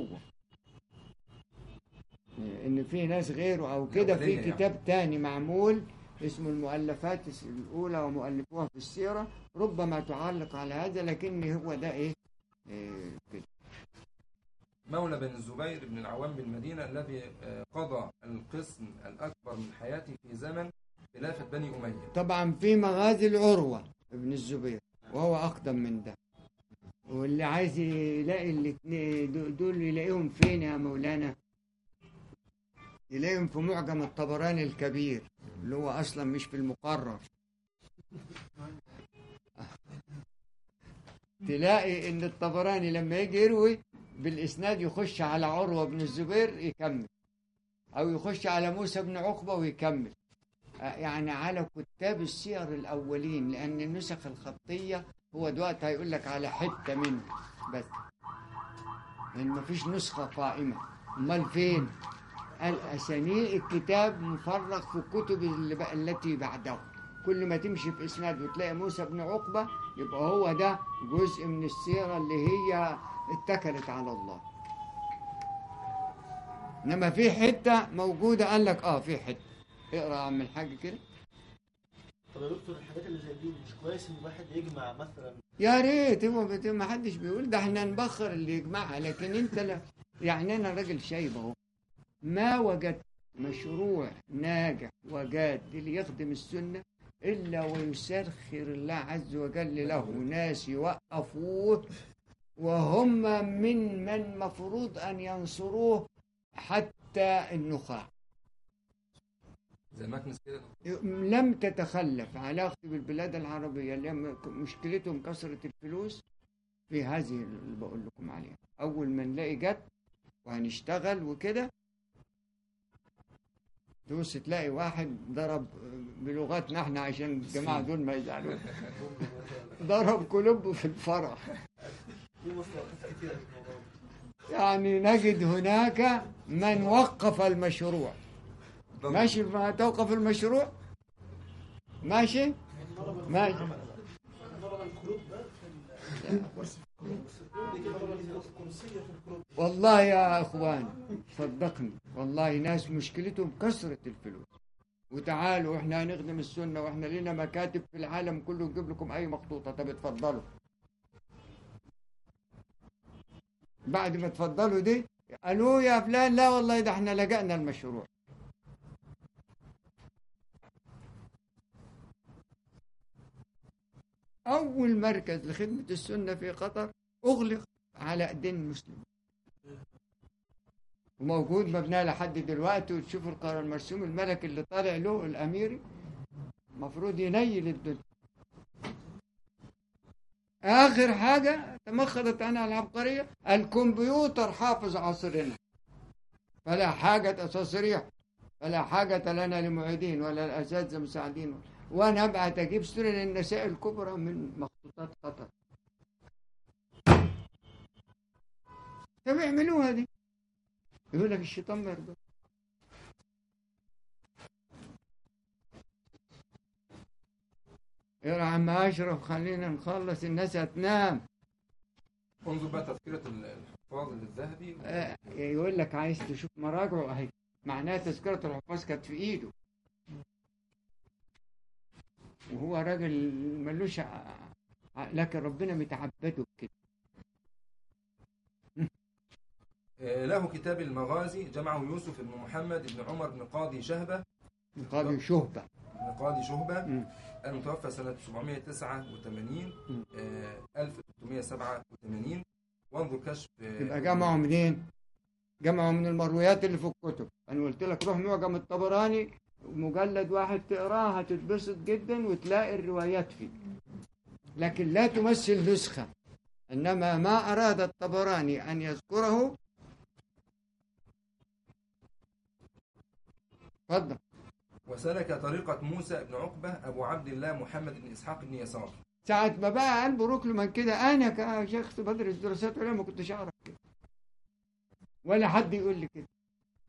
إن في ناس غيره أو كده في الأولية يعني. كتاب تاني معمول اسمه المؤلفات الأولى ومؤلفوها في السيرة ربما تعلق على هذا لكن هو ده إيه, إيه كده مولى بن الزبير بن العوام بالمدينة الذي آه، قضى القسم الأكبر من حياته في زمن خلافة بني أمية طبعا في مغازي العروة ابن الزبير وهو أقدم من ده واللي عايز يلاقي الاثنين دو- دول يلاقيهم فين يا مولانا يلاقيهم في معجم الطبراني الكبير اللي هو أصلا مش في المقرر تلاقي إن الطبراني لما يجي يروي بالإسناد يخش على عروة بن الزبير يكمل أو يخش على موسى بن عقبة ويكمل يعني على كتاب السير الأولين لأن النسخ الخطية هو دلوقتي هيقول لك على حتة منه بس لأن مفيش نسخة قائمة أمال فين؟ الأسانيد الكتاب مفرغ في الكتب اللي ب- التي بعده كل ما تمشي في إسناد وتلاقي موسى بن عقبة يبقى هو ده جزء من السيرة اللي هي اتكلت على الله إنما في حتة موجودة قال لك آه في حتة اقرا يا عم الحاج كده طب يا دكتور الحاجات اللي زي دي مش كويس ان الواحد يجمع مثلا يا ريت هو بت- ما حدش بيقول ده احنا نبخر اللي يجمعها لكن انت لا يعني انا راجل شايب اهو ما وجدت مشروع ناجح وجاد اللي يخدم السنه الا ويسخر الله عز وجل له ناس يوقفوه وهم من من مفروض ان ينصروه حتى النخاع زي مكنس كده لم تتخلف علاقتي بالبلاد العربية اللي هم مشكلتهم كثرة الفلوس في هذه اللي بقول لكم عليها أول ما نلاقي جت وهنشتغل وكده تبص تلاقي واحد ضرب بلغتنا احنا عشان الجماعة دول ما يزعلوش ضرب كلوب في الفرح في مصطلحات كتيرة في الموضوع ده. يعني نجد هناك من وقف المشروع ماشي ما توقف المشروع ماشي ماشي ضرب الكروب ده في ال- ضرب الكرسية في الكروب والله يا اخوان صدقني والله ناس مشكلتهم كثرة الفلوس وتعالوا احنا هنخدم السنة واحنا لنا مكاتب في العالم كله نجيب لكم اي مخطوطة طب اتفضلوا بعد ما تفضلوا دي قالوا يا فلان لا والله ده احنا لجأنا المشروع أول مركز لخدمة السنة في قطر أغلق على أيدين المسلمين وموجود مبنى لحد دلوقتي وتشوف القرار المرسوم الملك اللي طالع له الأميري المفروض ينيل الدنيا آخر حاجة تمخضت عنها العبقرية الكمبيوتر حافظ عصرنا فلا حاجة تصريح فلا حاجة لنا لمعيدين ولا الأساتذة مساعدين وأنا أبعت أجيب سنن النساء الكبرى من مخطوطات قطر طب يعملوها دي يقول لك الشيطان ما يرضى يا عم أشرف خلينا نخلص الناس هتنام انظر بقى تذكرة الحفاظ للذهبي آه، يقول لك عايز تشوف مراجعه اهي معناها تذكرة الحفاظ كانت في ايده وهو راجل ملوش ع- ع- لكن ربنا متعبده بكده آه، له كتاب المغازي جمعه يوسف بن محمد بن عمر بن قاضي شهبة قاضي شهبة بن قاضي شهبة مم. المتوفى سنة 789 مم. آه، 1387 وانظر كشف آه، يبقى جمعه منين؟ جمعه من المرويات اللي في الكتب انا قلت لك روح معجم الطبراني مجلد واحد تقراه هتتبسط جدا وتلاقي الروايات فيه لكن لا تمثل نسخة انما ما اراد الطبراني ان يذكره تفضل وسلك طريقة موسى بن عقبة أبو عبد الله محمد بن إسحاق بن يسار ساعة ما بقى قلبه ركله من كده أنا كشخص بدرس دراسات عليا ما كنتش أعرف كده ولا حد يقول لي كده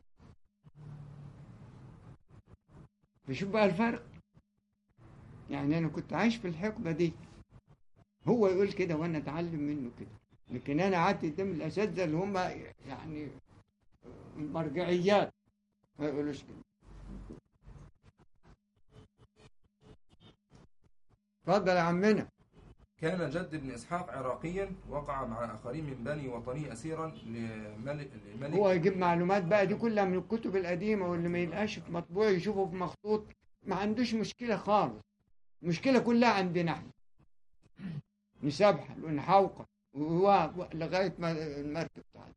بشوف بقى الفرق يعني أنا كنت عايش في الحقبة دي هو يقول كده وأنا أتعلم منه كده لكن أنا قعدت قدام الأساتذة اللي هم يعني المرجعيات ما يقولوش كده اتفضل يا عمنا كان جد بن إسحاق عراقيا وقع مع آخرين من بني وطنه أسيرا لملك, لملك هو يجيب معلومات بقى دي كلها من الكتب القديمة واللي ما يلقاش في مطبوع يشوفه في مخطوط ما عندوش مشكلة خالص المشكلة كلها عندنا احنا نسبح ونحوقه وهو لغاية ما المركب بتاعته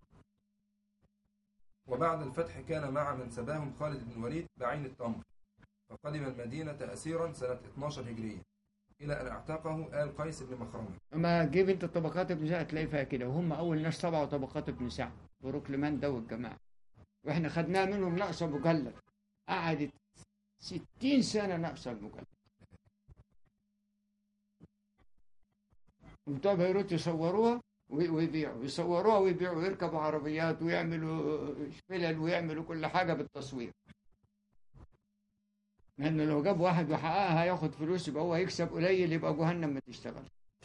وبعد الفتح كان مع من سباهم خالد بن الوليد بعين التمر فقدم المدينة أسيرا سنة 12 هجرية إلى أن اعتقه آل قيس بن مخرمة اما جيب انت طبقات ابن سعد تلاقي فيها كده وهم اول ناس طبعوا طبقات ابن سعد بروكلمان ده والجماعة واحنا خدناها منهم ناقصة مجلد قعدت ستين سنة ناقصة المجلد وبتوع بيروت يصوروها وي- ويبيعوا يصوروها ويبيعوا ويركبوا عربيات ويعملوا فلل ويعملوا كل حاجة بالتصوير لأنه لو جاب واحد وحققها هياخد فلوس يبقى هو هيكسب قليل يبقى جهنم ما تشتغل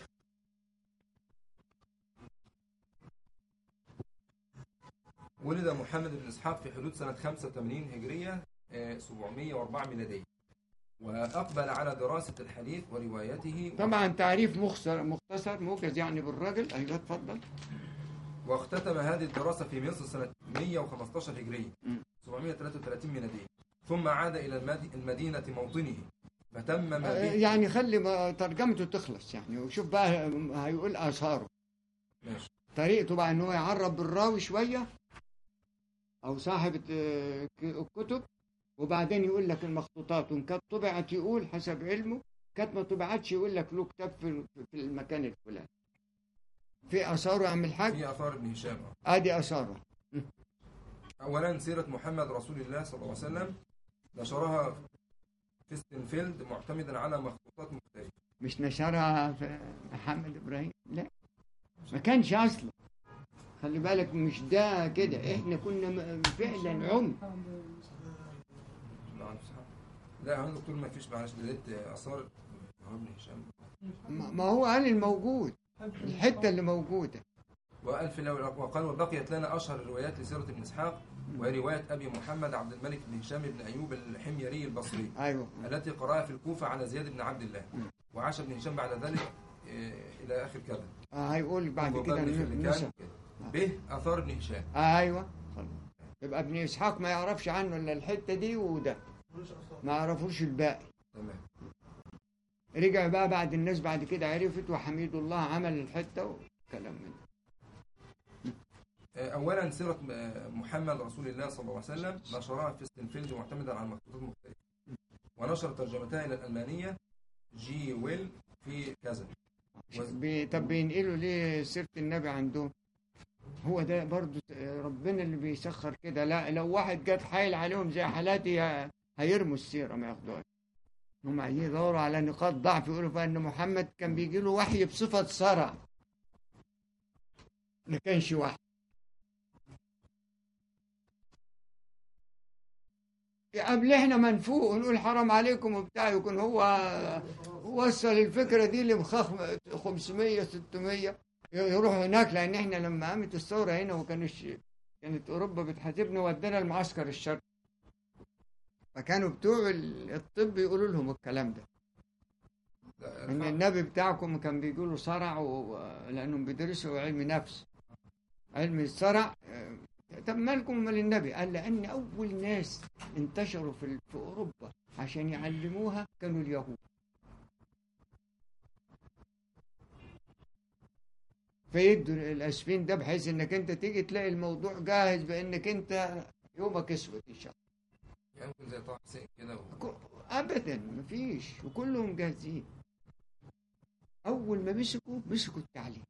ولد محمد بن إسحاق في حدود سنة 85 هجرية آه، 704 ميلادية وأقبل على دراسة الحديث وروايته طبعا تعريف مختصر مختصر موجز يعني بالراجل ايوه اتفضل واختتم هذه الدراسة في مصر سنة 115 هجرية مم. 733 ميلادية ثم عاد إلى المد- المدينة موطنه فتمم آه، به يعني خلي ما ترجمته تخلص يعني وشوف بقى هيقول اثاره ماشي طريقته بقى ان هو يعرب بالراوي شويه او صاحب آه، الكتب وبعدين يقول لك المخطوطات وان كانت طبعت يقول حسب علمه كانت ما طبعتش يقول لك له كتاب في في المكان الفلاني في اثاره يا عم الحاج في آثار ابن هشام آه. ادي اثاره أولا سيرة محمد رسول الله صلى الله عليه وسلم نشرها في ستنفيلد معتمدا على مخطوطات مختلفة مش نشرها في محمد ابراهيم لا ما كانش اصلا خلي بالك مش ده كده احنا كنا م- فعلا عم لا لا يا دكتور ما فيش معلش لقيت آثار ابن هشام ما ما هو قال الموجود الحته اللي موجوده وقال في الأول وقال وبقيت لنا أشهر الروايات لسيرة ابن إسحاق وهي رواية أبي محمد عبد الملك بن هشام بن أيوب الحميري البصري ايوه التي قرأها في الكوفة على زياد بن عبد الله وعاش ابن هشام بعد ذلك آه، إلى آخر كذا آه هيقول بعد كده وقال في اللي النسب كان كده. به اثار ابن هشام ايوه خلاص يبقى ابن اسحاق ما يعرفش عنه الا الحته دي وده ملوش اثار ما يعرفوش الباقي تمام رجع بقى بعد الناس بعد كده عرفت وحميد الله عمل الحته وكلام من ده. اولا سيره آه، محمد رسول الله صلى الله عليه وسلم نشرها في ستنفيلد معتمدا على مخطوطات مختلفه ونشر ترجمتها الى الالمانيه جي ويل في كذا وز- بي- طب بينقلوا ليه سيره النبي عندهم هو ده برضو ربنا اللي بيسخر كده لا لو واحد جت حايل عليهم زي حالاتي ه- هيرموا السيره ما ياخدوهاش هم عايزين يدوروا على نقاط ضعف يقولوا فيها ان محمد كان بيجي له وحي بصفه صرع ما كانش وحي قبل احنا ما نفوق ونقول حرام عليكم وبتاع يكون هو وصل الفكره دي لمخاخ 500 600 يروح هناك لان احنا لما قامت الثوره هنا وكانش كانت اوروبا بتحاسبنا ودانا المعسكر الشرقي فكانوا بتوع الطب يقولوا لهم الكلام ده ان النبي بتاعكم كان بيقولوا صرع و... لانهم بيدرسوا علم نفس علم الصرع آه، طب مالكم مال النبي قال لان اول ناس انتشروا في, في اوروبا عشان يعلموها كانوا اليهود فيدوا الاسفين ده بحيث انك انت تيجي تلاقي الموضوع جاهز بانك انت يومك اسود ان شاء الله يعني ممكن زي طه حسين كده و... ك- ابدا مفيش وكلهم جاهزين اول ما مسكوا مسكوا التعليم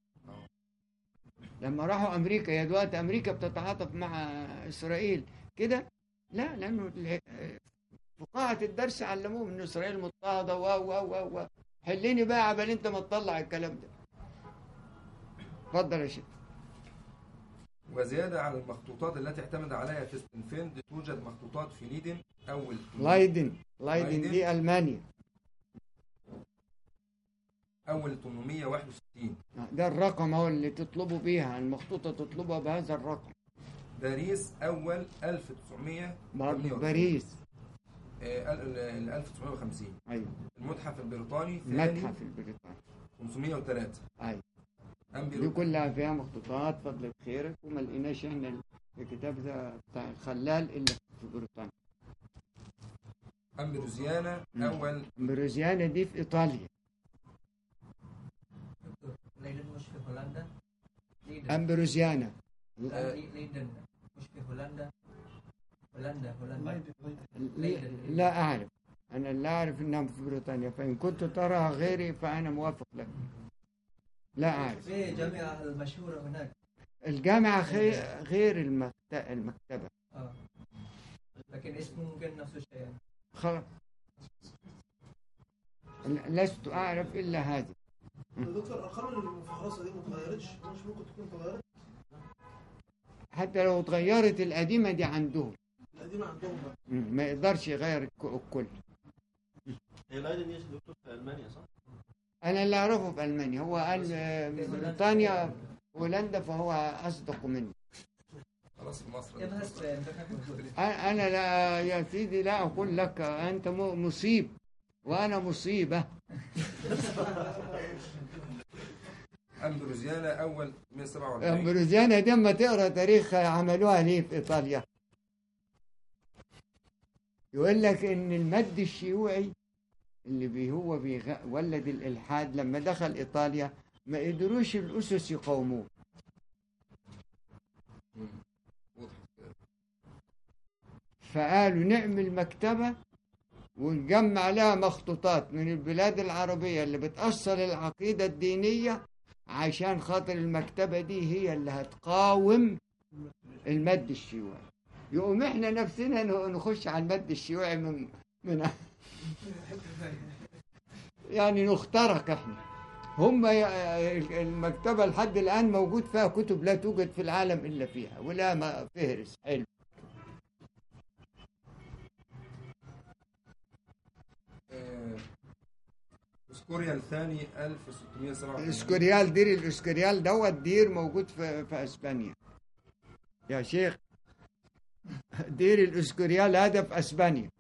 لما راحوا امريكا يا دلوقتي امريكا بتتعاطف مع اسرائيل كده لا لانه ال- في قاعه الدرس علموهم ان اسرائيل مضطهده و و و و حليني بقى عبال انت ما تطلع الكلام ده اتفضل يا شيخ وزياده على المخطوطات التي اعتمد عليها في ستنفيلد توجد مخطوطات في ليدن اول لايدن لايدن لايدن. دي المانيا اول 861 ده الرقم هو اللي تطلبوا بيها المخطوطه تطلبها بهذا الرقم باريس اول 1900 برضه باريس آه، ال- ال- 1950 ايوه المتحف البريطاني ثاني المتحف البريطاني 503 ايوه دي أمبرو كلها فيها مخطوطات فضل خيرك وما لقيناش احنا الكتاب ده بتاع الخلال الا في بريطانيا أمبروزيانا مم. أول مروزيانا دي في ايطاليا ليدن مش في هولندا ليدن امبروزيانا لا، لي- ليدن مش في هولندا هولندا هولندا لايدن لايدن لا, لا اعرف انا لا اعرف انها في بريطانيا فان كنت تراها غيري فانا موافق لك لا اعرف في جامعة المشهورة هناك الجامعه خي- غير المكت- المكتبه اه لكن اسمه ممكن نفس الشيء يعني. خلاص لست اعرف الا هذا يا دكتور ارقام المفهرسه دي ما اتغيرتش مش ممكن تكون اتغيرت حتى لو اتغيرت القديمه دي عندهم القديمه عندهم بقى مم، ما يقدرش يغير الك- الكل هي لايدن دي يا دكتور في المانيا صح؟ انا اللي اعرفه في المانيا هو قال آه، بريطانيا هولندا فهو اصدق مني خلاص في مصر ابحث في انترنت موجود انا أنا لا يا سيدي لا اقول لك انت م- مصيب وانا مصيبه أمبروزيانا أول 147 بروزيانا دي اما تقرا تاريخ عملوها ليه في ايطاليا يقول لك ان المد الشيوعي اللي بي هو بيولد الالحاد لما دخل ايطاليا ما قدروش الاسس يقاوموه مم. واضح كده. فقالوا نعمل مكتبة ونجمع لها مخطوطات من البلاد العربية اللي بتأصل العقيدة الدينية عشان خاطر المكتبة دي هي اللي هتقاوم المد الشيوعي يقوم احنا نفسنا ن- نخش على المد الشيوعي من من يعني نخترق احنا هم ي- المكتبة لحد الآن موجود فيها كتب لا توجد في العالم إلا فيها ولا ما فهرس حلو آه، اسكوريا الثاني 1687 الاسكوريال دير الاسكوريال دوت دير موجود في, في اسبانيا يا شيخ دير الاسكوريال هذا في اسبانيا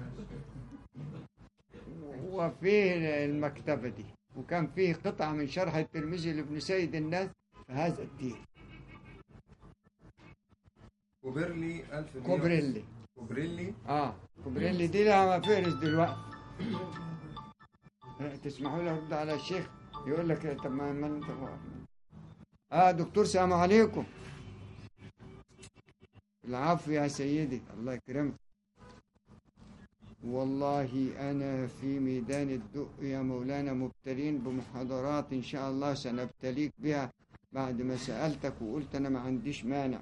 وفيه المكتبة دي وكان فيه قطعة من شرح الترمذي لابن سيد الناس في هذا الدير كوبرلي 1000 كوبريلي كوبريلي اه كوبريلي دي لها فهرس دلوقتي تسمحوا لي ارد على الشيخ يقول لك طب ما ما انت اه دكتور سلام عليكم العفو يا سيدي الله يكرمك والله أنا في ميدان الدق يا مولانا مبتلين بمحاضرات إن شاء الله سنبتليك بها بعد ما سألتك وقلت أنا ما عنديش مانع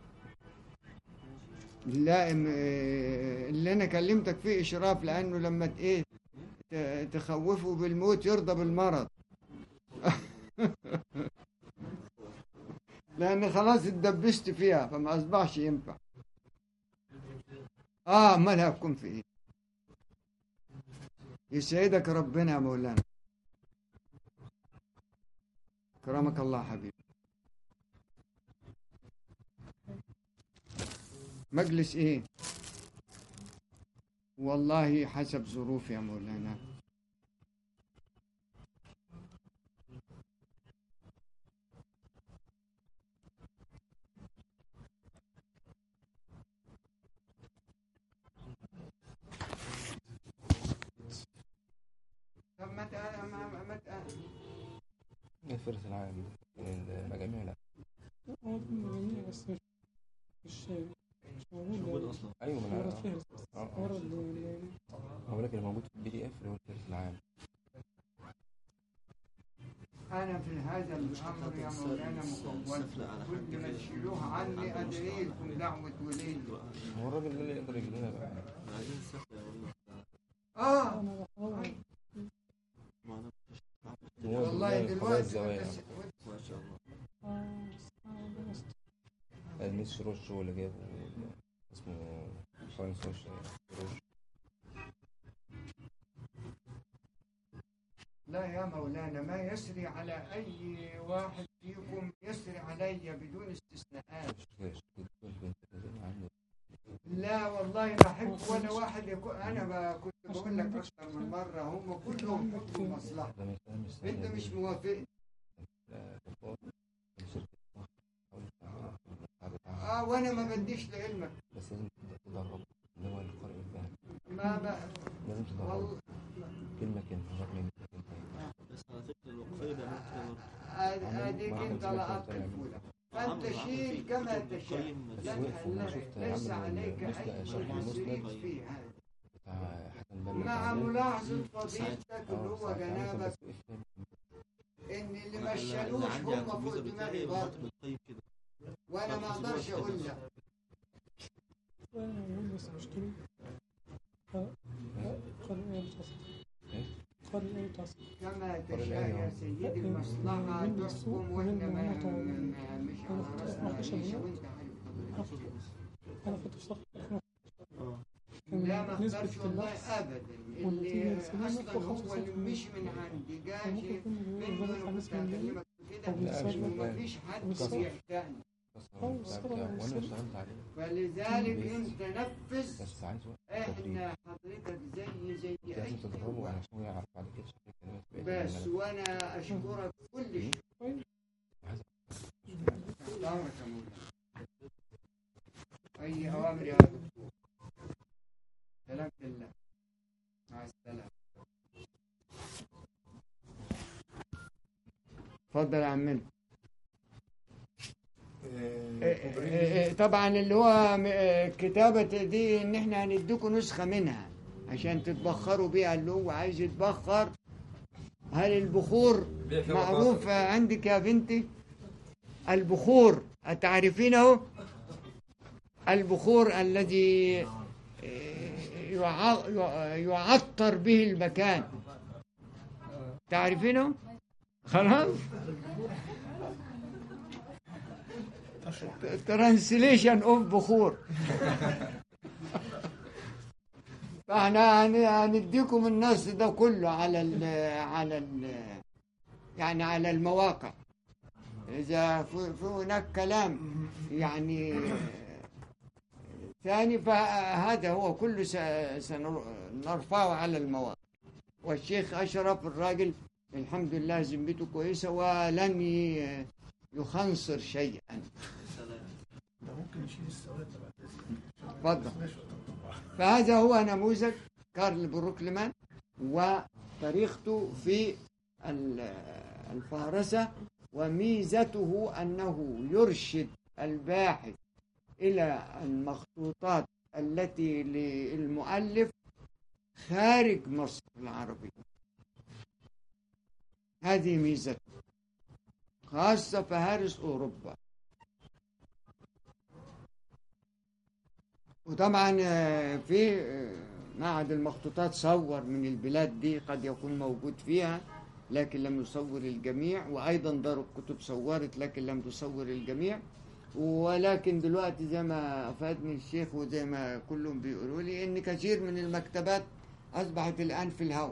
لا م- اللي أنا كلمتك فيه إشراف لأنه لما ت- إيه ت- تخوفه بالموت يرضى بالمرض لأن خلاص اتدبست فيها فما أصبحش ينفع آه مالها بكون في إيه يسعدك ربنا يا مولانا كرمك الله حبيبي مجلس ايه والله حسب ظروف يا مولانا طب ما تق- ما- ما- ما تق- الفرس العام المجاميع لا هو في المجاميع بس مش مش مش موجود موجود يعني. اصلا ايوه من ورا العام. الفهرس بس آه، ورا آه. ال- هقول لك اللي موجود في البي دي اف اللي هو الفرس العام انا في هذا الامر يا مولانا مقول كل ما تشيلوه عني ادعي لكم دعوه ولي هو الراجل ده اللي يقدر يجيب لنا بقى عايزين السفر يا والله اه انا بحاول ما انا هو والله زي قضايا دلوقتي الزوايا وأنت- ما شاء الله اه بس ربنا يستر. الميس روش هو اللي جابه اسمه فرانس روش روش لا يا مولانا ما يسري على أي واحد فيكم يسري علي بدون استثناءات مش كده بنت الذين عنده لا والله ما أحب ولا واحد يكون أنا ب- كنت بقول لك أكثر من مرة هم كلهم حبوا مصلحة ده ما يفهمش أنت مش موافق لا كفار شركة صح حاول تعملها في المساعدة بتاعها. آه وأنا ما بديش لعلمك بس لازم تبدأ تدرب اللي هو القارئ الفهم ما ب... لازم تدرب والله كلمة كلمة رغم ان كلمة بس على فكره الوقفيه بيعملوا كده برضه آه، أديك أنت لقطت الفولة فأنت شيل كما تشاء بس لا وقف وما شفت ليس عملوا عليك المسند- أي شرح تسريب المسند في هذا بتاع حسن بن مع علي. ملاحظة فضيلتك اه اللي هو ساعة عملت جنابك بس إفهام. ان اللي أنا ما اللي شالوش عندي على هم فوق الكمبيوتر دماغي بتاعي برضه بحط بالطيب كده وانا ما اقدرش اقول لا انا موجود بس مش طول قارئ ايه متصل إيه؟ قارئ ايه متصل كما تشاء يا سيدي المصلحة تحكم واحنا ما ما- مش على راسنا ريشة وانت عارف انا كنت في صف اه لا ما نسبة اقدرش والله اللبس ابدا والنتيجة اللي السليمة اصلا فوق هو 95%. اللي مش من عندي جاي ممكن يكون منه بيقول انا كنت 5 مليون هكلمك كده أو بالصبر. ومفيش حد بالصبر. بيحتاجني بس أو هو بتاع الصبر بتاع- أو وانا الصبر. اشتغلت عليه فلذلك بس. انت نفذ بس عايز وقت تدريب احنا حضرتك زي زي لازم اي تدربه واحد. عشان هو يعرف بعد كده شكل الكلمات بقت بس إيه. وانا اشكرك كل شيء عايز- امرك يا مولانا اي اوامر يا دكتور سلام بالله مع السلامه اتفضل يا عمنا إيه- إيه- طبعا اللي هو م- إيه كتابة دي ان احنا هنديكوا نسخة منها عشان تتبخروا بيها اللي هو عايز يتبخر هل البخور بيع فيها معروف بطاطا. عندك يا بنتي البخور أتعرفينه البخور الذي إيه، يع- يع- يعطر به المكان تعرفينه خلاص ترانسليشن اوف بخور فاحنا هن- هنديكم النص ده كله على ال على ال يعني على المواقع اذا في في هناك كلام يعني ثاني فهذا هو كله س- سنرفعه على المواقع والشيخ اشرف الراجل الحمد لله ذمته كويسه ولن ي- يخنصر شيئا سلام ده ممكن ممكن نشيل السواد بعد اذنك اتفضل. ماشي طبعا فهذا هو نموذج كارل بروكلمان وطريقته في ال- الفهرسة وميزته أنه يرشد الباحث إلى المخطوطات التي للمؤلف خارج مصر العربية هذه ميزته خاصة فهارس أوروبا وطبعا آه، في آه، معهد المخطوطات صور من البلاد دي قد يكون موجود فيها لكن لم يصور الجميع وأيضا دار الكتب صورت لكن لم تصور الجميع ولكن دلوقتي زي ما أفادني الشيخ وزي ما كلهم بيقولوا لي إن كثير من المكتبات أصبحت الآن في الهواء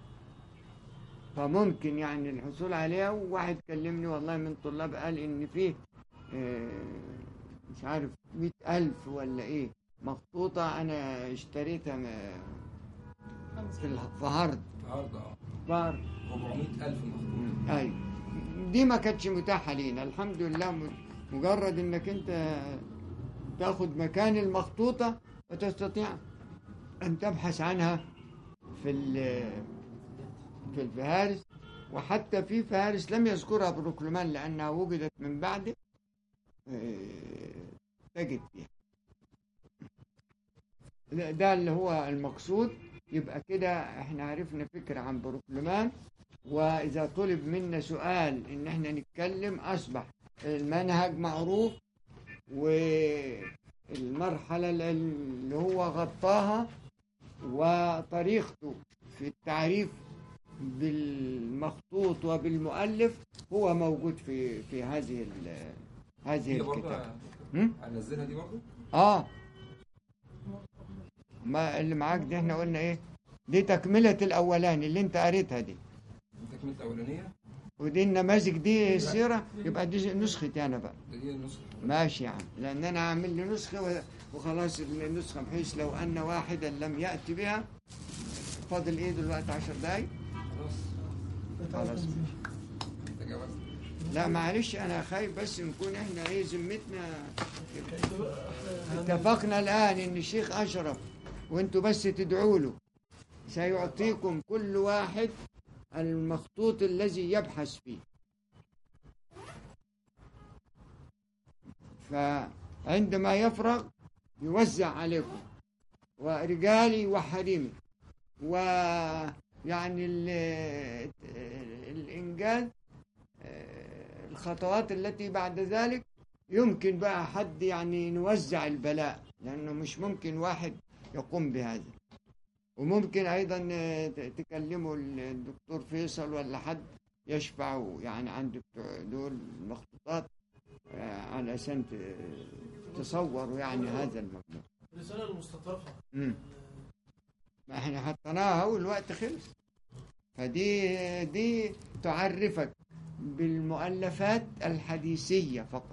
فممكن يعني الحصول عليها وواحد كلمني والله من طلاب قال إن فيه آه، مش عارف مئة ألف ولا إيه مخطوطة أنا اشتريتها م- في الح- في هارد النهارده اه في هارد 400000 مخطوط أي دي ما كانتش متاحة لينا الحمد لله م- مجرد إنك أنت تاخد مكان المخطوطة وتستطيع أن تبحث عنها في ال- في الفهارس وحتى في فهارس لم يذكرها بروكلمان لأنها وجدت من بعده آه، تجد فيها لا، ده اللي هو المقصود يبقى كده احنا عرفنا فكرة عن بروكلمان وإذا طلب منا سؤال إن احنا نتكلم أصبح المنهج معروف والمرحلة اللي هو غطاها وطريقته في التعريف بالمخطوط وبالمؤلف هو موجود في في هذه ال- هذه هي برضه الكتاب هم؟ هنزلها دي برضه اه ما اللي معاك دي احنا قلنا ايه دي تكملة الأولاني اللي انت قريتها دي التكمله الاولانيه ودي النماذج دي السيرة يبقى دي نسختي أنا بقى دي النسخه ماشي يا عم لأن أنا عامل لي نسخة و- وخلاص النسخة بحيث لو أن واحدا لم يأتي بها فاضل إيه دلوقتي عشر دقايق خلاص خلاص تجاوزت لا معلش أنا خايف بس نكون إحنا إيه ذمتنا اتفقنا الآن إن الشيخ أشرف وأنتوا بس تدعوا له سيعطيكم كل واحد المخطوط الذي يبحث فيه فعندما يفرغ يوزع عليكم ورجالي وحريمي ويعني ال- الإنجاز آه، الخطوات التي بعد ذلك يمكن بقى حد يعني نوزع البلاء لأنه مش ممكن واحد يقوم بهذا وممكن أيضا آه، ت- تكلموا الدكتور فيصل ولا حد يشفع يعني عند بتوع دول المخطوطات آه، علشان ت- تصوروا يعني هذا المجموع الرسالة المستطرفة مم. ما احنا حطيناها والوقت خلص فدي دي تعرفك بالمؤلفات الحديثية فقط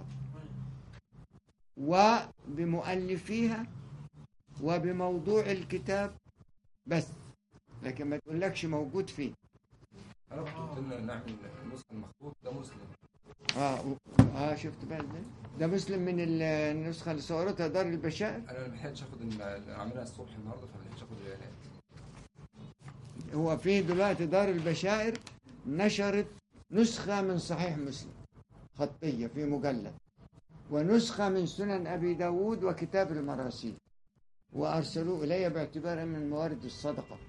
وبمؤلفيها وبموضوع الكتاب بس لكن ما تقولكش موجود فين انا كنت قلت لنا نعمل النسخه المخطوط ده مسلم اه و- اه شفت بقى ازاي ده مسلم من ال- النسخة اللي صورتها دار البشائر انا ما لحقتش اخد الم- اعملها الصبح النهارده فما لحقتش اخد الاعلان هو في دلوقتي دار البشائر نشرت نسخة من صحيح مسلم خطية في مجلد ونسخة من سنن أبي داود وكتاب المراسيل وأرسلوه إلي باعتبارها من موارد الصدقة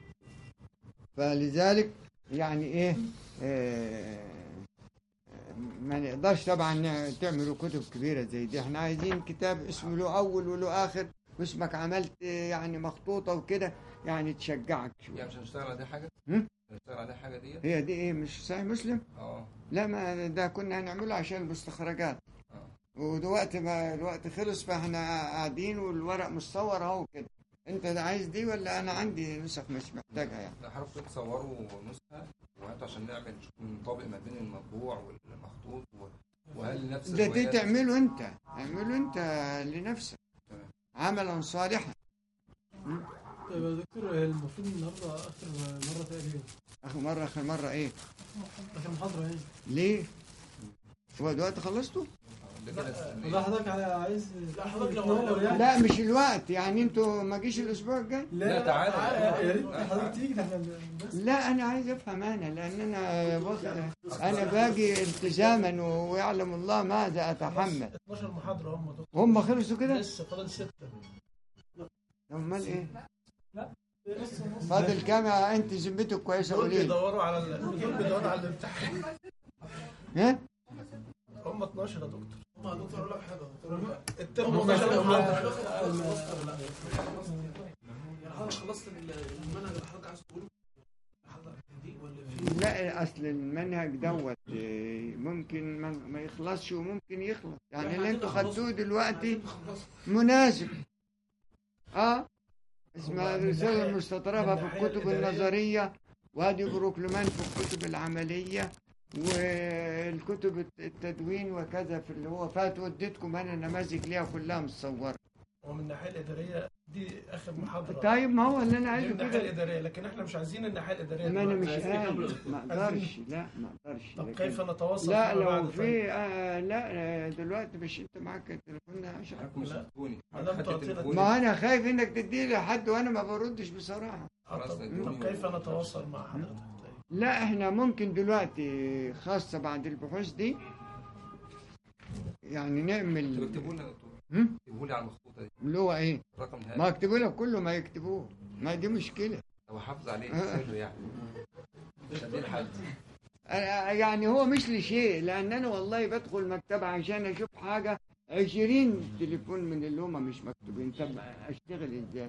فلذلك يعني إيه آه، ما نقدرش طبعا نع- تعملوا كتب كبيرة زي دي احنا عايزين كتاب اسمه له أول وله آخر واسمك عملت آه، يعني مخطوطة وكده يعني تشجعك شوية يعني مش هنشتغل على دي حاجه هم؟ هنشتغل على دي حاجه دي هي دي ايه مش صحيح مسلم اه لا ما ده كنا هنعمله عشان المستخرجات اه ودلوقتي ما الوقت خلص فاحنا قاعدين والورق مصور اهو كده انت ده عايز دي ولا انا عندي نسخ مش محتاجها يعني لا حضرتك تصوروا نسخه وهاتوا عشان نعمل نشوف نطابق ما بين المطبوع والمخطوط و- وهل نفس ده دي الروايات- تعمله انت اعمله انت لنفسك تمام. عملا صالحا طيب يا دكتور المفروض النهارده اخر مره تقريبا اخر مره اخر مره ايه اخر محاضره يعني ليه هو دلوقتي خلصتوا ده كده والله حضرتك عايز لا حضرتك لو تنور يعني لا مش الوقت يعني انتوا ما جيش الاسبوع الجاي لا، تعالى. يا ريت حضرتك تيجي ده احنا بس لا انا عايز افهم انا لان انا بص انا باجي التزاما ويعلم الله ماذا اتحمل 12 محاضره هم دكتور هم خلصوا كده لسه فاضل سته امال ايه لسه نص فاضل كام يا انت ذمتك كويسه دول قولي لي. بيدوروا على ال- دول بيدوروا على الامتحان ها هم 12 يا دكتور هم يا دكتور اقول لك حاجه دكتور. الترم هم 12 كانوا محاضره يعني حضرتك خلصت المنهج اللي حضرتك عايز تقوله حضرتك دي ولا في لا اصل المنهج دوت إيه، ممكن ما, ما يخلصش وممكن يخلص يعني اللي انتوا خدتوه دلوقتي مناسب اه اسمها الرسالة المستطرفة في الكتب النظرية وادي بروكلمان في الكتب العملية والكتب التدوين وكذا في اللي هو فات وديتكم انا نماذج ليها كلها مصورة ومن الناحيه الاداريه دي اخر محاضره طيب ما هو اللي انا دي عايزه من الناحيه كده الاداريه لكن احنا مش عايزين الناحيه الاداريه ما انا مش دلوقتي. قادر ما اقدرش لا ما اقدرش طب لكن- كيف نتواصل لا فيما لو بعد طيب؟ في آه لا آه، دلوقتي مش انت معاك التليفون عشان حضرتك مش لا. هتكوني ما دام حتى تعطينا تليفوني. ما انا خايف انك تدي لي حد وانا ما بردش بصراحه آه، خلاص طب ادوني طب كيف نتواصل مع حضرتك طيب لا احنا ممكن دلوقتي خاصه بعد البحوث دي يعني انتوا نعمل اكتبوا لنا يا دكتور هم؟ اكتبوا لي على المخطوطه دي اللي هو ايه الرقم ما ده اكتبوا لك كله ما يكتبوه ما دي مشكله هو حافظ عليه سره يعني مش هديه لحد أنا- يعني هو مش لشيء لان انا والله بدخل مكتبه عشان اشوف حاجه عشرين تليفون من اللي هم مش مكتوبين طب اشتغل ازاي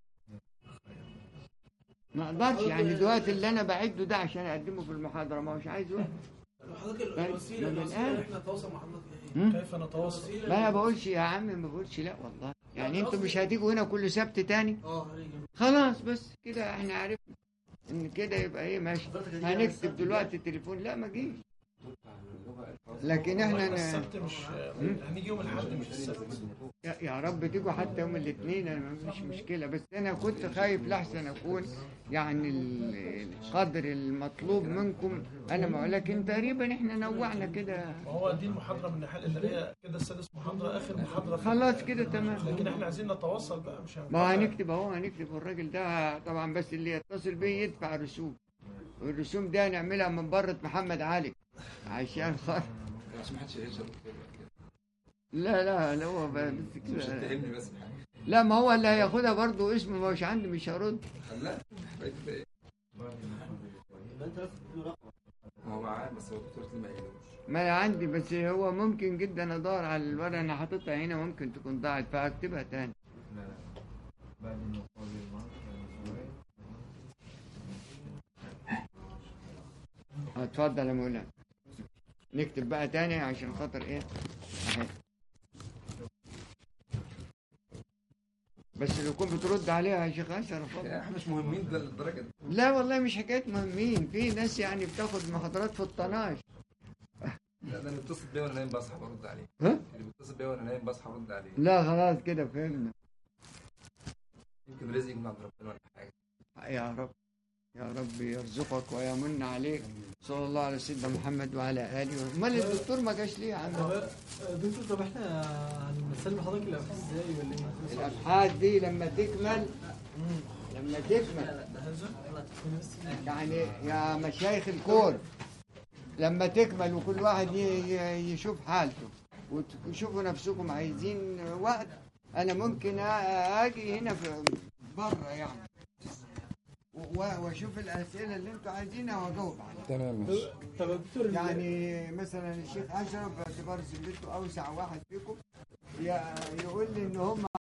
ما اقدرش يعني دلوقتي اللي انا بعده ده عشان اقدمه في المحاضره ما هوش عايزه حضرتك طيب، الوسيله من الوسيله الآن. اللي احنا نتواصل مع حضرتك ايه؟ هم؟ كيف نتواصل ما انا بقولش يا عم ما بقولش لا والله يعني انتوا مش هتيجوا هنا كل سبت تاني اه هنيجي خلاص بس كده احنا عرفنا ان كده يبقى ايه ماشي هنكتب دلوقتي تليفون لا ما جيش لكن احنا ن... السبت مش هنيجي يوم الاحد مش السبت يا يا رب تيجوا حتى يوم الاثنين انا ما فيش مشكله بس انا كنت خايف لحسن اكون يعني ال- القدر المطلوب منكم انا ما لكن تقريبا احنا نوعنا كده ما هو دي المحاضره من الناحيه الاداريه كده السادس محاضره اخر محاضره في- خلاص كده تمام لكن احنا عايزين نتواصل بقى مش ما هو هنكتب اهو هنكتب الراجل ده طبعا بس اللي يتصل بيه يدفع رسوم والرسوم دي هنعملها من بره محمد علي عشان خاطر عشان ما حدش يهزر لا لا لا هو بس مش كده هتهمني بس بحاجه لا ما هو اللي هياخدها برضه اسمه ما هوش عندي مش هرد لا بقيت ايه يبقى انت لازم تديله رقم ما هو معاه بس هو الدكتور اللي ما قالوش ما انا عندي بس هو ممكن جدا ادور على الورقه انا حاططها هنا ممكن تكون ضاعت فاكتبها تاني اتفضل يا مولانا نكتب بقى تاني عشان خاطر ايه أهي. بس لو كنت بترد عليها يا شيخ اشرف والله. احنا مش مهمين ده للدرجه دي لا والله مش حكايه مهمين في ناس يعني بتاخد محاضرات في الطناش لا ده اللي بيتصل بيا وانا نايم بصحى برد عليه ها؟ اللي بيتصل بيا وانا نايم بصحى برد عليه لا خلاص كده فهمنا يمكن رزق من عند ربنا ولا حاجه يا رب يا رب يرزقك ويمن عليك صلى الله على سيدنا محمد وعلى اله امال الدكتور ما جاش ليه يا عم دكتور طب احنا هنسلم حضرتك الابحاث ازاي ولا ايه؟ الابحاث دي لما تكمل لما تكمل يعني يا مشايخ الكون لما تكمل وكل واحد ي- ي- يشوف حالته وتشوفوا نفسكم عايزين وقت انا ممكن أ- اجي هنا في بره يعني و- واشوف الاسئله اللي انتوا عايزينها واجاوب عليها تمام ماشي طب يا دكتور يعني مثلا الشيخ اشرف باعتبار زميلته اوسع واحد فيكم ي- يقول لي ان هم